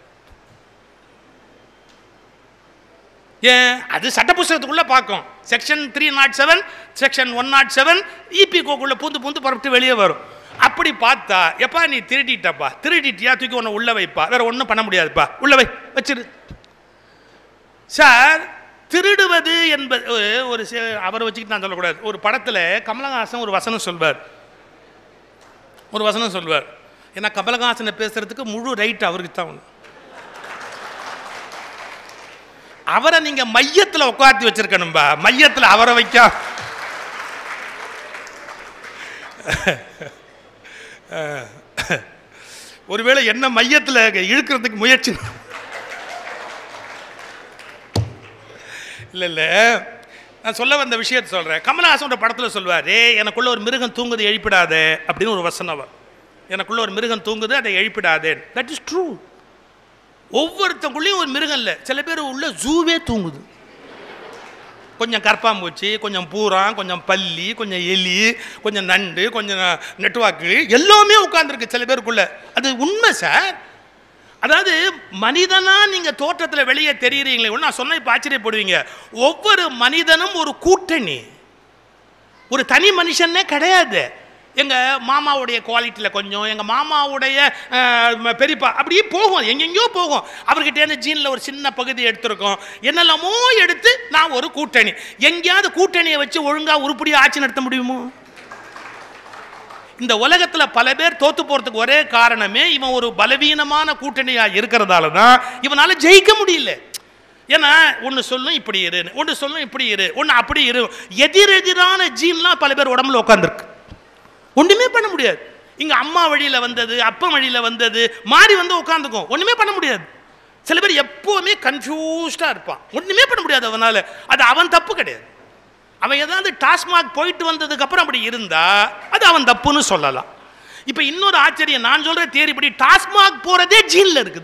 ஏன் அது சட்ட புஸ்தகத்துக்குள்ளே பார்க்கும் section three nought seven section one nought seven இபிகோக்குள்ளே பூந்து பூந்து புறப்பட்டு வெளியே வரும் அப்படி பார்த்தா எப்பா நீ திருடிட்டப்பா திருடிட்டியா தூக்கி உன்னை உள்ள வைப்பா வேற ஒன்றும் பண்ண முடியாதுப்பா உள்ள வை வச்சிரு சார் திருடுவது என்பது ஒரு- ஒரு சி- அவரை வச்சுக்கிட்டு நான் சொல்லக்கூடாது ஒரு படத்தில் கமலஹாசன் ஒரு வசனம் சொல்வார் ஒரு வசனம் சொல்வார் ஏன்னா கமலஹாசனை பேசுறதுக்கு முழு ரைட் அவருக்கு தான் உண்டு. அவரை நீங்க மையத்துல உட்காந்து வச்சிருக்கணும்பா மையத்துல அவரை வைக்க ஒருவேளை என்ன மையத்துல இழுக்கிறதுக்கு முயற்சி இல்ல இல்ல நான் சொல்ல வந்த விஷயத்தை சொல்றேன் கமலஹாசனோட படத்துல சொல்வார் "ஏய், எனக்குள்ள ஒரு மிருகம் தூங்குது எழுப்பிடாதே அப்படின்னு ஒரு வசனம் வரும் எனக்குள்ள ஒரு மிருகம் தூங்குது அதை எழுப்பிடாதே தட் இஸ் ட்ரூ ஒவ்வொருத்தவங்களுக்கும் ஒரு மிருகம் இல்லை சில பேர் உள்ள ஜூவே தூங்குது கொஞ்சம் கற்பாம்பூச்சி கொஞ்சம் பூரான் கொஞ்சம் பல்லி கொஞ்சம் எலி கொஞ்சம் நண்டு கொஞ்சம் நெட்வாக்கு எல்லாமே உட்காந்துருக்கு சில பேருக்குள்ள அது உண்மை சார் அதாவது மனிதனா நீங்க தோற்றத்தில் வெளியே தெரியுறீங்களே ஒன்று நான் சொன்ன இப்போ ஆச்சரியப்படுவீங்க ஒவ்வொரு மனிதனும் ஒரு கூட்டணி ஒரு தனி மனுஷனே கிடையாது எங்க மாமாவுடைய குவாலிட்டியில் கொஞ்சம் எங்க மாமாவுடைய அஹ், ம- பெரியப்பா அப்படியே போகும் எங்கெங்கேயோ போகும் அவர்கிட்ட இருந்து ஜீனில் ஒரு சின்ன பகுதி எடுத்திருக்கோம் என்னெல்லாமோ எடுத்து நான் ஒரு கூட்டணி எங்கேயாவது கூட்டணியை வச்சு ஒழுங்கா உருப்படியா ஆட்சி நடத்த முடியுமோ இந்த உலகத்துல பல பேர் தோத்து போறதுக்கு ஒரே காரணமே இவன் ஒரு பலவீனமான கூட்டணியா இருக்கிறதால தான் இவனால ஜெயிக்க முடியல ஏன்னா ஒன்று சொல்லும் இப்படி இரு ஒன்று சொல்லும் இப்படி இரு ஒன்று அப்படி இரு எதிரெதிரான ஜீன்லாம் பல பேர் உடம்புல உட்காந்துருக்கு ஒண்ணுமே பண்ண முடியாது இங்க அம்மா வழியில வந்தது அப்பா வழியில வந்தது மாறி வந்து உட்காந்துக்கும் ஒண்ணுமே பண்ண முடியாது சில பேர் எப்பவுமே கன்ஃபியூஸ்டா இருப்பான் ஒண்ணுமே பண்ண முடியாது அவனால அது அவன் தப்பு கிடையாது அவன் ஏதாவது டாஸ்மாக் போயிட்டு வந்ததுக்கு அப்புறம் அப்படி இருந்தா அது அவன் தப்புன்னு சொல்லலாம் இப்போ இன்னொரு ஆச்சரியம் நான் சொல்ற தேரி படி டாஸ்மாக் போறதே ஜீன்ல இருக்குது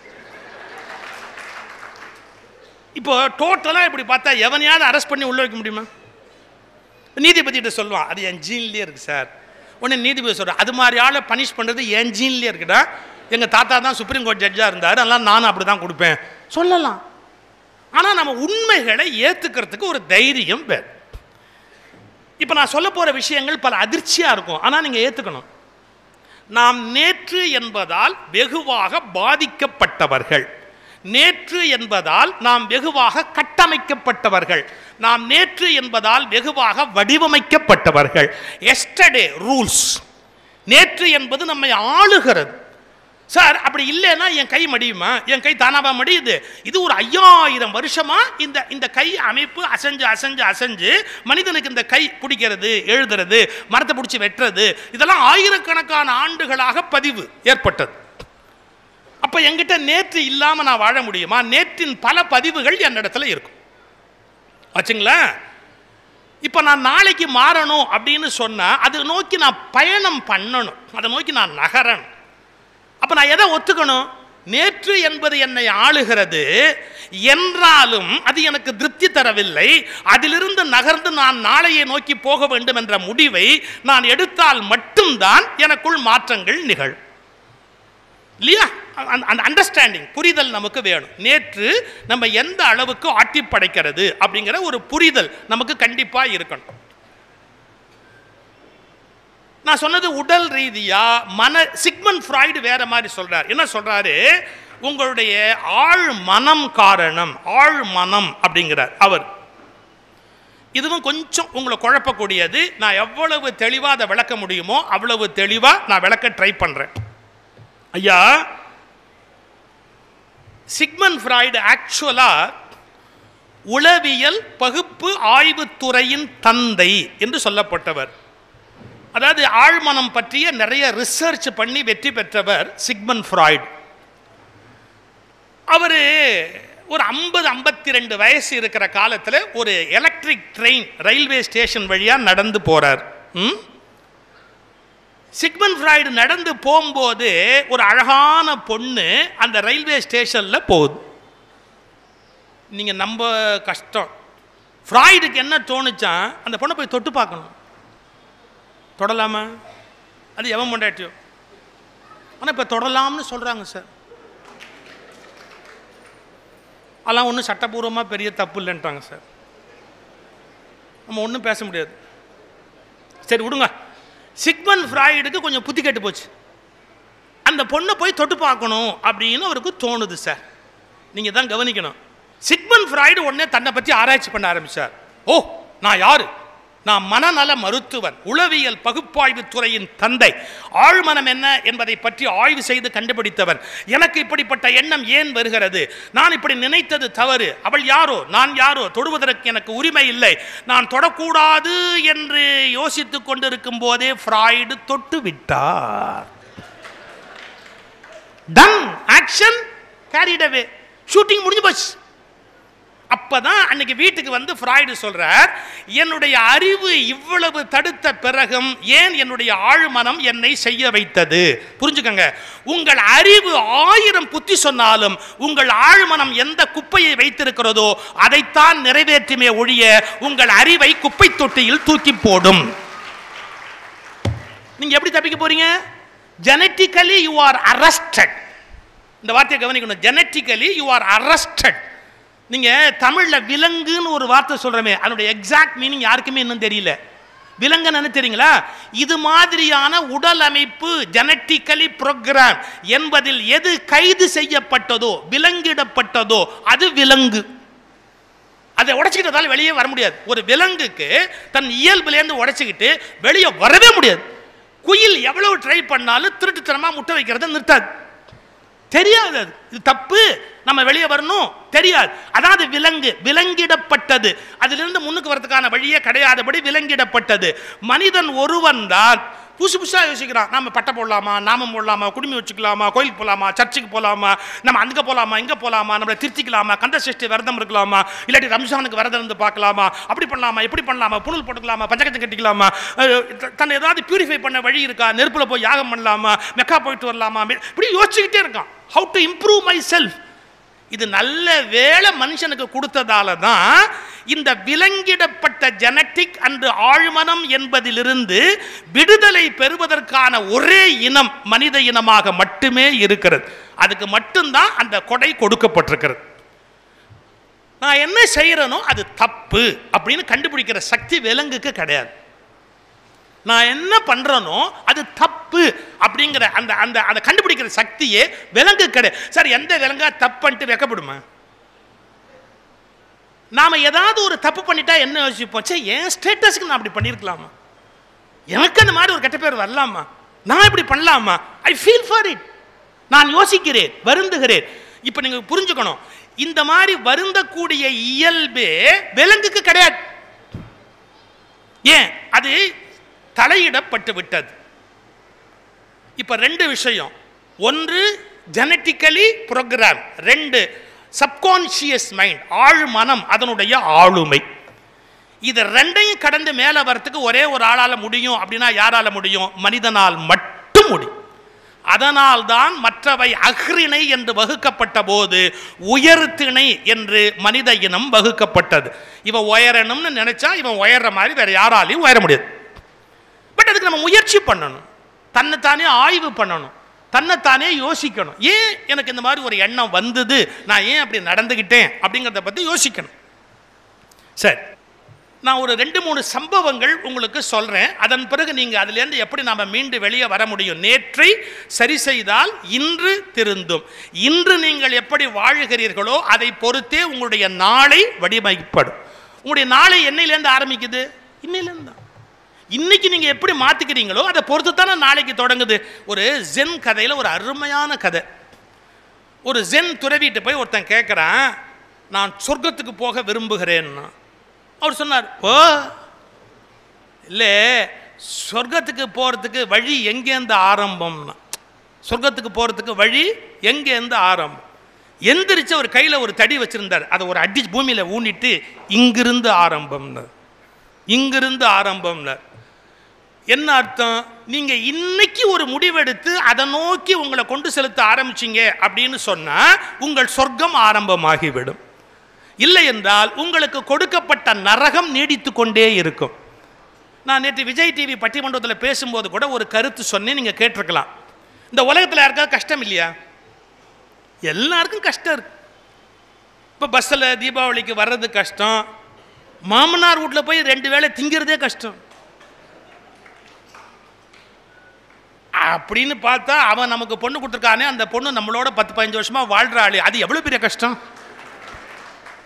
இப்போ டோட்டலா இப்படி பார்த்தா எவனையாவது அரெஸ்ட் பண்ணி உள்ள வைக்க முடியுமா நீதிபதிகிட்ட சொல்லுவான் அது என் ஜீன்லேயே இருக்கு சார் உடனே நீதிபதி சொல்கிறார் அது மாதிரி ஆளை பனிஷ் பண்ணுறது என் ஜீன்லேயே இருக்குடா எங்கள் தாத்தா தான் சுப்ரீம் கோர்ட் ஜட்ஜாக இருந்தார் அதெல்லாம் நானும் அப்படி தான் கொடுப்பேன் சொல்லலாம் ஆனால் நம்ம உண்மைகளை ஏற்றுக்கிறதுக்கு ஒரு தைரியம் வேணும் இப்போ நான் சொல்ல போகிற விஷயங்கள் பல அதிர்ச்சியாக இருக்கும் ஆனால் நீங்கள் ஏற்றுக்கணும் நாம் நேற்று என்பதால் வெகுவாக பாதிக்கப்பட்டவர்கள் நேற்று என்பதால் நாம் வெகுவாக கட்டமைக்கப்பட்டவர்கள் நாம் நேற்று என்பதால் வெகுவாக வடிவமைக்கப்பட்டவர்கள் எஸ்டர்டே ரூல்ஸ் நேற்று என்பது நம்மை ஆளுகிறது சார் அப்படி இல்லைன்னா என் கை மடியுமா என் கை தானாவா மடியுது இது ஒரு ஐயாயிரம் வருஷமா இந்த இந்த கை அமைப்பு அசைஞ்சு அசைஞ்சு அசைஞ்சு மனிதனுக்கு இந்த கை பிடிக்கிறது எழுதுறது மரத்தை பிடிச்சி வெட்டுறது இதெல்லாம் ஆயிரக்கணக்கான ஆண்டுகளாக பதிவு ஏற்பட்டது அப்ப என்கிட்ட நேற்று இல்லாம நான் வாழ முடியுமா நேற்றின் பல பதிவுகள் என்னிடத்துல இருக்கும் ஆச்சுங்களா இப்போ நான் நாளைக்கு மாறணும் அப்படின்னு சொன்னா அதை நோக்கி நான் பயணம் பண்ணணும் அதை நோக்கி நான் நகரணும் அப்ப நான் எதை ஒத்துக்கணும் நேற்று என்பது என்னை ஆளுகிறது என்றாலும் அது எனக்கு திருப்தி தரவில்லை அதிலிருந்து நகர்ந்து நான் நாளையை நோக்கி போக வேண்டும் என்ற முடிவை நான் எடுத்தால் மட்டும்தான் எனக்குள் மாற்றங்கள் நிகழும் இல்லையா அந்த- அந்த அண்டர்ஸ்டாண்டிங் புரிதல் நமக்கு வேணும் நேற்று நம்ம எந்த அளவுக்கு ஆட்டி படைக்கிறது அப்படிங்கிற ஒரு புரிதல் நமக்கு கண்டிப்பா இருக்கணும் நான் சொன்னது உடல் ரீதியா மன சிக்மன் ஃப்ராய்டு வேற மாதிரி சொல்றார் என்ன சொல்றாரு உங்களுடைய ஆழ் மனம் காரணம் ஆழ் மனம் அப்படிங்கிறார் அவர் இதுவும் கொஞ்சம் உங்களை குழப்பக்கூடியது நான் எவ்வளவு தெளிவாக அதை விளக்க முடியுமோ அவ்வளவு தெளிவாக நான் விளக்க ட்ரை பண்ணுறேன் ஐயா சிக்மன் ஃப்ராய்டு ஆக்சுவலாக உளவியல் பகுப்பு ஆய்வுத்துறையின் தந்தை என்று சொல்லப்பட்டவர் அதாவது ஆழ்மனம் பற்றிய நிறைய ரிசர்ச் பண்ணி வெற்றி பெற்றவர் சிக்மன் ஃப்ராய்டு அவர் ஒரு ஐம்பது ஐம்பத்தி ரெண்டு வயசு இருக்கிற காலத்தில் ஒரு எலக்ட்ரிக் ட்ரெயின் ரயில்வே ஸ்டேஷன் வழியாக நடந்து போகிறார் ம் சிக்மன் ஃப்ராய்டு நடந்து போகும்போது ஒரு அழகான பொண்ணு அந்த ரயில்வே ஸ்டேஷனில் போகுது நீங்கள் நம்ப கஷ்டம் ஃப்ராய்டுக்கு என்ன தோணுச்சான் அந்த பொண்ணை போய் தொட்டு பார்க்கணும் தொடலாமா அது எவன் பொண்டாட்டியோ ஆனால் இப்போ தொடலாம்னு சொல்கிறாங்க சார் அதெல்லாம் ஒன்றும் சட்டப்பூர்வமாக பெரிய தப்பு இல்லைன்ட்டாங்க சார் நம்ம ஒன்றும் பேச முடியாது சரி விடுங்க சிக்மன் ஃப்ராய்டுக்கு கொஞ்சம் புத்தி கெட்டு போச்சு அந்த பொண்ணை போய் தொட்டு பார்க்கணும் அப்படின்னு அவருக்கு தோணுது சார் நீங்கள் தான் கவனிக்கணும் சிக்மன் ஃப்ராய்டு உடனே தன்னை பற்றி ஆராய்ச்சி பண்ண ஆரம்பிச்சார் ஓ நான் யாரு நான் மனநல மருத்துவன் உளவியல் பகுப்பாய்வு துறையின் தந்தை ஆழ்மனம் என்ன என்பதை பற்றி ஆய்வு செய்து கண்டுபிடித்தவன் எனக்கு இப்படிப்பட்ட எண்ணம் ஏன் வருகிறது நான் இப்படி நினைத்தது தவறு அவள் யாரோ நான் யாரோ தொடுவதற்கு எனக்கு உரிமை இல்லை நான் தொடக்கூடாது என்று யோசித்துக் கொண்டிருக்கும் போதே ஃப்ராய்டு தொட்டு விட்டார் done action carried away shooting முடிஞ்சு போச்சு அப்பதான் அன்னைக்கு வீட்டுக்கு வந்து ஃப்ராய்டு சொல்றார் என்னுடைய அறிவு இவ்வளவு தடுத்த பிறகும் ஏன் என்னுடைய ஆழ்மனம் என்னை செய்ய வைத்தது புரிஞ்சுக்கங்க உங்கள் அறிவு ஆயிரம் புத்தி சொன்னாலும் உங்கள் ஆழ்மனம் எந்த குப்பையை வைத்திருக்கிறதோ அதைத்தான் நிறைவேற்றுமே ஒழிய உங்கள் அறிவை குப்பை தொட்டியில் தூக்கி போடும் நீங்க எப்படி தப்பிக்க போறீங்க ஜெனட்டிக்கலி யூ ஆர் அரஸ்டட் இந்த வார்த்தையை கவனிக்கணும் ஜெனட்டிக்கலி யூ ஆர் அரஸ்டட் நீங்க தமிழ்ல விலங்குன்னு ஒரு வார்த்தை சொல்றமே அதனுடைய எக்ஸாக்ட் மீனிங் யாருக்குமே இன்னும் தெரியல விலங்குன்னு தெரியுங்களா இது மாதிரியான உடல் அமைப்பு ஜெனட்டிக்கலி ப்ரோக்ராம் என்பதில் எது கைது செய்யப்பட்டதோ விலங்கிடப்பட்டதோ அது விலங்கு அதை உடைச்சிக்கிட்டதால வெளியே வர முடியாது ஒரு விலங்குக்கு தன் இயல்புலேருந்து உடைச்சிக்கிட்டு வெளியே வரவே முடியாது குயில் எவ்வளவு ட்ரை பண்ணாலும் திருட்டுத்தனமா முட்டை வைக்கிறத நிறுத்தாது தெரியாது அது இது தப்பு நம்ம வெளியே வரணும் தெரியாது அதாவது விலங்கு விலங்கிடப்பட்டது அதிலிருந்து முன்னுக்கு வரதுக்கான வழியே கிடையாதபடி விலங்கிடப்பட்டது மனிதன் ஒருவன் தான் புதுசு புதுசாக யோசிக்கிறான் நம்ம பட்டை போடலாமா நாமம் போடலாமா குடுமி வச்சுக்கலாமா கோயிலுக்கு போகலாமா சர்ச்சுக்கு போகலாமா நம்ம அங்கே போகலாமா இங்கே போகலாமா நம்மளை திருத்திக்கலாமா கந்த சஷ்டி விரதம் இருக்கலாமா இல்லாட்டி ரம்ஜானுக்கு விரதம் இருந்து பார்க்கலாமா அப்படி பண்ணலாமா இப்படி பண்ணலாமா புனல் போட்டுக்கலாமா பஞ்சகத்தை கட்டிக்கலாமா அஹ், த- தன்னை ஏதாவது பியூரிஃபை பண்ண வழி இருக்கா நெருப்பில் போய் யாகம் பண்ணலாமா மெக்கா போயிட்டு வரலாமா இப்படி யோசிச்சுக்கிட்டே இருக்கான் how to improve myself இது நல்ல வேலை மனுஷனுக்கு கொடுத்ததால தான் இந்த விலங்கிடப்பட்ட ஜெனட்டிக் அன்று ஆழ்மனம் என்பதிலிருந்து விடுதலை பெறுவதற்கான ஒரே இனம் மனித இனமாக மட்டுமே இருக்கிறது அதுக்கு மட்டும்தான் அந்த கொடை கொடுக்கப்பட்டிருக்கிறது நான் என்ன செய்யறேனோ அது தப்பு அப்படின்னு கண்டுபிடிக்கிற சக்தி விலங்குக்கு கிடையாது நான் என்ன பண்றேனோ அது தப்பு அப்படிங்கிற அந்த அந்த அதை கண்டுபிடிக்கிற சக்தியே விலங்கு கிடையாது சார் எந்த விலங்கா தப்புன்ட்டு வைக்கப்படுமா நாம ஏதாவது ஒரு தப்பு பண்ணிட்டா என்ன யோசிப்போம் சே என் ஸ்டேட்டஸ்க்கு நான் அப்படி பண்ணியிருக்கலாமா எனக்கு அந்த மாதிரி ஒரு கெட்ட பேர் வரலாமா நான் இப்படி பண்ணலாமா ஐ ஃபீல் ஃபார் இட் நான் யோசிக்கிறேன் வருந்துகிறேன் இப்போ நீங்க புரிஞ்சுக்கணும் இந்த மாதிரி வருந்தக்கூடிய இயல்பே விலங்குக்கு கிடையாது ஏன் அது தலையிடப்பட்டு விட்டது இப்போ ரெண்டு விஷயம் ஒன்று ஜெனட்டிக்கலி ப்ரோக்ராம் ரெண்டு சப்கான்ஷியஸ் மைண்ட் ஆழ் மனம் அதனுடைய ஆளுமை இது ரெண்டையும் கடந்து மேலே வரத்துக்கு ஒரே ஒரு ஆளால் முடியும் அப்படின்னா யாரால முடியும் மனிதனால் மட்டும் முடியும் அதனால் தான் மற்றவை அஃறிணை என்று வகுக்கப்பட்ட போது உயர்த்திணை என்று மனித இனம் வகுக்கப்பட்டது இவன் உயரணும்னு நினைச்சா இவன் உயர்ற மாதிரி வேற யாராலையும் உயர முடியாது பட் அதுக்கு நம்ம முயற்சி பண்ணணும் தன்னைத்தானே ஆய்வு பண்ணணும் தன்னைத்தானே யோசிக்கணும் ஏன் எனக்கு இந்த மாதிரி ஒரு எண்ணம் வந்தது நான் ஏன் அப்படி நடந்துக்கிட்டேன் அப்படிங்கிறத பற்றி யோசிக்கணும் சரி நான் ஒரு ரெண்டு மூணு சம்பவங்கள் உங்களுக்கு சொல்கிறேன் அதன் பிறகு நீங்கள் அதுலேருந்து எப்படி நாம் மீண்டு வெளியே வர முடியும் நேற்றை சரி செய்தால் இன்று திருந்தும் இன்று நீங்கள் எப்படி வாழுகிறீர்களோ அதை பொறுத்தே உங்களுடைய நாளை வடிவமைப்படும் உங்களுடைய நாளை என்னையிலேருந்து ஆரம்பிக்குது இன்னையிலேருந்து தான் இன்னைக்கு நீங்கள் எப்படி மாற்றிக்கிறீங்களோ அதை பொறுத்து தானே நாளைக்கு தொடங்குது ஒரு ஜென் கதையில் ஒரு அருமையான கதை ஒரு ஜென் துறவிட்டு போய் ஒருத்தன் கேட்குறான் நான் சொர்க்கத்துக்கு போக விரும்புகிறேன்னா அவர் சொன்னார் ஓ இல்லை சொர்க்கத்துக்கு போகிறதுக்கு வழி எங்கேருந்து ஆரம்பம்னா சொர்க்கத்துக்கு போகிறதுக்கு வழி எங்கேருந்து ஆரம்பம் எந்திரிச்சு அவர் கையில் ஒரு தடி வச்சிருந்தார் அதை ஒரு அடி பூமியில் ஊனிட்டு இங்கிருந்து ஆரம்பம்னார் இங்கிருந்து ஆரம்பம்னார் என்ன அர்த்தம் நீங்க இன்னைக்கு ஒரு முடிவெடுத்து அதை நோக்கி உங்களை கொண்டு செலுத்த ஆரம்பிச்சீங்க அப்படின்னு சொன்னா உங்கள் சொர்க்கம் ஆரம்பமாகிவிடும் இல்லை என்றால் உங்களுக்கு கொடுக்கப்பட்ட நரகம் நீடித்து கொண்டே இருக்கும் நான் நேற்று விஜய் டிவி பட்டிமன்றத்தில் பேசும்போது கூட ஒரு கருத்து சொன்னேன் நீங்கள் கேட்டிருக்கலாம் இந்த உலகத்தில் யாருக்காவது கஷ்டம் இல்லையா எல்லாருக்கும் கஷ்டம் இருக்கு இப்போ பஸ்ஸில் தீபாவளிக்கு வர்றது கஷ்டம் மாமனார் வீட்டில் போய் ரெண்டு வேளை திங்கிறதே கஷ்டம் அப்படின்னு பார்த்தா அவன் நமக்கு பொண்ணு கொடுத்துருக்கானே அந்த பொண்ணு நம்மளோட பத்து பதினஞ்சு வருஷமா வாழ்ற ஆளு அது எவ்வளோ பெரிய கஷ்டம்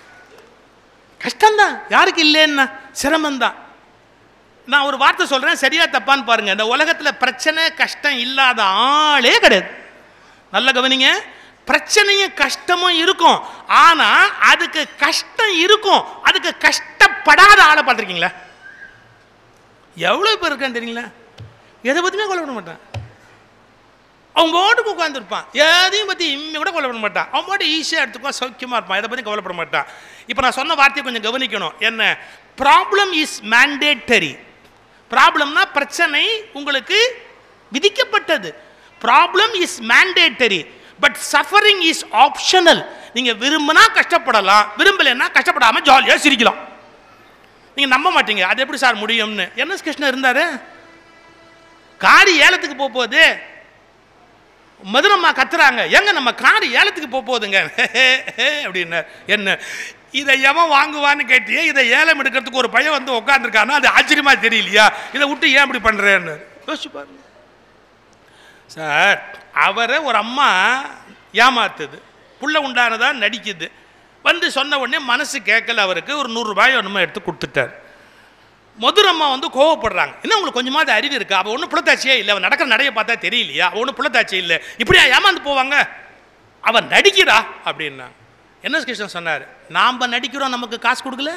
கஷ்டம்தான் யாருக்கு இல்லைன்னா சிரமம்தான் நான் ஒரு வார்த்தை சொல்கிறேன் சரியா தப்பான்னு பாருங்க இந்த உலகத்தில் பிரச்சனை கஷ்டம் இல்லாத ஆளே கிடையாது நல்ல கவனிங்க பிரச்சனையும் கஷ்டமும் இருக்கும் ஆனால் அதுக்கு கஷ்டம் இருக்கும் அதுக்கு கஷ்டப்படாத ஆளை பார்த்துருக்கீங்களா எவ்வளோ பேர் இருக்கான்னு தெரியுங்களா எதை பற்றியுமே கொல்லப்பட மாட்டான் அவன் பாட்டுக்கு உட்காந்துருப்பான் எதையும் பற்றி இம்மி கூட கொல்லப்பட மாட்டான் அவன் பாட்டு ஈஸியாக எடுத்துக்குவான் சௌக்கியமாக இருப்பான் எதை பற்றி கவலைப்பட மாட்டான் இப்போ நான் சொன்ன வார்த்தையை கொஞ்சம் கவனிக்கணும் என்ன ப்ராப்ளம் இஸ் மேண்டேட்டரி ப்ராப்ளம்னா பிரச்சனை உங்களுக்கு விதிக்கப்பட்டது problem is mandatory but suffering is optional நீங்கள் விரும்பினா கஷ்டப்படலாம் விரும்பலைன்னா கஷ்டப்படாமல் ஜாலியாக சிரிக்கலாம் நீங்கள் நம்ப மாட்டீங்க அது எப்படி சார் முடியும்னு என்எஸ் கிருஷ்ணன் இருந்தார் காரி ஏலத்துக்கு போக போகுது மதுரம்மா கத்துறாங்க எங்க நம்ம கார் ஏலத்துக்கு போக போகுதுங்க அப்படின்னு என்ன இதை எவன் வாங்குவான்னு கேட்டியே இதை ஏலம் எடுக்கிறதுக்கு ஒரு பையன் வந்து உட்காந்துருக்கானா அது ஆச்சரியமா தெரியலையா இதை விட்டு ஏன் இப்படி பண்றேன்னு யோசிச்சு பாருங்க சார் அவரை ஒரு அம்மா ஏமாத்துது புள்ள உண்டானதா நடிக்குது வந்து சொன்ன உடனே மனசு கேட்கல அவருக்கு ஒரு நூறுரூபாய் ஒன்றுமே எடுத்து கொடுத்துட்டார் மதுரம்மா வந்து கோவப்படுறாங்க இன்னும் உங்களுக்கு கொஞ்சமாவது அறிவு இருக்கா அவள் ஒன்றும் புலத்தாச்சியே இல்லை அவன் நடக்கிற நடைய பார்த்தா தெரியலையா அவள் ஒன்றும் புலத்தாச்சி இல்லை இப்படியா ஏமாந்து போவாங்க அவன் நடிக்கிறா அப்படின்னா என்ன கிருஷ்ணன் சொன்னார் நாம் நடிக்கிறோம் நமக்கு காசு கொடுக்கல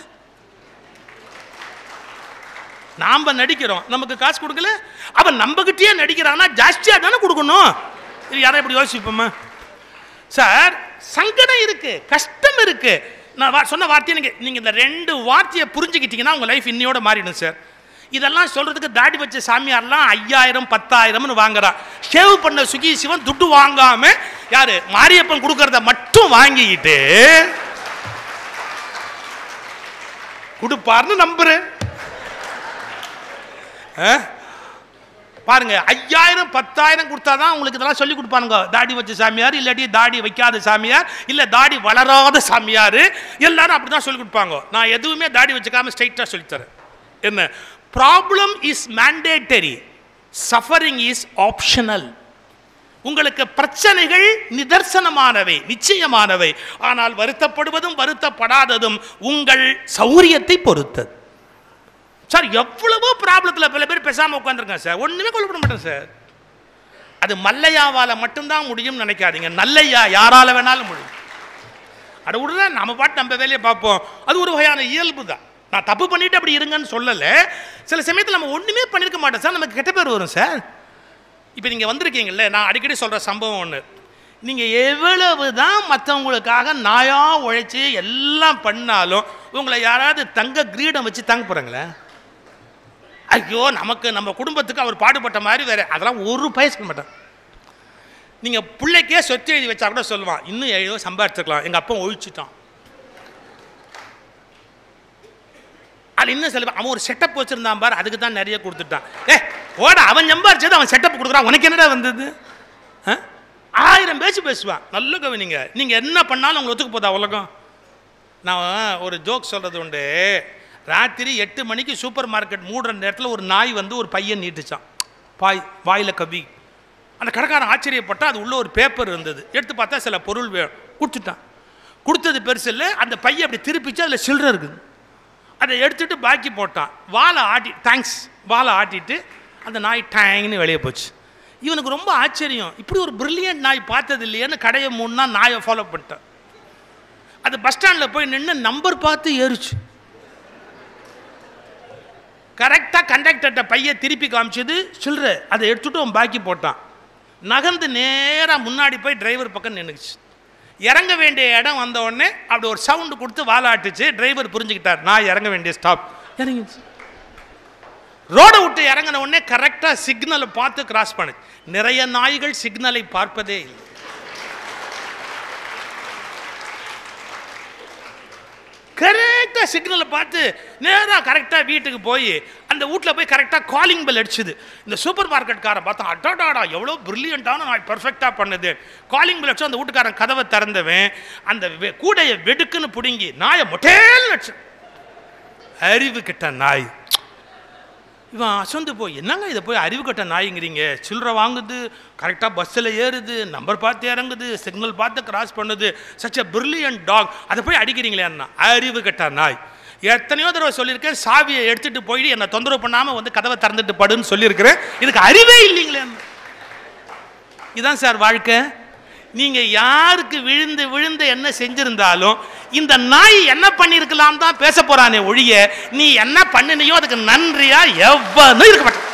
நாம் நடிக்கிறோம் நமக்கு காசு கொடுக்கல அவன் நம்மகிட்டயே நடிக்கிறான்னா ஜாஸ்தியாக தானே கொடுக்கணும் இது யாரும் இப்படி யோசிப்போமா சார் சங்கடம் இருக்கு கஷ்டம் இருக்கு நான் வா- சொன்ன வார்த்தையை நீங்கள் நீங்கள் இந்த ரெண்டு வார்த்தையை புரிஞ்சுக்கிட்டீங்கன்னா உங்கள் லைஃப் இன்னையோட மாறிடும் சார் இதெல்லாம் சொல்றதுக்கு தாடி வச்ச சாமியார்லாம் ஐயாயிரம் பத்தாயிரம்னு வாங்குறான் ஷேவ் பண்ண சுகி சிவன் துட்டு வாங்காம யாரு மாரியப்பன் கொடுக்கறத மட்டும் வாங்கிக்கிட்டு கொடுப்பார்னு நம்புறேன் ஆ? பாருங்க ஐயாயிரம் பத்தாயிரம் கொடுத்தாதான் உங்களுக்கு இதெல்லாம் சொல்லி கொடுப்பானுங்க தாடி வச்ச சாமியார் இல்லாட்டி தாடி வைக்காத சாமியார் இல்ல தாடி வளராத சாமியார் எல்லாரும் அப்படி தான் சொல்லி கொடுப்பாங்க நான் எதுவுமே தாடி வச்சுக்காம ஸ்ட்ரைட்டாக சொல்லித்தரேன் என்ன problem is mandatory suffering is optional உங்களுக்கு பிரச்சனைகள் நிதர்சனமானவை நிச்சயமானவை ஆனால் வருத்தப்படுவதும் வருத்தப்படாததும் உங்கள் சௌரியத்தை பொறுத்தது சார் எவ்வளவோ ப்ராப்ளத்தில் பல பேர் பேசாமல் உட்காந்துருக்கேன் சார் ஒன்றுமே கொல்லப்பட மாட்டேன் சார் அது மல்லையாவால் மட்டும்தான் முடியும்னு நினைக்காதீங்க நல்லையா யாரால வேணாலும் முடியும் அட விடுற நம்ம பாட்டு நம்ம வேலையை பார்ப்போம் அது ஒரு வகையான இயல்பு தான் நான் தப்பு பண்ணிட்டு அப்படி இருங்கன்னு சொல்லலை சில சமயத்தில் நம்ம ஒன்றுமே பண்ணியிருக்க மாட்டோம் சார் நமக்கு கெட்ட பேர் வரும் சார் இப்போ நீங்கள் வந்திருக்கீங்கல்ல நான் அடிக்கடி சொல்கிற சம்பவம் ஒன்று நீங்கள் எவ்வளவு தான் மற்றவங்களுக்காக நாயாக உழைச்சி எல்லாம் பண்ணாலும் உங்களை யாராவது தங்க கிரீடம் வச்சு தங்க போகிறாங்களே ஐயோ நமக்கு நம்ம குடும்பத்துக்கு அவர் பாடுபட்ட மாதிரி வேற அதெல்லாம் ஒரு பய சொல்ல மாட்டேன் நீங்கள் பிள்ளைக்கே சொத்து எழுதி வச்சா கூட சொல்லுவான் இன்னும் ஏழோ சம்பாதிச்சிருக்கலாம் எங்கள் அப்பா ஒழிச்சிட்டான் அது இன்னும் சில பேர், அவன் ஒரு செட்டப் வச்சிருந்தான் பார் அதுக்கு தான் நிறைய கொடுத்துட்டான் ஏ ஓட அவன் சம்பாரிச்சது அவன் செட்டப் கொடுக்குறான் உனக்கு என்னடா வந்தது ஆ? ஆயிரம் பேச்சு பேசுவான் நல்ல கவனிங்க நீங்கள் என்ன பண்ணாலும் உங்களுக்கு ஒத்துக்கு போதா உலகம் நான் ஒரு ஜோக் சொல்கிறது உண்டு ராத்திரி எட்டு மணிக்கு சூப்பர் மார்க்கெட் மூடுற நேரத்தில் ஒரு நாய் வந்து ஒரு பையன் நீட்டுச்சான் பாய் வாயில் கவி அந்த கடைக்காரன் ஆச்சரியப்பட்டா அது உள்ள ஒரு பேப்பர் இருந்தது எடுத்து பார்த்தா சில பொருள் வே கொடுத்துட்டான் கொடுத்தது பெருசு இல்லை அந்த பையன் அப்படி திருப்பிச்சு அதில் சில்லறை இருக்குது அதை எடுத்துட்டு பாக்கி போட்டான் வாழை ஆட்டி தேங்க்ஸ் வாழை ஆட்டிட்டு அந்த நாய் டேங்னு வெளியே போச்சு இவனுக்கு ரொம்ப ஆச்சரியம் இப்படி ஒரு பிரில்லியன்ட் நாய் பார்த்தது இல்லையேன்னு கடையை மூணுனா நாயை ஃபாலோ பண்ணிட்டான் அது பஸ் ஸ்டாண்டில் போய் நின்று நம்பர் பார்த்து ஏறுச்சு கரெக்டாக கண்டக்டர்கிட்ட பைய திருப்பி காமிச்சது சில்லற அதை எடுத்துட்டு அவன் பாக்கி போட்டான் நகர்ந்து நேராக முன்னாடி போய் டிரைவர் பக்கம் நின்றுச்சு இறங்க வேண்டிய இடம் வந்த உடனே அப்படி ஒரு சவுண்டு கொடுத்து வாலாட்டுச்சு டிரைவர் புரிஞ்சுக்கிட்டார் நான் இறங்க வேண்டிய ஸ்டாப் இறங்கிச்சு ரோடை விட்டு இறங்கின உடனே கரெக்டாக சிக்னலை பார்த்து கிராஸ் பண்ணுச்சு நிறைய நாய்கள் சிக்னலை பார்ப்பதே இல்லை கரெக்டாக சிக்னலை பார்த்து நேராக கரெக்டாக வீட்டுக்கு போய் அந்த வீட்டில் போய் கரெக்டாக காலிங் பெல் அடிச்சுது இந்த சூப்பர் மார்க்கெட்காரன் பார்த்தா அட்டாடாடா எவ்வளோ பிரில்லியண்ட்டான நான் பர்ஃபெக்டாக பண்ணுது காலிங் பெல் அடிச்சு அந்த வீட்டுக்காரன் கதவை திறந்தவன் அந்த வெ- கூடையை வெடுக்குன்னு பிடுங்கி நாயை மொட்டேல் அடிச்சு அறிவு கிட்ட நாய் இவன் அசந்து போய் என்னங்க இதை போய் அறிவு கட்ட நாய்ங்கிறீங்க சில்லறை வாங்குது கரெக்டாக பஸ்ஸில் ஏறுது நம்பர் பார்த்து இறங்குது சிக்னல் பார்த்து கிராஸ் பண்ணுது சச் a brilliant டாக் அதை போய் அடிக்கிறீங்களே அண்ணா அறிவு கட்ட நாய் எத்தனையோ தடவை சொல்லியிருக்கேன் சாவியை எடுத்துட்டு போயிட்டு என்னை தொந்தரவு பண்ணாமல் வந்து கதவை திறந்துட்டு படுன்னு சொல்லியிருக்கிறேன் இதுக்கு அறிவே இல்லைங்களே இதான் சார் வாழ்க்கை நீங்க யாருக்கு விழுந்து விழுந்து என்ன செஞ்சிருந்தாலும் இந்த நாய் என்ன பண்ணியிருக்கலாம் தான் பேச போறானே ஒழிய நீ என்ன பண்ணினியோ அதுக்கு நன்றியா எவ்வளவு இருக்க மாட்டான்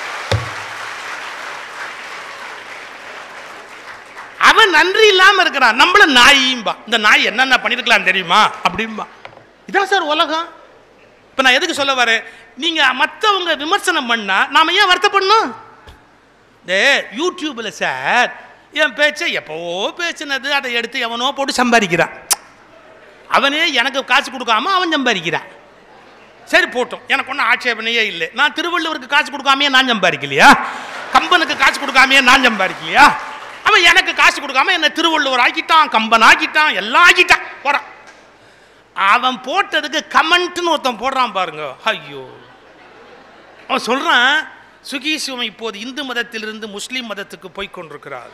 அவன் நன்றி இல்லாம இருக்கிறான் நம்மள நாயிம்பா இந்த நாய் என்னென்ன பண்ணிருக்கலாம் தெரியுமா அப்படிம்பா இதான் சார் உலகம் இப்ப நான் எதுக்கு சொல்ல வரேன் நீங்க மத்தவங்க விமர்சனம் பண்ணா நாம ஏன் வருத்தப்படணும் டே யூடியூப்ல சார் என் பேச்சை எப்போவோ பேசினது அதை எடுத்து எவனோ போட்டு சம்பாதிக்கிறான் அவனே எனக்கு காசு கொடுக்காம அவன் சம்பாதிக்கிறான் சரி போட்டோம் எனக்கு ஒன்றும் ஆட்சேபனையே இல்லை நான் திருவள்ளுவருக்கு காசு கொடுக்காமையே நான் சம்பாதிக்கலையா கம்பனுக்கு காசு கொடுக்காமையே நான் சம்பாதிக்கலையா அவன் எனக்கு காசு கொடுக்காம என்ன திருவள்ளுவர் ஆக்கிட்டான் கம்பன் ஆக்கிட்டான் எல்லாம் ஆக்கிட்டான் போறான் அவன் போட்டதுக்கு கமெண்ட்னு ஒருத்தன் போடுறான் பாருங்க ஐயோ அவன் சொல்றான் சுகி சிவம் இப்போது இந்து மதத்திலிருந்து முஸ்லிம் மதத்துக்கு போய் கொண்டிருக்கிறார்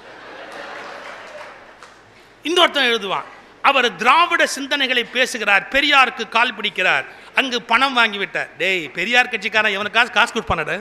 இன்னொருத்தன் எழுதுவான் அவர் திராவிட சிந்தனைகளை பேசுகிறார் பெரியாருக்கு கால் பிடிக்கிறார் அங்கு பணம் வாங்கி விட்டார் டேய் பெரியார் கட்சிக்காரன் இவனுக்கு காசு காசு கொடுப்பானட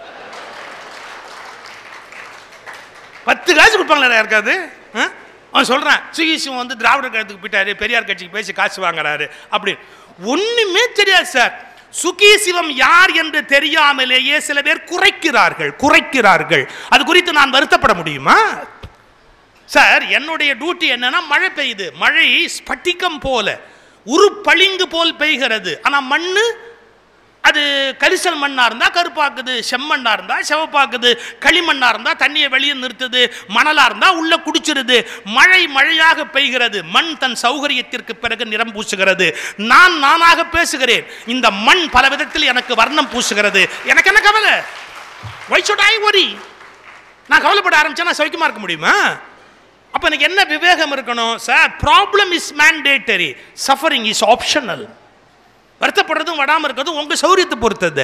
பத்து காசு கொடுப்பாங்களா யாருக்காது ஆ? அவன் சொல்றான் சுகி சிவம் வந்து திராவிட கழகத்துக்கு போயிட்டாரு பெரியார் கட்சிக்கு பேசி காசு வாங்குறாரு அப்படி ஒண்ணுமே தெரியாது சார் சுகி சிவம் யார் என்று தெரியாமலேயே சில பேர் குறைக்கிறார்கள் குறைக்கிறார்கள் அது குறித்து நான் வருத்தப்பட முடியுமா சார் என்னுடைய டியூட்டி என்னன்னா மழை பெய்யுது மழை ஸ்பட்டிகம் போல உருப்பளிங்கு போல் பெய்கிறது ஆனா மண்ணு அது கரிசல் மண்ணா இருந்தா கருப்பாக்குது செம்மண்ணா இருந்தா சிவப்பாக்குது களிமண்ணா இருந்தா தண்ணியை வெளியே நிறுத்துது மணலா இருந்தா உள்ள குடிச்சிருது மழை மழையாக பெய்கிறது மண் தன் சௌகரியத்திற்கு பிறகு நிறம் பூசுகிறது நான் நானாக பேசுகிறேன் இந்த மண் பல விதத்தில் எனக்கு வர்ணம் பூசுகிறது எனக்கு என்ன கவலை வை should I worry நான் கவலைப்பட ஆரம்பிச்சா நான் சௌக்கியமா இருக்க முடியுமா அப்ப எனக்கு என்ன விவேகம் இருக்கணும் sir problem is mandatory suffering is optional வருத்தப்படுறதும் வடாம இருக்கிறதும் உங்க சௌரியத்தை பொறுத்தது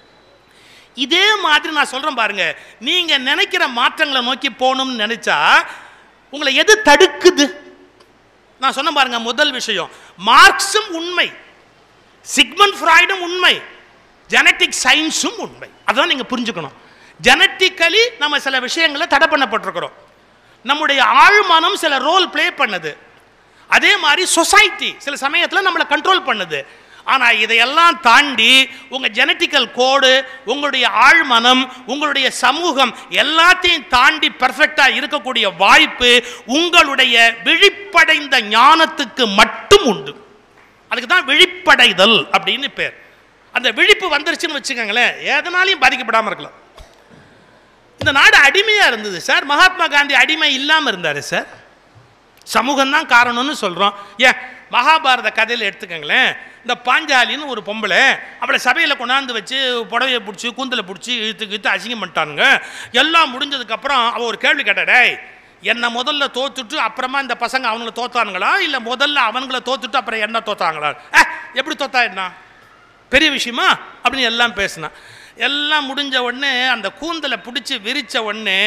இதே மாதிரி நான் சொல்றேன் பாருங்க நீங்க நினைக்கிற மாற்றங்களை நோக்கி போகணும்னு நினைச்சா உங்களை எது தடுக்குது நான் சொன்ன பாருங்க முதல் விஷயம் மார்க்ஸும் உண்மை சிக்மண்ட் ஃப்ராய்டும் உண்மை ஜெனட்டிக் சயின்ஸும் உண்மை அதான் நீங்க புரிஞ்சுக்கணும் ஜெனட்டிக்கலி நம்ம சில விஷயங்களை தடை பண்ணப்பட்டிருக்கிறோம் நம்முடைய ஆழ்மனம் சில ரோல் ப்ளே பண்ணுது அதே மாதிரி சொசைட்டி சில சமயத்தில் நம்மளை கண்ட்ரோல் பண்ணுது ஆனால் இதையெல்லாம் தாண்டி உங்கள் ஜெனட்டிக்கல் கோடு உங்களுடைய ஆழ்மனம் உங்களுடைய சமூகம் எல்லாத்தையும் தாண்டி பெர்ஃபெக்டாக இருக்கக்கூடிய வாய்ப்பு உங்களுடைய விழிப்படைந்த ஞானத்துக்கு மட்டும் உண்டு அதுக்கு தான் விழிப்படைதல் அப்படின்னு பேர் அந்த விழிப்பு வந்துருச்சுன்னு வச்சுக்கோங்களேன் எதனாலையும் பாதிக்கப்படாமல் இருக்கலாம் இந்த நாடு அடிமையாக இருந்தது சார் மகாத்மா காந்தி அடிமை இல்லாமல் இருந்தார் சார் சமூகம் தான் காரணம்னு சொல்கிறோம் ஏன் மகாபாரத கதையில் எடுத்துக்கோங்களேன் இந்த பாஞ்சாலின்னு ஒரு பொம்பளை அவளை சபையில் கொண்டாந்து வச்சு புடவையை பிடிச்சி கூந்தலை பிடிச்சி இழுத்து இழுத்து அசிங்கம் பண்ணிட்டானுங்க எல்லாம் முடிஞ்சதுக்கப்புறம் அவள் ஒரு கேள்வி கேட்டா, டேய் என்னை முதல்ல தோத்துட்டு அப்புறமா இந்த பசங்க அவங்கள தோத்தானுங்களா இல்லை முதல்ல அவங்கள தோத்துட்டு அப்புறம் என்ன தோத்தாங்களா "ஏ, எப்படி தோத்தா என்ன பெரிய விஷயமா அப்படின்னு எல்லாம் பேசினான் எல்லாம் முடிஞ்ச உடனே அந்த கூந்தலை பிடிச்சி விரிச்ச உடனே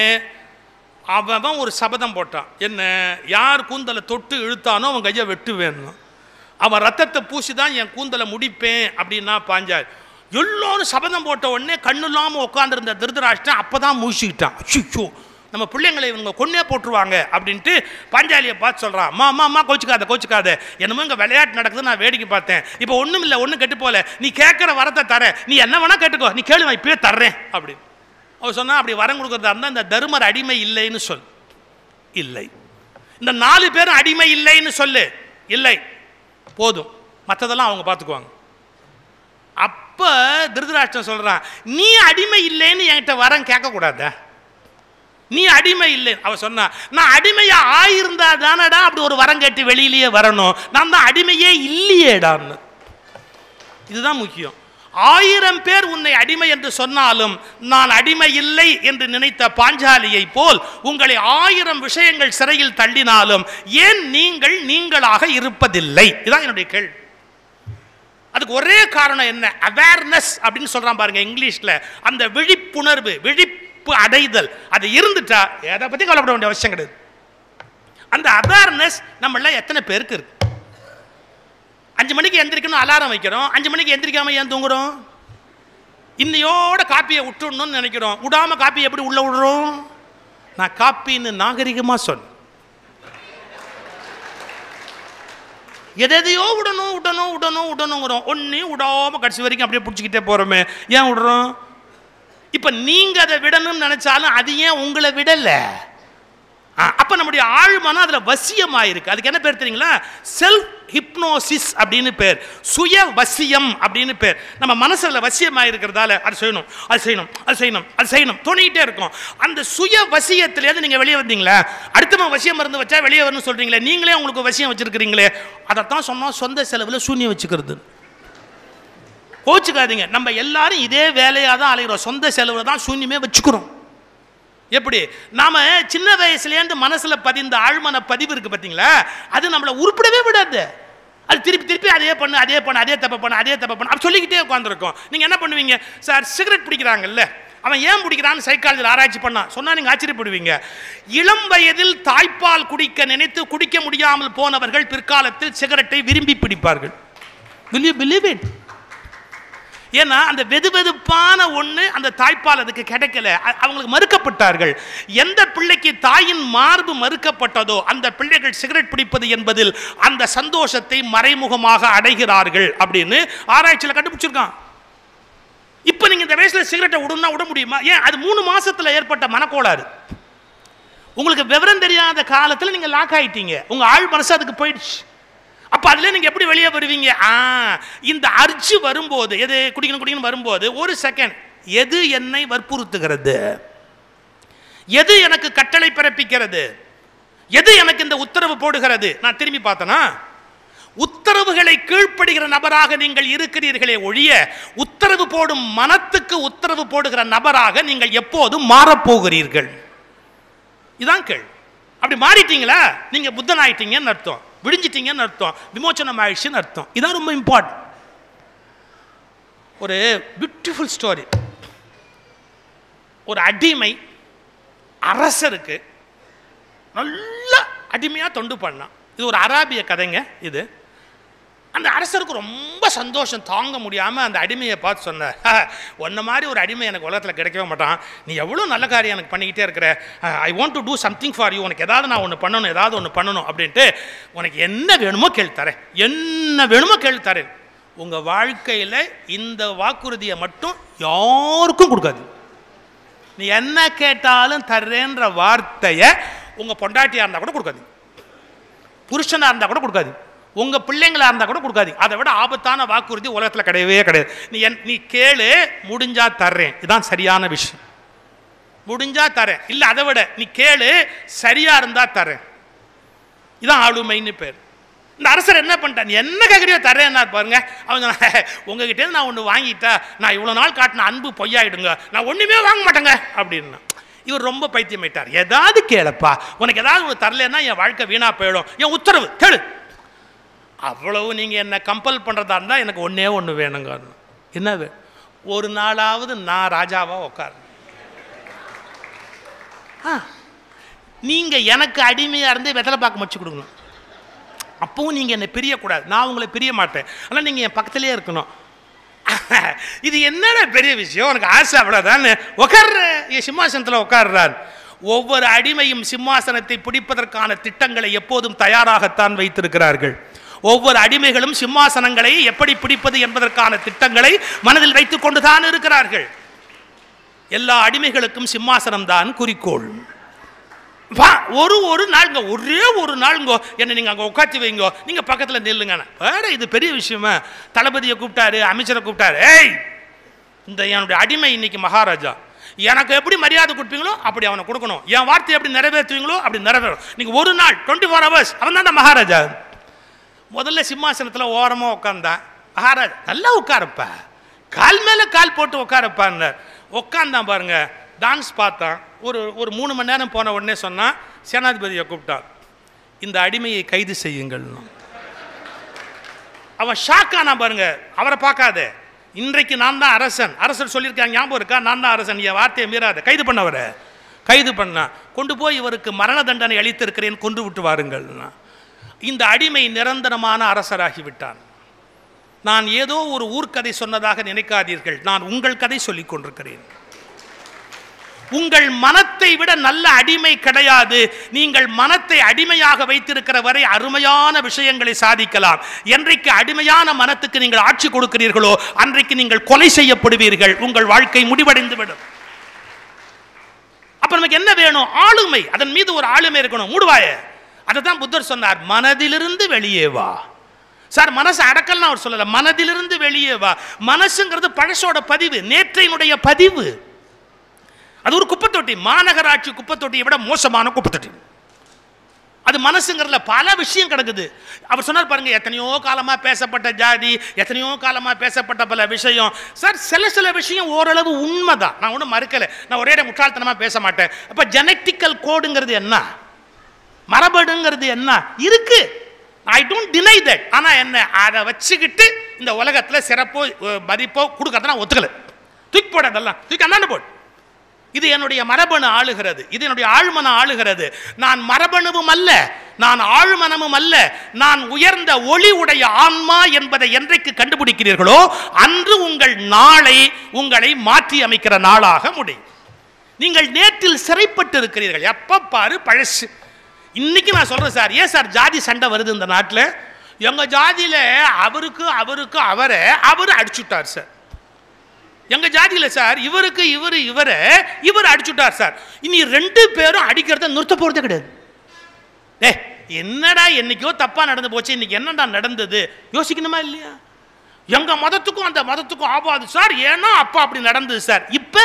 அவன் ஒரு சபதம் போட்டான் என்ன யார் கூந்தலை தொட்டு இழுத்தானோ அவன் கையை வெட்டு வேணும் அவன் ரத்தத்தை பூசி தான் என் கூந்தலை முடிப்பேன் அப்படின்னா பாஞ்சால் எல்லாரும் சபதம் போட்ட உடனே கண்ணு இல்லாமல் உட்காந்துருந்த திருதராஷ்டிரன் அப்போ தான் மூழ்கிக்கிட்டான் அச்சோ நம்ம பிள்ளைங்களை இவங்க கொன்னே போட்டுருவாங்க அப்படின்ட்டு பாஞ்சாலியை பார்த்து சொல்கிறான் அம்மா அம்மா அம்மா கோச்சுக்காத கோச்சுக்காத என்னமோ இங்கே விளையாட்டு நடக்குது நான் வேடிக்கை பார்த்தேன் இப்போ ஒன்றும் இல்லை ஒன்றும் கெட்டு போல நீ கேட்குற வரத்தை தரேன் நீ என்ன வேணா கேட்டுக்கோ நீ கேளு நான் இப்பயே தர்றேன் அப்படின்னு அவர் சொன்னா அப்படி வரம் கொடுக்கறதா இருந்தால் இந்த தருமர் அடிமை இல்லைன்னு சொல் இல்லை இந்த நாலு பேரும் அடிமை இல்லைன்னு சொல்லு இல்லை போதும் மற்றதெல்லாம் அவங்க பார்த்துக்குவாங்க அப்போ திருதராஷ்டிரன் சொல்றான் நீ அடிமை இல்லைன்னு என்கிட்ட வரம் கேட்கக்கூடாதா நீ அடிமை இல்லை அவ சொன்னா நான் அடிமையா ஆயிருந்தா தானடா அப்படி ஒரு வரம் கேட்டு வெளியிலேயே வரணும் நான் தான் அடிமையே இல்லையேடான்னு இதுதான் முக்கியம் ஆயிரம் பேர் உன்னை அடிமை என்று சொன்னாலும் நான் அடிமை இல்லை என்று நினைத்த பாஞ்சாலியை போல் உங்களை ஆயிரம் விஷயங்கள் சிறையில் தள்ளினாலும் ஏன் நீங்கள் நீங்களாக இருப்பதில்லை இதுதான் என்னுடைய கேள்வி அதுக்கு ஒரே காரணம் என்ன அவேர்னஸ் அப்படின்னு சொல்றான் பாருங்க இங்கிலீஷ்ல அந்த விழிப்புணர்வு விழிப்பு அடைதல் அது இருந்துட்டா எதை பத்தி கவலைப்பட வேண்டிய அவசியம் கிடையாது அந்த அவேர்னஸ் நம்மள எத்தனை பேருக்கு இருக்கு அஞ்சு மணிக்கு எந்திரிக்கணும் அலாரம் வைக்கிறோம் அஞ்சு மணிக்கு எந்திரிக்காம ஏன் தூங்குறோம் இன்னையோட காப்பியை விட்டுடணும்னு நினைக்கிறோம் விடாம காப்பி எப்படி உள்ள விடுறோம் நான் காப்பின்னு நாகரிகமா சொன்னேன் எதையோ விடணும் விடணும் விடணும் விடணுங்கிறோம் ஒன்றையும் விடாம கடைசி வரைக்கும் அப்படியே பிடிச்சிக்கிட்டே போகிறோமே ஏன் விடுறோம் இப்போ நீங்கள் அதை விடணும்னு நினச்சாலும் அது ஏன் உங்களை விடலை அப்போ நம்முடைய ஆழ்மனம் அதில் வசியமாயிருக்கு அதுக்கு என்ன பேர் தெரியுங்களா செல்ஃப் ஹிப்னோசிஸ் அப்படின்னு பேர் சுய வசியம் அப்படின்னு பேர் நம்ம மனசில் வசியமாயிருக்கிறதால அது செய்யணும் அது செய்யணும் அது செய்யணும் அது செய்யணும் தோணிக்கிட்டே இருக்கும் அந்த சுய வசியத்திலேருந்து நீங்கள் வெளியே வந்தீங்களா அடுத்தவன் வசியம் மருந்து வச்சா வெளியே வரணும்னு சொல்கிறீங்களே நீங்களே உங்களுக்கு வசியம் வச்சிருக்கிறீங்களே அதைத்தான் சொன்னோம் சொந்த செலவில் சூன்யம் வச்சுக்கிறது கோச்சுக்காதீங்க நம்ம எல்லாரும் இதே வேலையாக தான் அலைகிறோம் சொந்த செலவில் தான் சூன்யமே வச்சுக்கிறோம் எப்படி நாம சின்ன வயசுலேருந்து மனசுல பதிந்த ஆழ்மன பதிவு இருக்கு பார்த்தீங்களா அது நம்மளை உருப்படவே விடாது அது திருப்பி திருப்பி அதே பண்ணு அதே பண்ணு அதே தப்ப பண்ணு அதே தப்ப பண்ணு அப்படி சொல்லிக்கிட்டே உட்காந்துருக்கோம் நீங்க என்ன பண்ணுவீங்க சார் சிகரெட் பிடிக்கிறாங்கல்ல அவன் ஏன் பிடிக்கிறான்னு சைக்காலஜியில் ஆராய்ச்சி பண்ணான் சொன்னா நீங்க ஆச்சரியப்படுவீங்க இளம் வயதில் தாய்ப்பால் குடிக்க நினைத்து குடிக்க முடியாமல் போனவர்கள் பிற்காலத்தில் சிகரெட்டை விரும்பி பிடிப்பார்கள் will you believe it ஏன்னா அந்த வெது வெதுப்பான ஒன்று அந்த தாய்ப்பால் அதுக்கு கிடைக்கல அ- அவங்களுக்கு மறுக்கப்பட்டார்கள் எந்த பிள்ளைக்கு தாயின் மார்பு மறுக்கப்பட்டதோ அந்த பிள்ளைகள் சிகரெட் பிடிப்பது என்பதில் அந்த சந்தோஷத்தை மறைமுகமாக அடைகிறார்கள் அப்படின்னு ஆராய்ச்சியில் கண்டுபிடிச்சிருக்கான் இப்போ நீங்க இந்த வயசுல சிகரெட்டை விடணும்னா விட முடியுமா ஏன் அது மூணு மாசத்துல ஏற்பட்ட மனக்கோளாறு உங்களுக்கு விவரம் தெரியாத காலத்துல நீங்க லாக் ஆயிட்டீங்க உங்க ஆள் மனசு அதுக்கு போயிடுச்சு அப்ப அதுல நீங்க எப்படி வெளியே வருவீங்க ஆ இந்த அர்ஜு வரும்போது எது குடிக்கணும் குடிக்கணும் வரும்போது ஒரு செகண்ட் எது என்னை வற்புறுத்துகிறது எது எனக்கு கட்டளை பிறப்பிக்கிறது எது எனக்கு இந்த உத்தரவு போடுகிறது நான் திரும்பி பார்த்தனா உத்தரவுகளை கீழ்ப்படுகிற நபராக நீங்கள் இருக்கிறீர்களே ஒழிய உத்தரவு போடும் மனத்துக்கு உத்தரவு போடுகிற நபராக நீங்கள் எப்போதும் மாறப்போகிறீர்கள் இதான் கேள் அப்படி மாறிட்டீங்களா நீங்க புத்தன் ஆயிட்டீங்கன்னு அர்த்தம் விடிஞ்சிட்டீங்கன்னு அர்த்தம் விமோச்சனம் ஆயிடுச்சுன்னு அர்த்தம் இதான் ரொம்ப இம்பார்ட்டன்ட் ஒரு பியூட்டிஃபுல் ஸ்டோரி ஒரு அடிமை அரசருக்கு நல்ல அடிமையாக தொண்டு பண்ணான் இது ஒரு அராபிய கதைங்க இது அந்த அரசருக்கு ரொம்ப சந்தோஷம் தாங்க முடியாமல் அந்த அடிமையை பார்த்து சொன்னார் உன்ன மாதிரி ஒரு அடிமை எனக்கு உலகத்தில் கிடைக்கவே மாட்டான் நீ எவ்வளோ நல்ல காரியம் எனக்கு பண்ணிக்கிட்டே இருக்கிற I want to do something for you உனக்கு ஏதாவது நான் ஒன்று பண்ணணும் ஏதாவது ஒன்று பண்ணணும் அப்படின்ட்டு உனக்கு என்ன வேணுமோ கேள்வி தரேன் என்ன வேணுமோ கேள்வி தரேன் உங்கள் வாழ்க்கையில் இந்த வாக்குறுதியை மட்டும் யாருக்கும் கொடுக்காது நீ என்ன கேட்டாலும் தர்றேன்ற வார்த்தையை உங்கள் பொண்டாட்டியாக இருந்தால் கூட கொடுக்காது புருஷனாக இருந்தால் கூட கொடுக்காது உங்கள் பிள்ளைங்களா இருந்தால் கூட கொடுக்காது அதை விட ஆபத்தான வாக்குறுதி உலகத்தில் கிடையவே கிடையாது நீ என் நீ கேளு முடிஞ்சா தர்றேன் இதுதான் சரியான விஷயம் முடிஞ்சா தரேன் இல்லை அதை விட நீ கேளு சரியா இருந்தா தரேன் இதான் ஆளுமைன்னு பேர் இந்த அரசர் என்ன பண்ணிட்டான் நீ என்ன கேட்குறியோ தரேன்னா பாருங்க அவங்க உங்ககிட்ட நான் ஒன்று வாங்கிட்டா நான் இவ்வளோ நாள் காட்டின அன்பு பொய்யாயிடுங்க நான் ஒன்றுமே வாங்க மாட்டேங்க அப்படின்னா இவர் ரொம்ப பைத்தியமாயிட்டார் ஏதாவது கேளப்பா உனக்கு ஏதாவது ஒரு தரலன்னா என் வாழ்க்கை வீணா போயிடும் என் உத்தரவு கேளு அவ்வளவு நீங்கள் என்ன கம்பல் பண்ணுறதா இருந்தால் எனக்கு ஒன்றே ஒன்று வேணுங்க என்ன வே- ஒரு நாளாவது நான் ராஜாவாக உட்காரணும் ஆ நீங்கள் எனக்கு அடிமையாக இருந்து வெத்தலை பாக்கு மச்சு கொடுக்கணும் அப்பவும் நீங்கள் என்னை பிரியக்கூடாது நான் உங்களை பிரிய மாட்டேன் ஆனால் நீங்கள் என் பக்கத்திலே இருக்கணும் இது என்னடா பெரிய விஷயம் உனக்கு ஆசை அவ்வளோதானே உட்கார்ற என் சிம்மாசனத்தில் உட்கார்றார் ஒவ்வொரு அடிமையும் சிம்மாசனத்தை பிடிப்பதற்கான திட்டங்களை எப்போதும் தயாராகத்தான் வைத்திருக்கிறார்கள் ஒவ்வொரு அடிமைகளும் சிம்மாசனங்களை எப்படி பிடிப்பது என்பதற்கான திட்டங்களை மனதில் வைத்துக் கொண்டுதான் இருக்கிறார்கள் எல்லா அடிமைகளுக்கும் சிம்மாசனம் தான் குறிக்கோள் வா ஒரு ஒரு நாளுங்க ஒரே ஒரு நாளுங்கோ என்னை நீங்கள் அங்கே உட்காத்தி வைங்கோ நீங்கள் பக்கத்தில் நில்லுங்க வேற இது பெரிய விஷயமா தளபதியை கூப்பிட்டாரு அமைச்சரை கூப்பிட்டாரு ஏய் இந்த என்னுடைய அடிமை இன்னைக்கு மகாராஜா எனக்கு எப்படி மரியாதை கொடுப்பீங்களோ அப்படி அவனை கொடுக்கணும் என் வார்த்தையை எப்படி நிறைவேற்றுவீங்களோ அப்படி நிறைவேறும் நீங்கள் ஒரு நாள் டுவெண்ட்டி ஃபோர் ஹவர்ஸ் அவன் தான் மகாராஜா முதல்ல சிம்மாசனத்தில் ஓரமாக உட்காந்தான் மகாராஜா நல்லா உட்காரப்பா கால் மேலே கால் போட்டு உட்காரப்பான்னார் உட்காந்தான் பாருங்க டான்ஸ் பார்த்தான் ஒரு ஒரு மூணு மணி நேரம் போன உடனே சொன்னான் சேனாதிபதியை கூப்பிட்டான் இந்த அடிமையை கைது செய்யுங்கள்னு அவன் ஷாக் ஆனான் பாருங்க அவரை பார்க்காத இன்றைக்கு நான் தான் அரசன் அரசர் சொல்லியிருக்காங்க ஞாபகம் இருக்கா நான் தான் அரசன் என் வார்த்தையை மீறாத கைது பண்ணவரை கைது பண்ணா கொண்டு போய் இவருக்கு மரண தண்டனை அளித்திருக்கிறேன் கொண்டு விட்டு வாருங்கள்னா இந்த அடிமை நிரந்தரமான அரசராகி விட்டான் நான் ஏதோ ஒரு ஊர்க்கதை சொன்னதாக நினைக்காதீர்கள் நான் உங்கள் கதை சொல்லிக் கொண்டிருக்கிறேன் உங்கள் மனத்தை விட நல்ல அடிமை கிடையாது நீங்கள் மனத்தை அடிமையாக வைத்திருக்கிற வரை அருமையான விஷயங்களை சாதிக்கலாம் என்றைக்கு அடிமையான மனத்துக்கு நீங்கள் ஆட்சி கொடுக்கிறீர்களோ அன்றைக்கு நீங்கள் கொலை செய்யப்படுவீர்கள் உங்கள் வாழ்க்கை முடிவடைந்து விடும் அப்ப நமக்கு என்ன வேணும் ஆளுமை அதன் மீது ஒரு ஆளுமை இருக்கணும் மூடுவாய அதை தான் புத்தர் சொன்னார் மனதிலிருந்து வெளியே வா சார் மனசு அடக்கல்னு அவர் சொல்லல மனதிலிருந்து வெளியே வா மனசுங்கிறது பழசோட பதிவு நேற்றையினுடைய பதிவு அது ஒரு குப்பைத்தொட்டி மாநகராட்சி குப்பைத்தொட்டியை விட மோசமான குப்பைத்தொட்டி அது மனசுங்கிறதுல பல விஷயம் கிடக்குது அவர் சொன்னார் பாருங்க எத்தனையோ காலமா பேசப்பட்ட ஜாதி எத்தனையோ காலமா பேசப்பட்ட பல விஷயம் சார் சில சில விஷயம் ஓரளவு உண்மைதான் நான் ஒன்றும் மறுக்கல நான் ஒரே இடம் முட்டாள்தனமா பேச மாட்டேன் அப்ப ஜெனட்டிக்கல் கோடுங்கிறது என்ன மரபணுங்கிறது என்ன இருக்கு ஐ டோன்ட் டினை தட் ஆனா என்ன அதை வச்சுக்கிட்டு இந்த உலகத்துல சிறப்போ அஹ், மதிப்போ கொடுக்கறத நான் ஒத்துக்கல தூக்கி போட அதெல்லாம் தூக்கி அண்ணாண்டு போடு இது என்னுடைய மரபணு ஆளுகிறது இது என்னுடைய ஆழ்மனம் ஆளுகிறது நான் மரபணுவும் அல்ல நான் ஆழ்மனமும் அல்ல நான் உயர்ந்த ஒளி உடைய ஆன்மா என்பதை என்றைக்கு கண்டுபிடிக்கிறீர்களோ அன்று உங்கள் நாளை உங்களை மாற்றி அமைக்கிற நாளாக முடியும் நீங்கள் நேற்றில் சிறைப்பட்டு இருக்கிறீர்கள் எப்ப பாரு பழசு இன்னைக்கு நான் சொல்றேன் சார் ஏன் சார் ஜாதி சண்டை வருது இந்த நாட்டில் எங்க ஜாதியில அவருக்கு அவருக்கு அவரை அவர் அடிச்சுட்டார் சார் எங்க ஜாதியில சார் இவருக்கு இவர் இவரை இவர் அடிச்சுட்டார் சார் இனி ரெண்டு பேரும் அடிக்கிறத நிறுத்த போறதே கிடையாது ஏ என்னடா என்னைக்கோ தப்பா நடந்து போச்சு இன்னைக்கு என்னடா நடந்தது யோசிக்கணுமா இல்லையா எங்க மதத்துக்கும் அந்த மதத்துக்கும் ஆபாது சார் ஏன்னா அப்பா அப்படி நடந்தது சார் இப்ப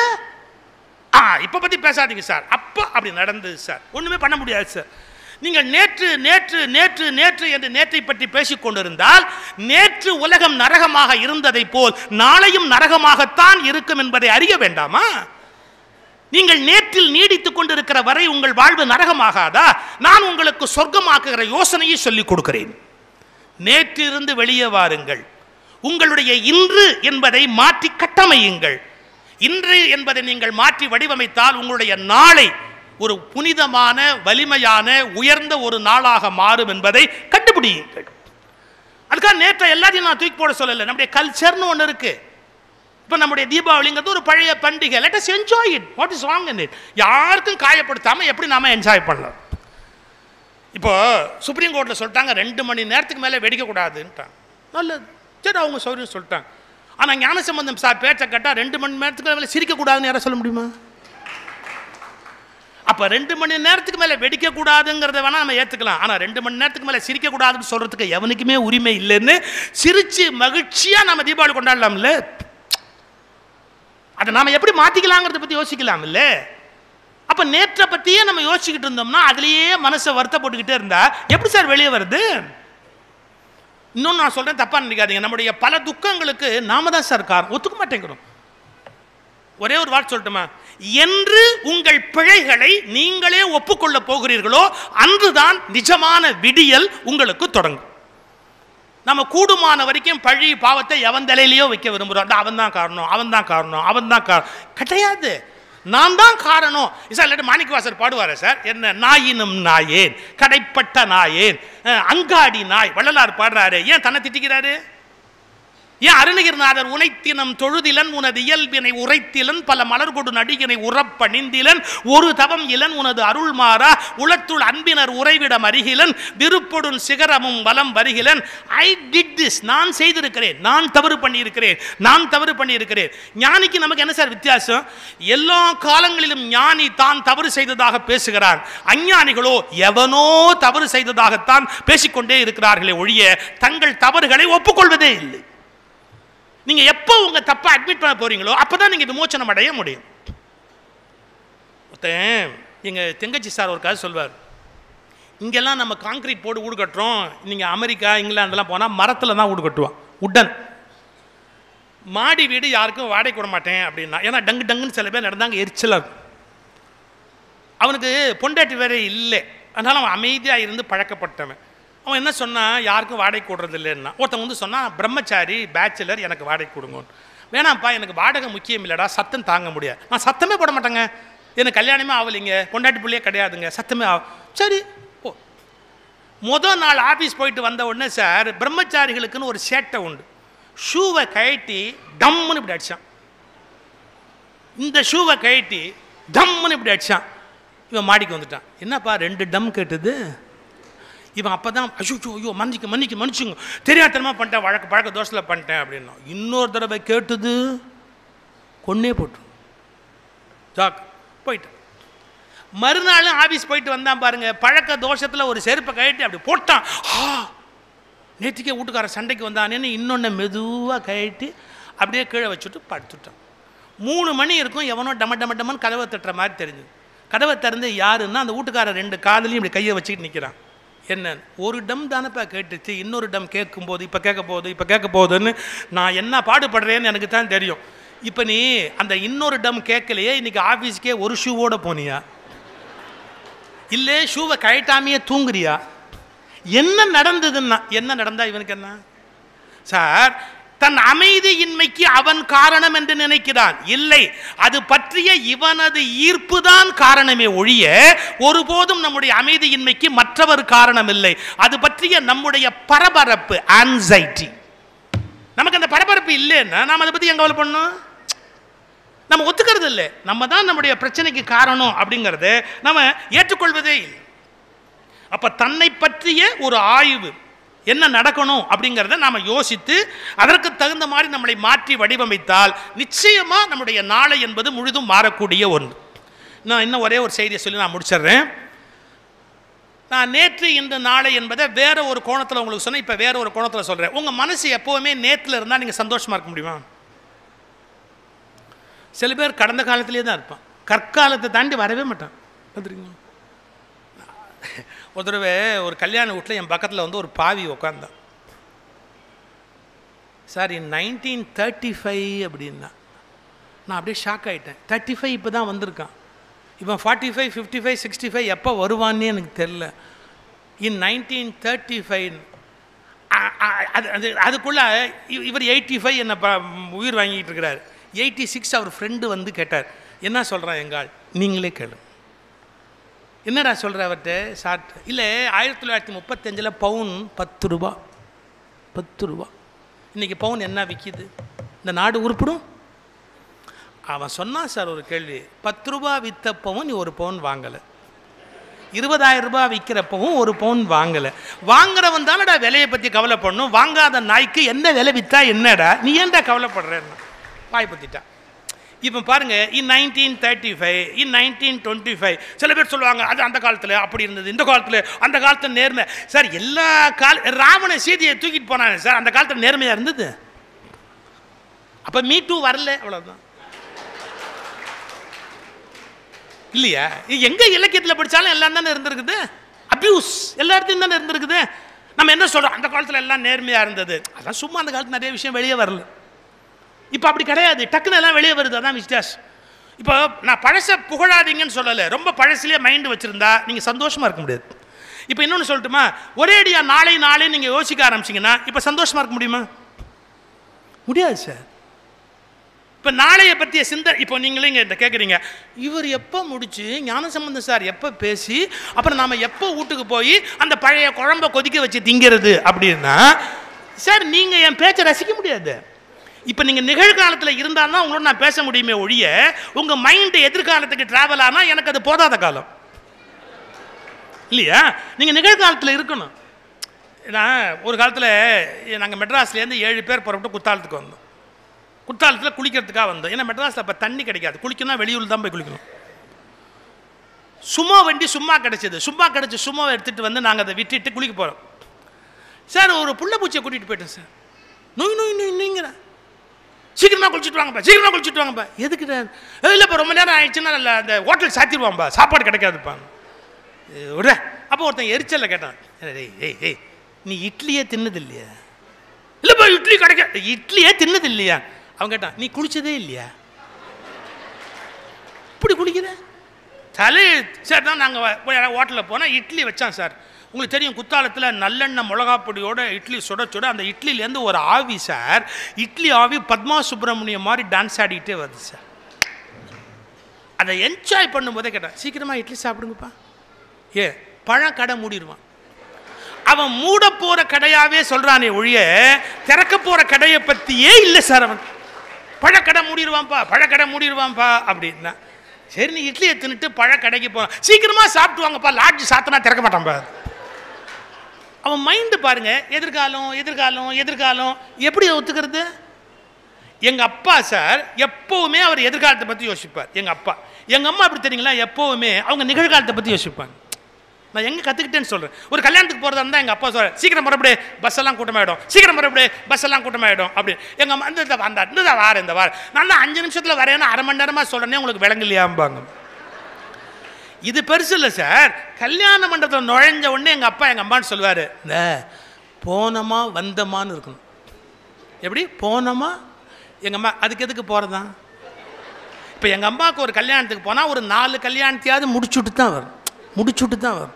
ஆ இப்ப பத்தி பேசாதீங்க சார் அப்ப அப்படி நடந்தது சார் ஒண்ணுமே பண்ண முடியாது சார் நீங்கள் நேற்று நேற்று நேற்று நேற்று என்று நேற்றை பற்றி பேசிக் கொண்டிருந்தால் நேற்று உலகம் நரகமாக இருந்ததை போல் நாளையும் நரகமாகத்தான் இருக்கும் என்பதை அறிய வேண்டாமா நீங்கள் நேற்றில் நீடித்துக் கொண்டிருக்கிற வரை உங்கள் வாழ்வு நரகமாகாதா நான் உங்களுக்கு சொர்க்கமாக்குகிற யோசனையை சொல்லிக் கொடுக்கிறேன் நேற்றிருந்து வெளியே வாருங்கள் உங்களுடைய இன்று என்பதை மாற்றி கட்டமையுங்கள் இன்று என்பதை நீங்கள் மாற்றி வடிவமைத்தால் உங்களுடைய நாளை ஒரு புனிதமான வலிமையான உயர்ந்த ஒரு நாளாக மாறும் என்பதை கண்டுபிடியுங்கள் அதுக்காக நேற்றை எல்லாத்தையும் நான் தூக்கி போட சொல்லலை நம்முடைய கல்ச்சர்னு ஒன்று இருக்கு இப்போ நம்முடைய தீபாவளிங்கிறது ஒரு பழைய பண்டிகை let us enjoy it what is wrong in it யாருக்கும் காயப்படுத்தாமல் எப்படி நாம என்ஜாய் பண்ணலாம் இப்போ சுப்ரீம் கோர்ட்டில் சொல்லிட்டாங்க ரெண்டு மணி நேரத்துக்கு மேலே வெடிக்கக்கூடாதுன்ட்டாங்க நல்லது சரி அவங்க சௌரியம் சொல்லிட்டாங்க ஆனால் ஞானசம்பந்தம் சார் பேச்சை கேட்டால் ரெண்டு மணி நேரத்துக்கு மேலே சிரிக்கக்கூடாதுன்னு யாரை சொல்ல முடியுமா அப்போ ரெண்டு மணி நேரத்துக்கு மேலே வெடிக்கக்கூடாதுங்கிறத வேணால் நம்ம ஏற்றுக்கலாம் ஆனால் ரெண்டு மணி நேரத்துக்கு மேலே சிரிக்கக்கூடாதுன்னு சொல்கிறதுக்கு எவனுக்குமே உரிமை இல்லைன்னு சிரித்து மகிழ்ச்சியாக நம்ம தீபாவளி கொண்டாடலாம்ல அதை நாம் எப்படி மாற்றிக்கலாங்கிறத பற்றி யோசிக்கலாம் இல்லை அப்போ நேற்றை பற்றியே நம்ம யோசிச்சுக்கிட்டு இருந்தோம்னா அதுலேயே மனசை வருத்தப்பட்டுக்கிட்டே இருந்தா எப்படி சார் வெளியே வருது இன்னொன்று நான் சொல்கிறேன் தப்பாக நினைக்காதீங்க நம்முடைய பல துக்கங்களுக்கு நாம தான் சார் காரணம் ஒத்துக்க மாட்டேங்கிறோம் ஒரே ஒரு வார்த்தை சொல்லட்டுமா என்று உங்கள் பிழைகளை நீங்களே ஒப்புக்கொள்ள போகிறீர்களோ அன்றுதான் நிஜமான விடியல் உங்களுக்கு தொடங்கும் நம்ம கூடுமான வரைக்கும் பழி பாவத்தை எவன் தலையிலையோ வைக்க விரும்புகிறோம் அவன் தான் காரணம் அவன் தான் காரணம் அவன் தான் காரணம் கிடையாது நான் தான் காரணம் சார் இல்லாட்டி மாணிக்கவாசர் பாடுவாரா சார் என்ன நாயினும் நாயேன் கடைப்பட்ட நாயேன் அஹ், அங்காடி நாய் வள்ளலார் பாடுறாரு ஏன் தன்னை திட்டிக்கிறாரு ஏன் அருணகிரிநாதர் உனைத்தினம் தொழுதிலன் உனது இயல்பினை உரைத்திலன் பல மலர்கொடு நடிகனை உறப்பணிந்திலன் ஒரு தவம் இலன் உனது அருள் மாறா உளத்துள் அன்பினர் உறைவிடம் அருகிலன் விருப்பொடும் சிகரமும் வலம் வருகிலன் ஐ டிட் திஸ் நான் செய்திருக்கிறேன் நான் தவறு பண்ணியிருக்கிறேன் நான் தவறு பண்ணியிருக்கிறேன் ஞானிக்கு நமக்கு என்ன சார் வித்தியாசம் எல்லா காலங்களிலும் ஞானி தான் தவறு செய்ததாக பேசுகிறான் அஞ்ஞானிகளோ எவனோ தவறு செய்ததாகத்தான் பேசிக்கொண்டே இருக்கிறார்களே ஒழிய தங்கள் தவறுகளை ஒப்புக்கொள்வதே இல்லை நீங்க எப்போ உங்க தப்பை அட்மிட் பண்ண போறீங்களோ அப்பதான் நீங்க விமோச்சனம் அடைய முடியும் ஒருத்தன் எங்க தெங்கச்சி சார் ஒரு கதை சொல்வார் இங்கெல்லாம் நம்ம காங்கிரீட் போட்டு வீடு கட்டுறோம் நீங்கள் அமெரிக்கா இங்கிலாந்துலாம் போனால் மரத்தில் தான் வீடு கட்டுவான் உடன் மாடி வீடு யாருக்கும் வாடகை விட மாட்டேன் அப்படின்னா ஏன்னா டங்கு டங்குன்னு சில பேர் நடந்தாங்க எரிச்சலாக இருக்கும் அவனுக்கு பொண்டாட்டி வேற இல்லை அதனால் அவன் அமைதியாக இருந்து பழக்கப்பட்டவன் அவன் என்ன சொன்னான் யாருக்கும் வாடகை கொடுறது இல்லைன்னா ஒருத்தன் வந்து சொன்னான் பிரம்மச்சாரி பேச்சுலர் எனக்கு வாடகை கொடுங்கன்னு வேணாம்ப்பா எனக்கு வாடகை முக்கியம் இல்லைடா சத்தம் தாங்க முடியாது நான் சத்தமே போட மாட்டேங்க எனக்கு கல்யாணமே ஆகலைங்க பொண்டாட்டி பிள்ளையே கிடையாதுங்க சத்தமே ஆகும் சரி ஓ முதல் நாள் ஆஃபீஸ் போயிட்டு வந்த உடனே சார் பிரம்மச்சாரிகளுக்குன்னு ஒரு சேட்டை உண்டு ஷூவை கழட்டி டம்முன்னு இப்படி அடிச்சான் இந்த ஷூவை கழட்டி டம்முன்னு இப்படி அடிச்சான் இவன் மாடிக்கு வந்துட்டான் என்னப்பா ரெண்டு டம் கேட்டது இவன் அப்போ தான் ஐயோ ஐயோ மன்னிக்க மன்னிக்க மன்னிச்சுங்க தெரியாதனமாக பண்ணிட்டேன் வழக்கு பழக்க தோசையில் பண்ணிட்டேன் அப்படின்னா இன்னொரு தடவை கேட்டது கொன்னே போட்டு ஜாக் போயிட்டேன் மறுநாளும் ஆஃபீஸ் போயிட்டு வந்தான் பாருங்க பழக்க தோஷத்தில் ஒரு செருப்பை கழட்டி அப்படி போட்டான் ஆ நேற்றுக்கே வீட்டுக்கார சண்டைக்கு வந்தானேன்னு இன்னொன்று மெதுவாக கழட்டி அப்படியே கீழே வச்சுட்டு படுத்துட்டான் மூணு மணி இருக்கும் எவனோ டம டம டமன்னு கதவை தட்டுற மாதிரி தெரிஞ்சுது கதவை திறந்து யாருன்னா அந்த வீட்டுக்காரர் ரெண்டு காதலையும் இப்படி கையை வச்சுக்கிட்டு நிற்கிறான் என்ன ஒரு டம் தானப்பா கேட்டுச்சு இன்னொரு டம் கேட்கும்போது இப்போ கேட்க போகுது இப்போ கேட்க போகுதுன்னு நான் என்ன பாடுபடுறேன்னு எனக்கு தான் தெரியும் இப்போ நீ அந்த இன்னொரு டம் கேட்கலையே இன்னைக்கு ஆஃபீஸ்க்கே ஒரு ஷூவோட போனியா இல்லை ஷூவை கழட்டாமையே தூங்குறியா என்ன நடந்ததுன்னா என்ன நடந்தா இவனுக்கு என்ன சார் தன் அமைதியின்மைக்கு அவன் காரணம் என்று நினைக்கிறான் இல்லை அது பற்றிய இவனது ஈர்ப்பு தான் காரணமே ஒழிய ஒருபோதும் நம்முடைய அமைதியின்மைக்கு மற்றவர் காரணம் இல்லை அது பற்றிய நம்முடைய பரபரப்பு ஆன்சைட்டி நமக்கு அந்த பரபரப்பு இல்லைன்னா நாம் அதை பற்றி எங்க கவலை பண்ணணும் நம்ம ஒத்துக்கிறது இல்லை நம்ம தான் நம்முடைய பிரச்சனைக்கு காரணம் அப்படிங்கிறத நம்ம ஏற்றுக்கொள்வதே இல்லை அப்ப தன்னை பற்றிய ஒரு ஆய்வு என்ன நடக்கணும் அப்படிங்கிறத நாம் யோசித்து அதற்கு தகுந்த மாதிரி நம்மளை மாற்றி வடிவமைத்தால் நிச்சயமா நம்முடைய நாளை என்பது முழுதும் மாறக்கூடிய ஒன்று நான் இன்னும் ஒரே ஒரு செய்தியை சொல்லி நான் முடிச்சிடுறேன் நான் நேற்று இந்த நாளை என்பதை வேற ஒரு கோணத்தில் உங்களுக்கு சொன்னேன் இப்போ வேற ஒரு கோணத்தில் சொல்கிறேன் உங்கள் மனசு எப்போவுமே நேற்றில் இருந்தால் நீங்கள் சந்தோஷமாக இருக்க முடியுமா சில பேர் கடந்த காலத்திலே தான் இருப்பான் கற்காலத்தை தாண்டி வரவே மாட்டான் பார்த்துருக்கீங்களா ஒரு தடவை ஒரு கல்யாண வீட்டில் என் பக்கத்தில் வந்து ஒரு பாவி உட்காந்தான் sir in nineteen thirty five அப்படின்னா நான் அப்படியே ஷாக் ஆகிட்டேன் தேர்ட்டி ஃபைவ் இப்போ தான் வந்திருக்கான் இவன் forty five fifty five sixty five எப்போ வருவான்னு எனக்கு தெரில இன் நைன்டீன் தேர்ட்டி ஃபைவ் அது அது அதுக்குள்ளே இவர் எயிட்டி ஃபைவ் என்னை ப உயிர் வாங்கிட்டு இருக்கிறார் எயிட்டி சிக்ஸ் அவர் ஃப்ரெண்டு வந்து கேட்டார் என்ன சொல்கிறான் எங்காள் நீங்களே கேளு என்னடா சொல்கிற அவர்கிட்ட சாட் இல்லை ஆயிரத்தி தொள்ளாயிரத்தி முப்பத்தஞ்சில் பவுன் பத்து ரூபா பத்து ரூபா இன்றைக்கி பவுன் என்ன விற்கிது இந்த நாடு உருப்பிடும் அவன் சொன்னான் சார் ஒரு கேள்வி பத்து ரூபா விற்றப்பவும் நீ ஒரு பவுன் வாங்கலை இருபதாயிரம் ரூபாய் விற்கிறப்பவும் ஒரு பவுன் வாங்கலை வாங்குறவன் தானடா விலையை பற்றி கவலைப்படணும் வாங்காத நாய்க்கு என்ன விலை விற்றா என்னடா நீ ஏன்டா கவலைப்படுறேன்னு வாய் பற்றிட்டா இப்போ பாருங்க in nineteen thirty five in nineteen twenty five சில பேர் சொல்லுவாங்க அது அந்த காலத்தில் அப்படி இருந்தது இந்த காலத்தில் அந்த காலத்தில் நேர்மை சார் எல்லா கால ராவண சீதையை தூக்கிட்டு போனாங்க சார் அந்த காலத்தில் நேர்மையாக இருந்தது அப்போ மீ டூ வரல அவ்வளோதான் இல்லையா எங்க இலக்கியத்தில் படித்தாலும் எல்லாம் தானே இருந்திருக்குது அபியூஸ் எல்லா இடத்தையும் தானே இருந்திருக்குது நம்ம என்ன சொல்றோம் அந்த காலத்தில் எல்லாம் நேர்மையாக இருந்தது அதான் சும்மா அந்த காலத்தில் நிறைய விஷயம் வெளியே வரல இப்போ அப்படி கிடையாது டக்குன்னு எல்லாம் வெளியே வருது அதான் வித்தியாசம் இப்போ நான் பழசை புகழாதீங்கன்னு சொல்லலை ரொம்ப பழசுலேயே மைண்டு வச்சுருந்தா நீங்கள் சந்தோஷமாக இருக்க முடியாது இப்போ இன்னொன்று சொல்லட்டுமா ஒரேடியா நாளை நாளை நீங்கள் யோசிக்க ஆரம்பிச்சிங்கன்னா இப்போ சந்தோஷமாக இருக்க முடியுமா முடியாது சார் இப்போ நாளைய பற்றிய சிந்த இப்போ நீங்களே இங்கே இந்த கேட்குறீங்க இவர் எப்போ முடிச்சு ஞானசம்பந்தம் சார் எப்போ பேசி அப்புறம் நாம் எப்போ வீட்டுக்கு போய் அந்த பழைய குழம்ப கொதிக்க வச்சு திங்கிறது அப்படின்னா சார் நீங்கள் என் பேச்சை ரசிக்க முடியாது இப்போ நீங்கள் நிகழ்காலத்தில் இருந்தால் தான் உங்களோட நான் பேச முடியுமே ஒழிய உங்கள் மைண்டு எதிர்காலத்துக்கு ட்ராவல் ஆனால் எனக்கு அது போதாத காலம் இல்லையா நீங்கள் நிகழ்காலத்தில் இருக்கணும் நான் ஒரு காலத்தில் நாங்கள் மெட்ராஸ்லேருந்து ஏழு பேர் புறப்பட்டு குத்தாலத்துக்கு வந்தோம் குத்தாலத்தில் குளிக்கிறதுக்காக வந்தோம் ஏன்னா மெட்ராஸில் அப்போ தண்ணி கிடைக்காது குளிக்கணும்னா வெளியூர் தான் போய் குளிக்கணும் சும்மா வண்டி சும்மா கிடைச்சது சும்மா கிடைச்ச சும்மாவை எடுத்துகிட்டு வந்து நாங்கள் அதை விட்டுட்டு குளிக்க போகிறோம் சார் ஒரு புள்ள பூச்சியை கூட்டிகிட்டு போயிட்டேன் சார் நோய் நோய் நோய் நோய்ங்கிறேன் சீக்கிரமாக குளிச்சுட்டு வாங்கப்பா சீக்கிரமாக குளிச்சுட்டு வாங்கப்பா எதுக்கு இல்லைப்பா ரொம்ப நேரம் ஆயிடுச்சுன்னா இல்லை அந்த ஹோட்டல் சாத்திடுவாம்பா சாப்பாடு கிடைக்காதுப்பா விட அப்போ ஒருத்தன் எரிச்சலில் கேட்டான் ஏய் ஏய் ஏய் நீ இட்லியே தின்னது இல்லையா இல்லைப்பா இட்லி கிடைக்க இட்லியே தின்னது இல்லையா அவன் கேட்டான் நீ குளிச்சதே இல்லையா இப்படி குளிக்கிற தலை சார் தான் நாங்கள் ஹோட்டலில் போனால் இட்லி வச்சான் சார் உங்களுக்கு தெரியும் குத்தாலத்தில் நல்லெண்ணெய் மிளகா பொடியோட இட்லி சுட சுட அந்த இட்லிலேருந்து ஒரு ஆவி சார் இட்லி ஆவி பத்மா சுப்பிரமணியம் மாதிரி டான்ஸ் ஆடிக்கிட்டே வருது சார் அதை என்ஜாய் பண்ணும்போதே கேட்டேன் சீக்கிரமாக இட்லி சாப்பிடுங்கப்பா ஏ பழம் கடை மூடிடுவான் அவன் மூட போற கடையாவே சொல்றானே ஒழிய திறக்க போற கடையை பத்தியே இல்லை சார் அவன் பழக்கடை மூடிடுவான்ப்பா பழக்கடை மூடிடுவான்ப்பா அப்படின்னா சரி நீ இட்லியை தின்னுட்டு பழக்கடைக்கு போறான் சீக்கிரமா சாப்பிட்டு வாங்கப்பா லாட்ஜ் சாத்தனா திறக்க மாட்டான்ப்பா அவன் மைண்டு பாருங்க எதிர்காலம் எதிர்காலம் எதிர்காலம் எப்படி ஒத்துக்கிறது எங்க அப்பா சார் எப்பவுமே அவர் எதிர்காலத்தை பத்தி யோசிப்பார் எங்க அப்பா எங்க அம்மா அப்படி தெரியுங்களா எப்பவுமே அவங்க நிகழ்காலத்தை பத்தி யோசிப்பாங்க நான் எங்க கத்துக்கிட்டேன்னு சொல்றேன் ஒரு கல்யாணத்துக்கு போறதா இருந்தா எங்க அப்பா சொல்ற சீக்கிரம் மறுபடி பஸ் எல்லாம் கூட்டமாயிடும் சீக்கிரம் மறுபடி பஸ் எல்லாம் கூட்டமாயிடும் அப்படி எங்க அம்மா இந்த அந்த இந்த வார இந்த வாரம் நான் தான் அஞ்சு நிமிஷத்துல வரேன்னு அரை மணி நேரமா சொல்றேனே உங்களுக்கு விளங்கலையாம்பாங்க இது பெருசு இல்லை சார் கல்யாண மண்டபத்தில் நுழைஞ்ச உடனே எங்கள் அப்பா எங்கள் அம்மான்னு சொல்லுவார் இந்த போனமா வந்தமான்னு இருக்கணும் எப்படி போனமா எங்கள் அம்மா அதுக்கு எதுக்கு போகிறதா இப்போ எங்கள் அம்மாவுக்கு ஒரு கல்யாணத்துக்கு போனால் ஒரு நாலு கல்யாணத்தையாவது முடிச்சுட்டு தான் வரும் முடிச்சுட்டு தான் வரும்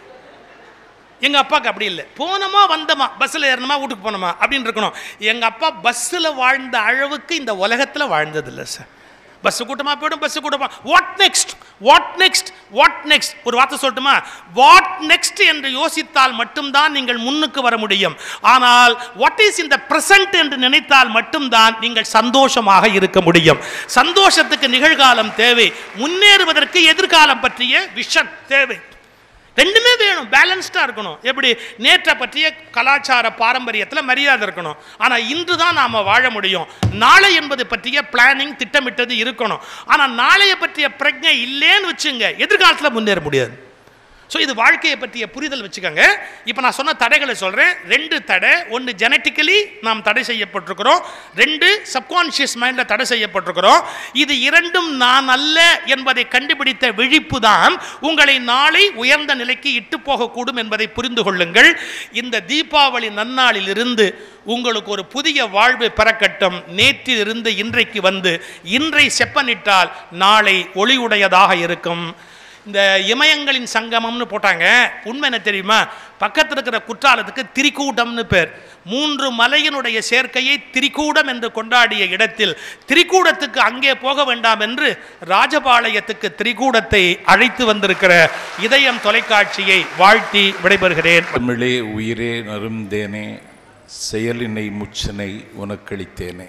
எங்கள் அப்பாவுக்கு அப்படி இல்லை போனோமா வந்தோமா பஸ்ஸில் ஏறணுமா வீட்டுக்கு போனோமா அப்படின்னு இருக்கணும் எங்கள் அப்பா பஸ்ஸில் வாழ்ந்த அளவுக்கு இந்த உலகத்தில் வாழ்ந்ததில்லை சார் பஸ் கூட்டமாக போயிடும் பஸ் கூட்டமா what next what next what next ஒரு வார்த்தை சொல்லட்டுமா வாட் நெக்ஸ்ட் என்று யோசித்தால் மட்டும்தான் நீங்கள் முன்னுக்கு வர முடியும் ஆனால் வாட் இஸ் இந்த பிரசன்ட் என்று நினைத்தால் மட்டும்தான் நீங்கள் சந்தோஷமாக இருக்க முடியும் சந்தோஷத்துக்கு நிகழ்காலம் தேவை முன்னேறுவதற்கு எதிர்காலம் பற்றிய விஷன் தேவை ரெண்டுமே வேணும் பேலன்ஸ்டாக இருக்கணும் எப்படி நேற்றை பற்றிய கலாச்சார பாரம்பரியத்தில் மரியாதை இருக்கணும் ஆனால் இன்று தான் நாம் வாழ முடியும் நாளை என்பது பற்றிய பிளானிங் திட்டமிட்டது இருக்கணும் ஆனால் நாளைய பற்றிய பிரஜை இல்லைன்னு வச்சுங்க எதிர்காலத்தில் முன்னேற முடியாது ஸோ இது வாழ்க்கையை பற்றிய புரிதல் வச்சுக்கோங்க இப்போ நான் சொன்ன தடைகளை சொல்கிறேன் ரெண்டு தடை ஒன்று ஜெனட்டிக்கலி நாம் தடை செய்யப்பட்டிருக்கிறோம் ரெண்டு சப்கான்ஷியஸ் மைண்டில் தடை செய்யப்பட்டிருக்கிறோம் இது இரண்டும் நான் அல்ல என்பதை கண்டுபிடித்த விழிப்பு தான் உங்களை நாளை உயர்ந்த நிலைக்கு இட்டு போகக்கூடும் என்பதை புரிந்து கொள்ளுங்கள் இந்த தீபாவளி நன்னாளில் இருந்து உங்களுக்கு ஒரு புதிய வாழ்வு பிறக்கட்டும் நேற்றிலிருந்து இன்றைக்கு வந்து இன்றை செப்பனிட்டால் நாளை ஒளியுடையதாக இருக்கும் இந்த இமயங்களின் சங்கமம்னு போட்டாங்க உண்மை என்ன தெரியுமா பக்கத்தில் இருக்கிற குற்றாலத்துக்கு திரிகூடம்னு பேர் மூன்று மலையினுடைய சேர்க்கையை திரிகூடம் என்று கொண்டாடிய இடத்தில் திரிகூடத்துக்கு அங்கே போக வேண்டாம் என்று ராஜபாளையத்துக்கு திரிகூடத்தை அழைத்து வந்திருக்கிற இதயம் தொலைக்காட்சியை வாழ்த்தி விடைபெறுகிறேன் தமிழே உயிரே நருந்தேனே செயலினை முச்சனை உனக்களித்தேனே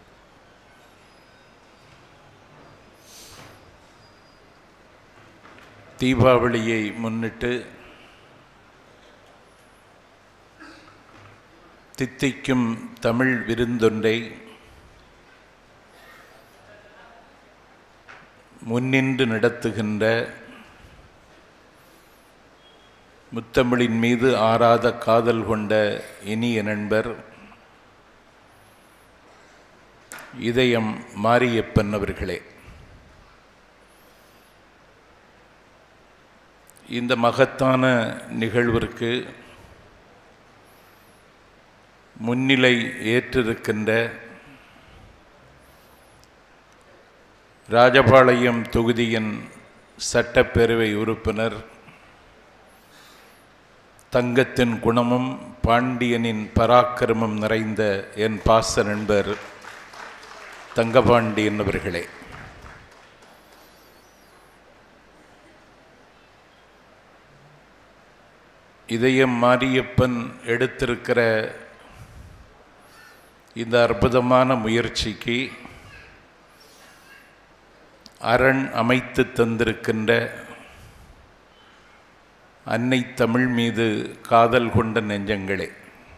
தீபாவளியை முன்னிட்டு தித்திக்கும் தமிழ் விருந்தொன்றை முன்னின்று நடத்துகின்ற முத்தமிழின் மீது ஆறாத காதல் கொண்ட இனிய நண்பர் இதயம் மாரியப்பன் அவர்களே இந்த மகத்தான நிகழ்விற்கு முன்னிலை ஏற்றிருக்கின்ற ராஜபாளையம் தொகுதியின் சட்டப்பேரவை உறுப்பினர் தங்கத்தின் குணமும் பாண்டியனின் பராக்கிரமம் நிறைந்த என் பாச நண்பர் தங்கபாண்டியன் அவர்களே இதயம் மாரியப்பன் எடுத்திருக்கிற இந்த அற்புதமான முயற்சிக்கு அரண் அமைத்து தந்திருக்கின்ற அன்னை தமிழ் மீது காதல் கொண்ட நெஞ்சங்களே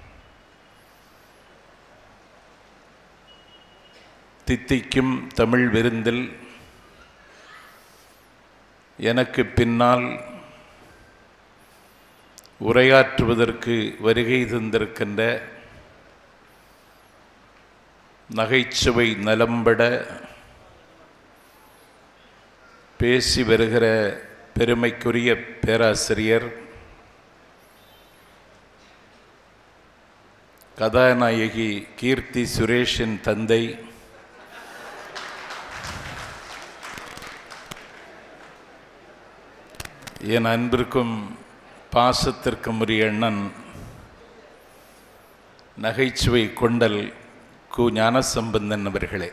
தித்திக்கும் தமிழ் விருந்தில் எனக்கு பின்னால் உரையாற்றுவதற்கு வருகை தந்திருக்கின்ற நகைச்சுவை நலம்பட பேசி வருகிற பெருமைக்குரிய பேராசிரியர் கதாநாயகி கீர்த்தி சுரேஷின் தந்தை என் அன்பிற்கும் பாசத்திற்கும் உரிய அண்ணன் நகைச்சுவை கொண்டல் கு ஞானசம்பந்தன் அவர்களே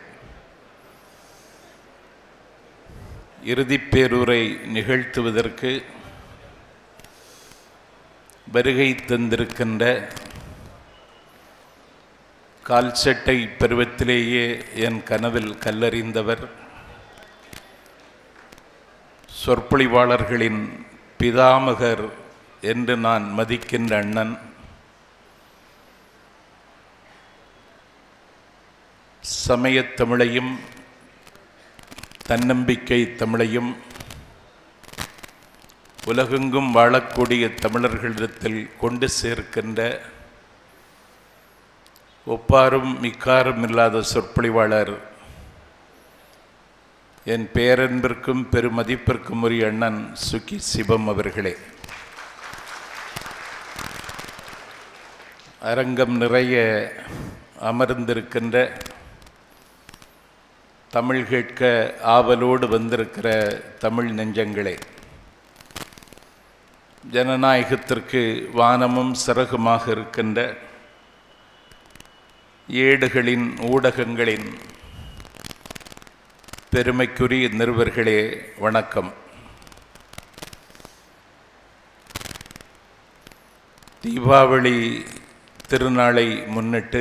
இறுதிப் பேரூரை நிகழ்த்துவதற்கு வருகை தந்திருக்கின்ற கால்சட்டை பருவத்திலேயே என் கனவில் கல்லறிந்தவர் சொற்பொழிவாளர்களின் பிதாமகர் என்று நான் மதிக்கின்ற அண்ணன் சமயத் தமிழையும் தன்னம்பிக்கை தமிழையும் உலகெங்கும் வாழக்கூடிய தமிழர்களிடத்தில் கொண்டு சேர்க்கின்ற ஒப்பாரும் மிக்காரும் இல்லாத சொற்பொழிவாளர் என் பேரன்பிற்கும் பெருமதிப்பிற்கும் உரிய அண்ணன் சுகி சிவம் அவர்களே அரங்கம் நிறைய அமர்ந்திருக்கின்ற தமிழ் கேட்க ஆவலோடு வந்திருக்கிற தமிழ் நெஞ்சங்களே ஜனநாயகத்திற்கு வானமும் சிறகுமாக இருக்கின்ற ஏடுகளின் ஊடகங்களின் பெருமைக்குரிய நிருபர்களே வணக்கம் தீபாவளி திருநாளை முன்னிட்டு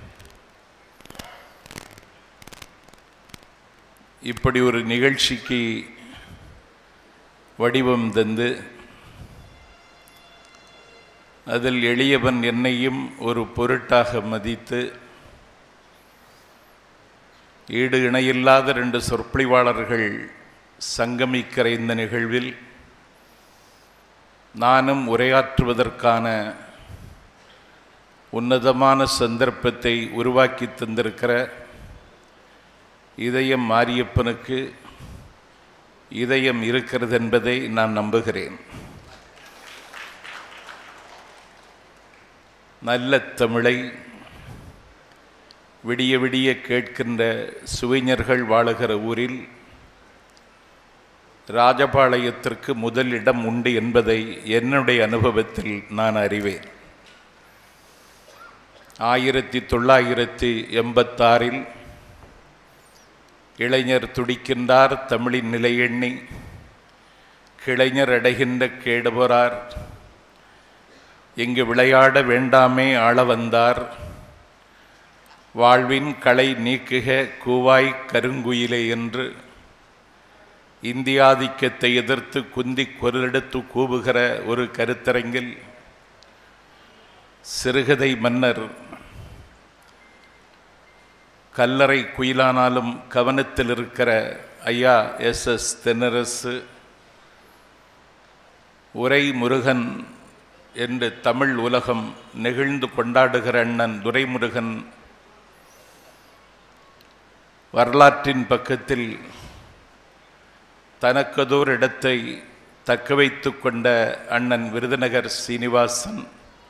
இப்படி ஒரு நிகழ்ச்சிக்கு வடிவம் தந்து அதில் எளியவன் என்னையும் ஒரு பொருட்டாக மதித்து ஈடு இணையில்லாத ரெண்டு சொற்பொழிவாளர்கள் சங்கமிக்கிற இந்த நிகழ்வில் நானும் உரையாற்றுவதற்கான உன்னதமான சந்தர்ப்பத்தை உருவாக்கி தந்திருக்கிற இதயம் மாரியப்பனுக்கு இதயம் இருக்கிறது என்பதை நான் நம்புகிறேன் நல்ல தமிழை விடிய விடிய கேட்கின்ற சுவைஞர்கள் வாழுகிற ஊரில் ராஜபாளையத்திற்கு முதல் இடம் உண்டு என்பதை என்னுடைய அனுபவத்தில் நான் அறிவேன் ஆயிரத்தி தொள்ளாயிரத்தி எண்பத்தாறில் இளைஞர் துடிக்கின்றார் தமிழின் நிலை எண்ணி கிளைஞர் அடைகின்ற கேடுபொறார் இங்கு விளையாட வேண்டாமே ஆள வந்தார் வாழ்வின் களை நீக்குக கூவாய் கருங்குயிலே என்று இந்தியாதிக்கத்தை எதிர்த்து குந்தி குரலெடுத்து கூவுகிற ஒரு கருத்தரங்கில் சிறுகதை மன்னர் கல்லறை குயிலானாலும் கவனத்தில் இருக்கிற ஐயா எஸ் எஸ் தென்னரசு உரை முருகன் என்று தமிழ் உலகம் நெகிழ்ந்து கொண்டாடுகிற அண்ணன் துரைமுருகன் வரலாற்றின் பக்கத்தில் தனக்கதோர் இடத்தை தக்க வைத்து கொண்ட அண்ணன் விருதுநகர் சீனிவாசன்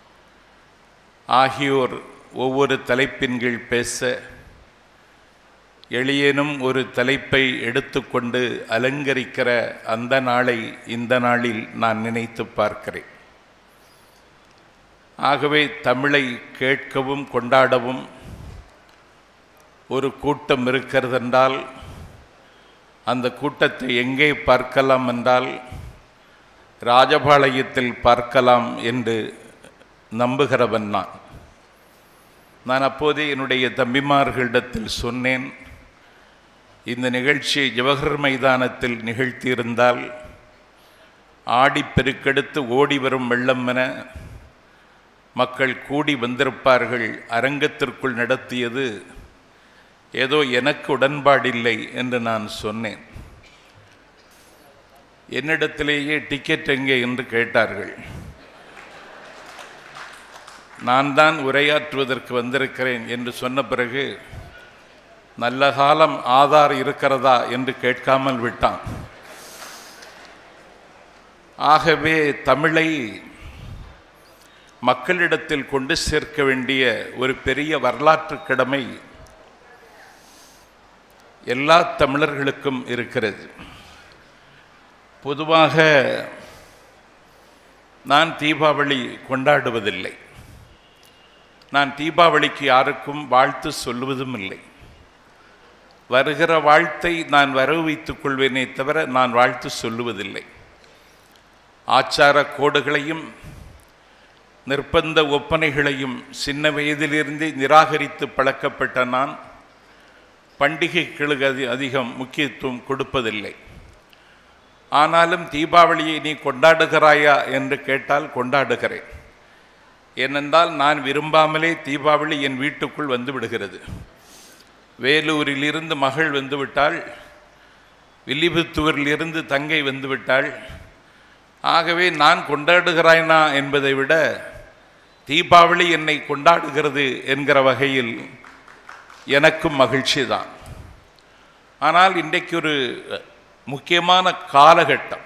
ஆகியோர் ஒவ்வொரு தலைப்பின் கீழ் பேச எளியேனும் ஒரு தலைப்பை எடுத்துக்கொண்டு அலங்கரிக்கிற அந்த நாளை இந்த நாளில் நான் நினைத்து பார்க்கிறேன் ஆகவே தமிழை கேட்கவும் கொண்டாடவும் ஒரு கூட்டம் இருக்கிறதென்றால் அந்த கூட்டத்தை எங்கே பார்க்கலாம் என்றால் ராஜபாளையத்தில் பார்க்கலாம் என்று நம்புகிறவன் நான் நான் அப்போதே என்னுடைய தம்பிமார்களிடத்தில் சொன்னேன் இந்த நிகழ்ச்சியை ஜவஹர் மைதானத்தில் நிகழ்த்தியிருந்தால் ஆடி பெருக்கெடுத்து ஓடி வரும் வெள்ளம் என மக்கள் கூடி வந்திருப்பார்கள் அரங்கத்திற்குள் நடத்தியது ஏதோ எனக்கு உடன்பாடில்லை என்று நான் சொன்னேன் என்னிடத்திலேயே டிக்கெட் எங்கே என்று கேட்டார்கள் நான் தான் உரையாற்றுவதற்கு வந்திருக்கிறேன் என்று சொன்ன பிறகு நல்ல காலம் ஆதார் இருக்கிறதா என்று கேட்காமல் விட்டான் ஆகவே தமிழை மக்களிடத்தில் கொண்டு சேர்க்க வேண்டிய ஒரு பெரிய வரலாற்று கடமை எல்லா தமிழர்களுக்கும் இருக்கிறது பொதுவாக நான் தீபாவளி கொண்டாடுவதில்லை நான் தீபாவளிக்கு யாருக்கும் வாழ்த்து சொல்லுவதும் இல்லை வருகிற வாழ்த்தை நான் வரவு வைத்துக் கொள்வேனே தவிர நான் வாழ்த்து சொல்லுவதில்லை ஆச்சார கோடுகளையும் நிர்பந்த ஒப்பனைகளையும் சின்ன வயதிலிருந்தே நிராகரித்து பழக்கப்பட்ட நான் பண்டிகைகளுக்கு அதி அதிகம் முக்கியத்துவம் கொடுப்பதில்லை ஆனாலும் தீபாவளியை நீ கொண்டாடுகிறாயா என்று கேட்டால் கொண்டாடுகிறேன் ஏனென்றால் நான் விரும்பாமலே தீபாவளி என் வீட்டுக்குள் வந்து விடுகிறது வேலூரிலிருந்து மகள் வந்துவிட்டாள் வில்லிபுத்தூரிலிருந்து தங்கை வந்துவிட்டாள் ஆகவே நான் கொண்டாடுகிறாய்னா என்பதை விட தீபாவளி என்னை கொண்டாடுகிறது என்கிற வகையில் எனக்கும் மகிழ்ச்சி தான் ஆனால் இன்றைக்கு ஒரு முக்கியமான காலகட்டம்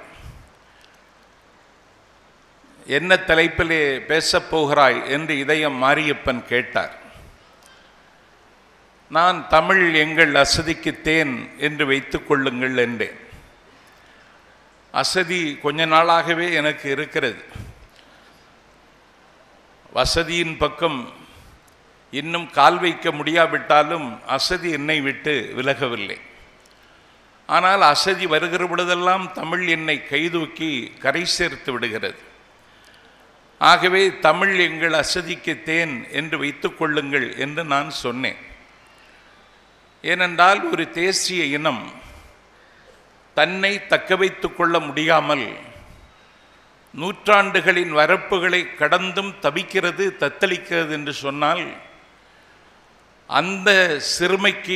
என்ன தலைப்பிலே பேசப் போகிறாய் என்று இதயம் மாரியப்பன் கேட்டார் நான் தமிழ் எங்கள் அசதிக்கு தேன் என்று வைத்துக் கொள்ளுங்கள் என்றேன் அசதி கொஞ்ச நாளாகவே எனக்கு இருக்கிறது வசதியின் பக்கம் இன்னும் கால் வைக்க முடியாவிட்டாலும் அசதி என்னை விட்டு விலகவில்லை ஆனால் அசதி வருகிற பொழுதெல்லாம் தமிழ் என்னை கைதூக்கி கரை சேர்த்து விடுகிறது ஆகவே தமிழ் எங்கள் அசதிக்கு தேன் என்று வைத்துக் கொள்ளுங்கள் என்று நான் சொன்னேன் ஏனென்றால் ஒரு தேசிய இனம் தன்னை தக்க வைத்துக் கொள்ள முடியாமல் நூற்றாண்டுகளின் வரப்புகளை கடந்தும் தவிக்கிறது தத்தளிக்கிறது என்று சொன்னால் அந்த சிறுமைக்கு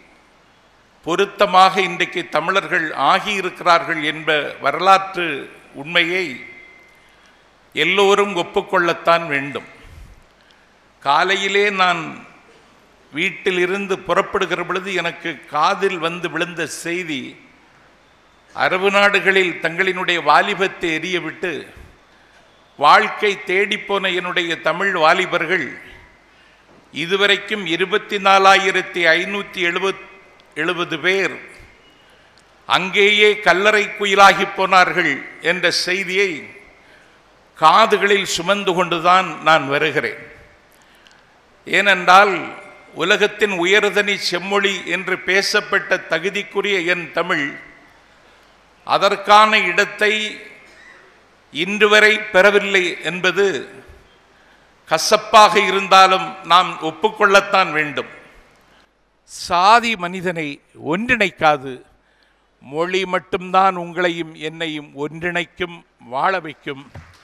பொருத்தமாக இன்றைக்கு தமிழர்கள் ஆகியிருக்கிறார்கள் என்ப வரலாற்று உண்மையை எல்லோரும் ஒப்புக்கொள்ளத்தான் வேண்டும் காலையிலே நான் வீட்டிலிருந்து புறப்படுகிற பொழுது எனக்கு காதில் வந்து விழுந்த செய்தி அரபு நாடுகளில் தங்களினுடைய வாலிபத்தை எரியவிட்டு வாழ்க்கை தேடிப்போன என்னுடைய தமிழ் வாலிபர்கள் இதுவரைக்கும் இருபத்தி நாலாயிரத்தி ஐநூற்றி எழுபத் எழுபது பேர் அங்கேயே கல்லறை குயிலாகி போனார்கள் என்ற செய்தியை காதுகளில் சுமந்து கொண்டுதான் நான் வருகிறேன் ஏனென்றால் உலகத்தின் உயர்தனி செம்மொழி என்று பேசப்பட்ட தகுதிக்குரிய என் தமிழ் அதற்கான இடத்தை இன்று வரை பெறவில்லை என்பது கசப்பாக இருந்தாலும் நாம் ஒப்புக்கொள்ளத்தான் வேண்டும் சாதி மனிதனை ஒன்றிணைக்காது மொழி மட்டும்தான் உங்களையும் என்னையும் ஒன்றிணைக்கும் வாழ வைக்கும்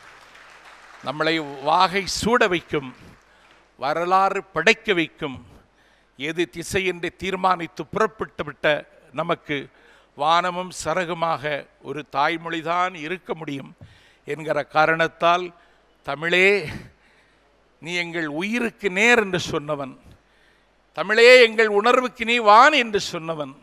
நம்மளை வாகை சூட வைக்கும் வரலாறு படைக்க வைக்கும் எது திசை என்று தீர்மானித்து புறப்பட்டு விட்ட நமக்கு வானமும் சரகுமாக ஒரு தாய்மொழிதான் இருக்க முடியும் என்கிற காரணத்தால் தமிழே நீ எங்கள் உயிருக்கு நேர் என்று சொன்னவன் தமிழே எங்கள் உணர்வுக்கு நீ வான் என்று சொன்னவன்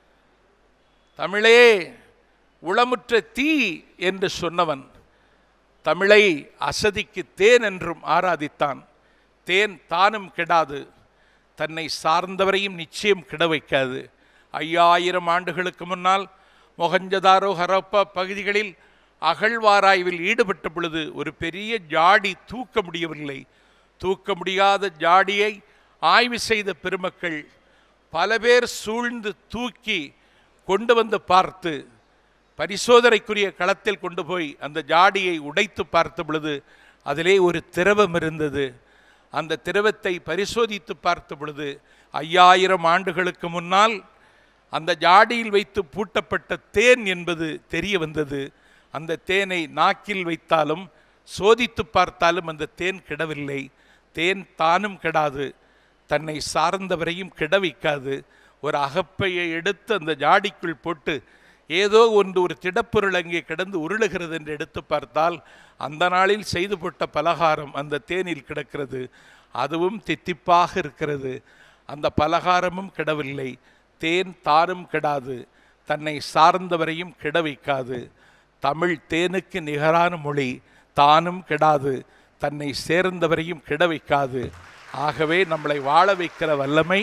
தமிழே உளமுற்ற தீ என்று சொன்னவன் தமிழை அசதிக்கு தேன் என்றும் ஆராதித்தான் தேன் தானும் கெடாது தன்னை சார்ந்தவரையும் நிச்சயம் கிட வைக்காது ஐயாயிரம் ஆண்டுகளுக்கு முன்னால் மொகஞ்சதாரோ ஹரப்பா பகுதிகளில் அகழ்வாராய்வில் ஈடுபட்ட பொழுது ஒரு பெரிய ஜாடி தூக்க முடியவில்லை தூக்க முடியாத ஜாடியை ஆய்வு செய்த பெருமக்கள் பல பேர் சூழ்ந்து தூக்கி கொண்டு வந்து பார்த்து பரிசோதனைக்குரிய களத்தில் கொண்டு போய் அந்த ஜாடியை உடைத்து பார்த்த பொழுது அதிலே ஒரு திரவம் இருந்தது அந்த திரவத்தை பரிசோதித்து பார்த்த பொழுது ஐயாயிரம் ஆண்டுகளுக்கு முன்னால் அந்த ஜாடியில் வைத்து பூட்டப்பட்ட தேன் என்பது தெரிய வந்தது அந்த தேனை நாக்கில் வைத்தாலும் சோதித்து பார்த்தாலும் அந்த தேன் கிடவில்லை தேன் தானும் கெடாது தன்னை சார்ந்தவரையும் கிட வைக்காது ஒரு அகப்பையை எடுத்து அந்த ஜாடிக்குள் போட்டு ஏதோ ஒன்று ஒரு திடப்பொருள் அங்கே கிடந்து உருளுகிறது என்று எடுத்து பார்த்தால் அந்த நாளில் செய்து போட்ட பலகாரம் அந்த தேனில் கிடக்கிறது அதுவும் தித்திப்பாக இருக்கிறது அந்த பலகாரமும் கிடவில்லை தேன் தானும் கிடாது தன்னை சார்ந்தவரையும் கிட வைக்காது தமிழ் தேனுக்கு நிகரான மொழி தானும் கெடாது தன்னை சேர்ந்தவரையும் கிட வைக்காது ஆகவே நம்மளை வாழ வைக்கிற வல்லமை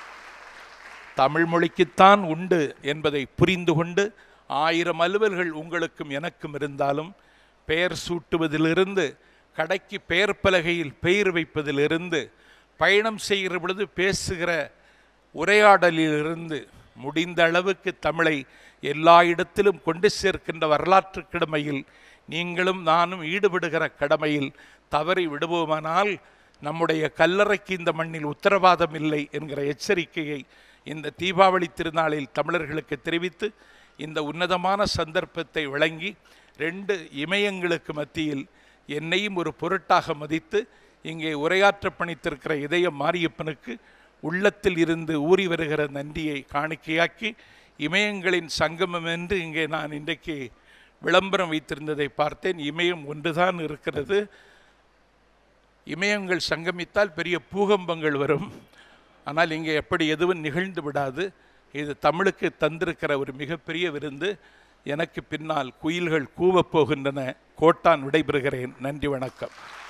தமிழ் மொழிக்குத்தான் உண்டு என்பதை புரிந்து கொண்டு ஆயிரம் அலுவல்கள் உங்களுக்கும் எனக்கும் இருந்தாலும் பெயர் சூட்டுவதிலிருந்து கடைக்கு பெயர் பலகையில் பெயர் வைப்பதிலிருந்து பயணம் செய்கிற பொழுது பேசுகிற உரையாடலிலிருந்து முடிந்த அளவுக்கு தமிழை எல்லா இடத்திலும் கொண்டு சேர்க்கின்ற வரலாற்று கிழமையில் நீங்களும் நானும் ஈடுபடுகிற கடமையில் தவறி விடுவோமானால் நம்முடைய கல்லறைக்கு இந்த மண்ணில் உத்தரவாதம் இல்லை என்கிற எச்சரிக்கையை இந்த தீபாவளி திருநாளில் தமிழர்களுக்கு தெரிவித்து இந்த உன்னதமான சந்தர்ப்பத்தை வழங்கி ரெண்டு இமயங்களுக்கு மத்தியில் என்னையும் ஒரு பொருட்டாக மதித்து இங்கே உரையாற்ற பணித்திருக்கிற இதய மாரியப்பனுக்கு உள்ளத்தில் இருந்து ஊறி வருகிற நன்றியை காணிக்கையாக்கி இமயங்களின் சங்கமம் என்று இங்கே நான் இன்றைக்கு விளம்பரம் வைத்திருந்ததை பார்த்தேன் இமயம் ஒன்றுதான் இருக்கிறது இமயங்கள் சங்கமித்தால் பெரிய பூகம்பங்கள் வரும் ஆனால் இங்கே எப்படி எதுவும் நிகழ்ந்து விடாது இது தமிழுக்கு தந்திருக்கிற ஒரு மிகப்பெரிய விருந்து எனக்கு பின்னால் குயில்கள் கூவப் போகின்றன கோட்டான் விடைபெறுகிறேன் நன்றி வணக்கம்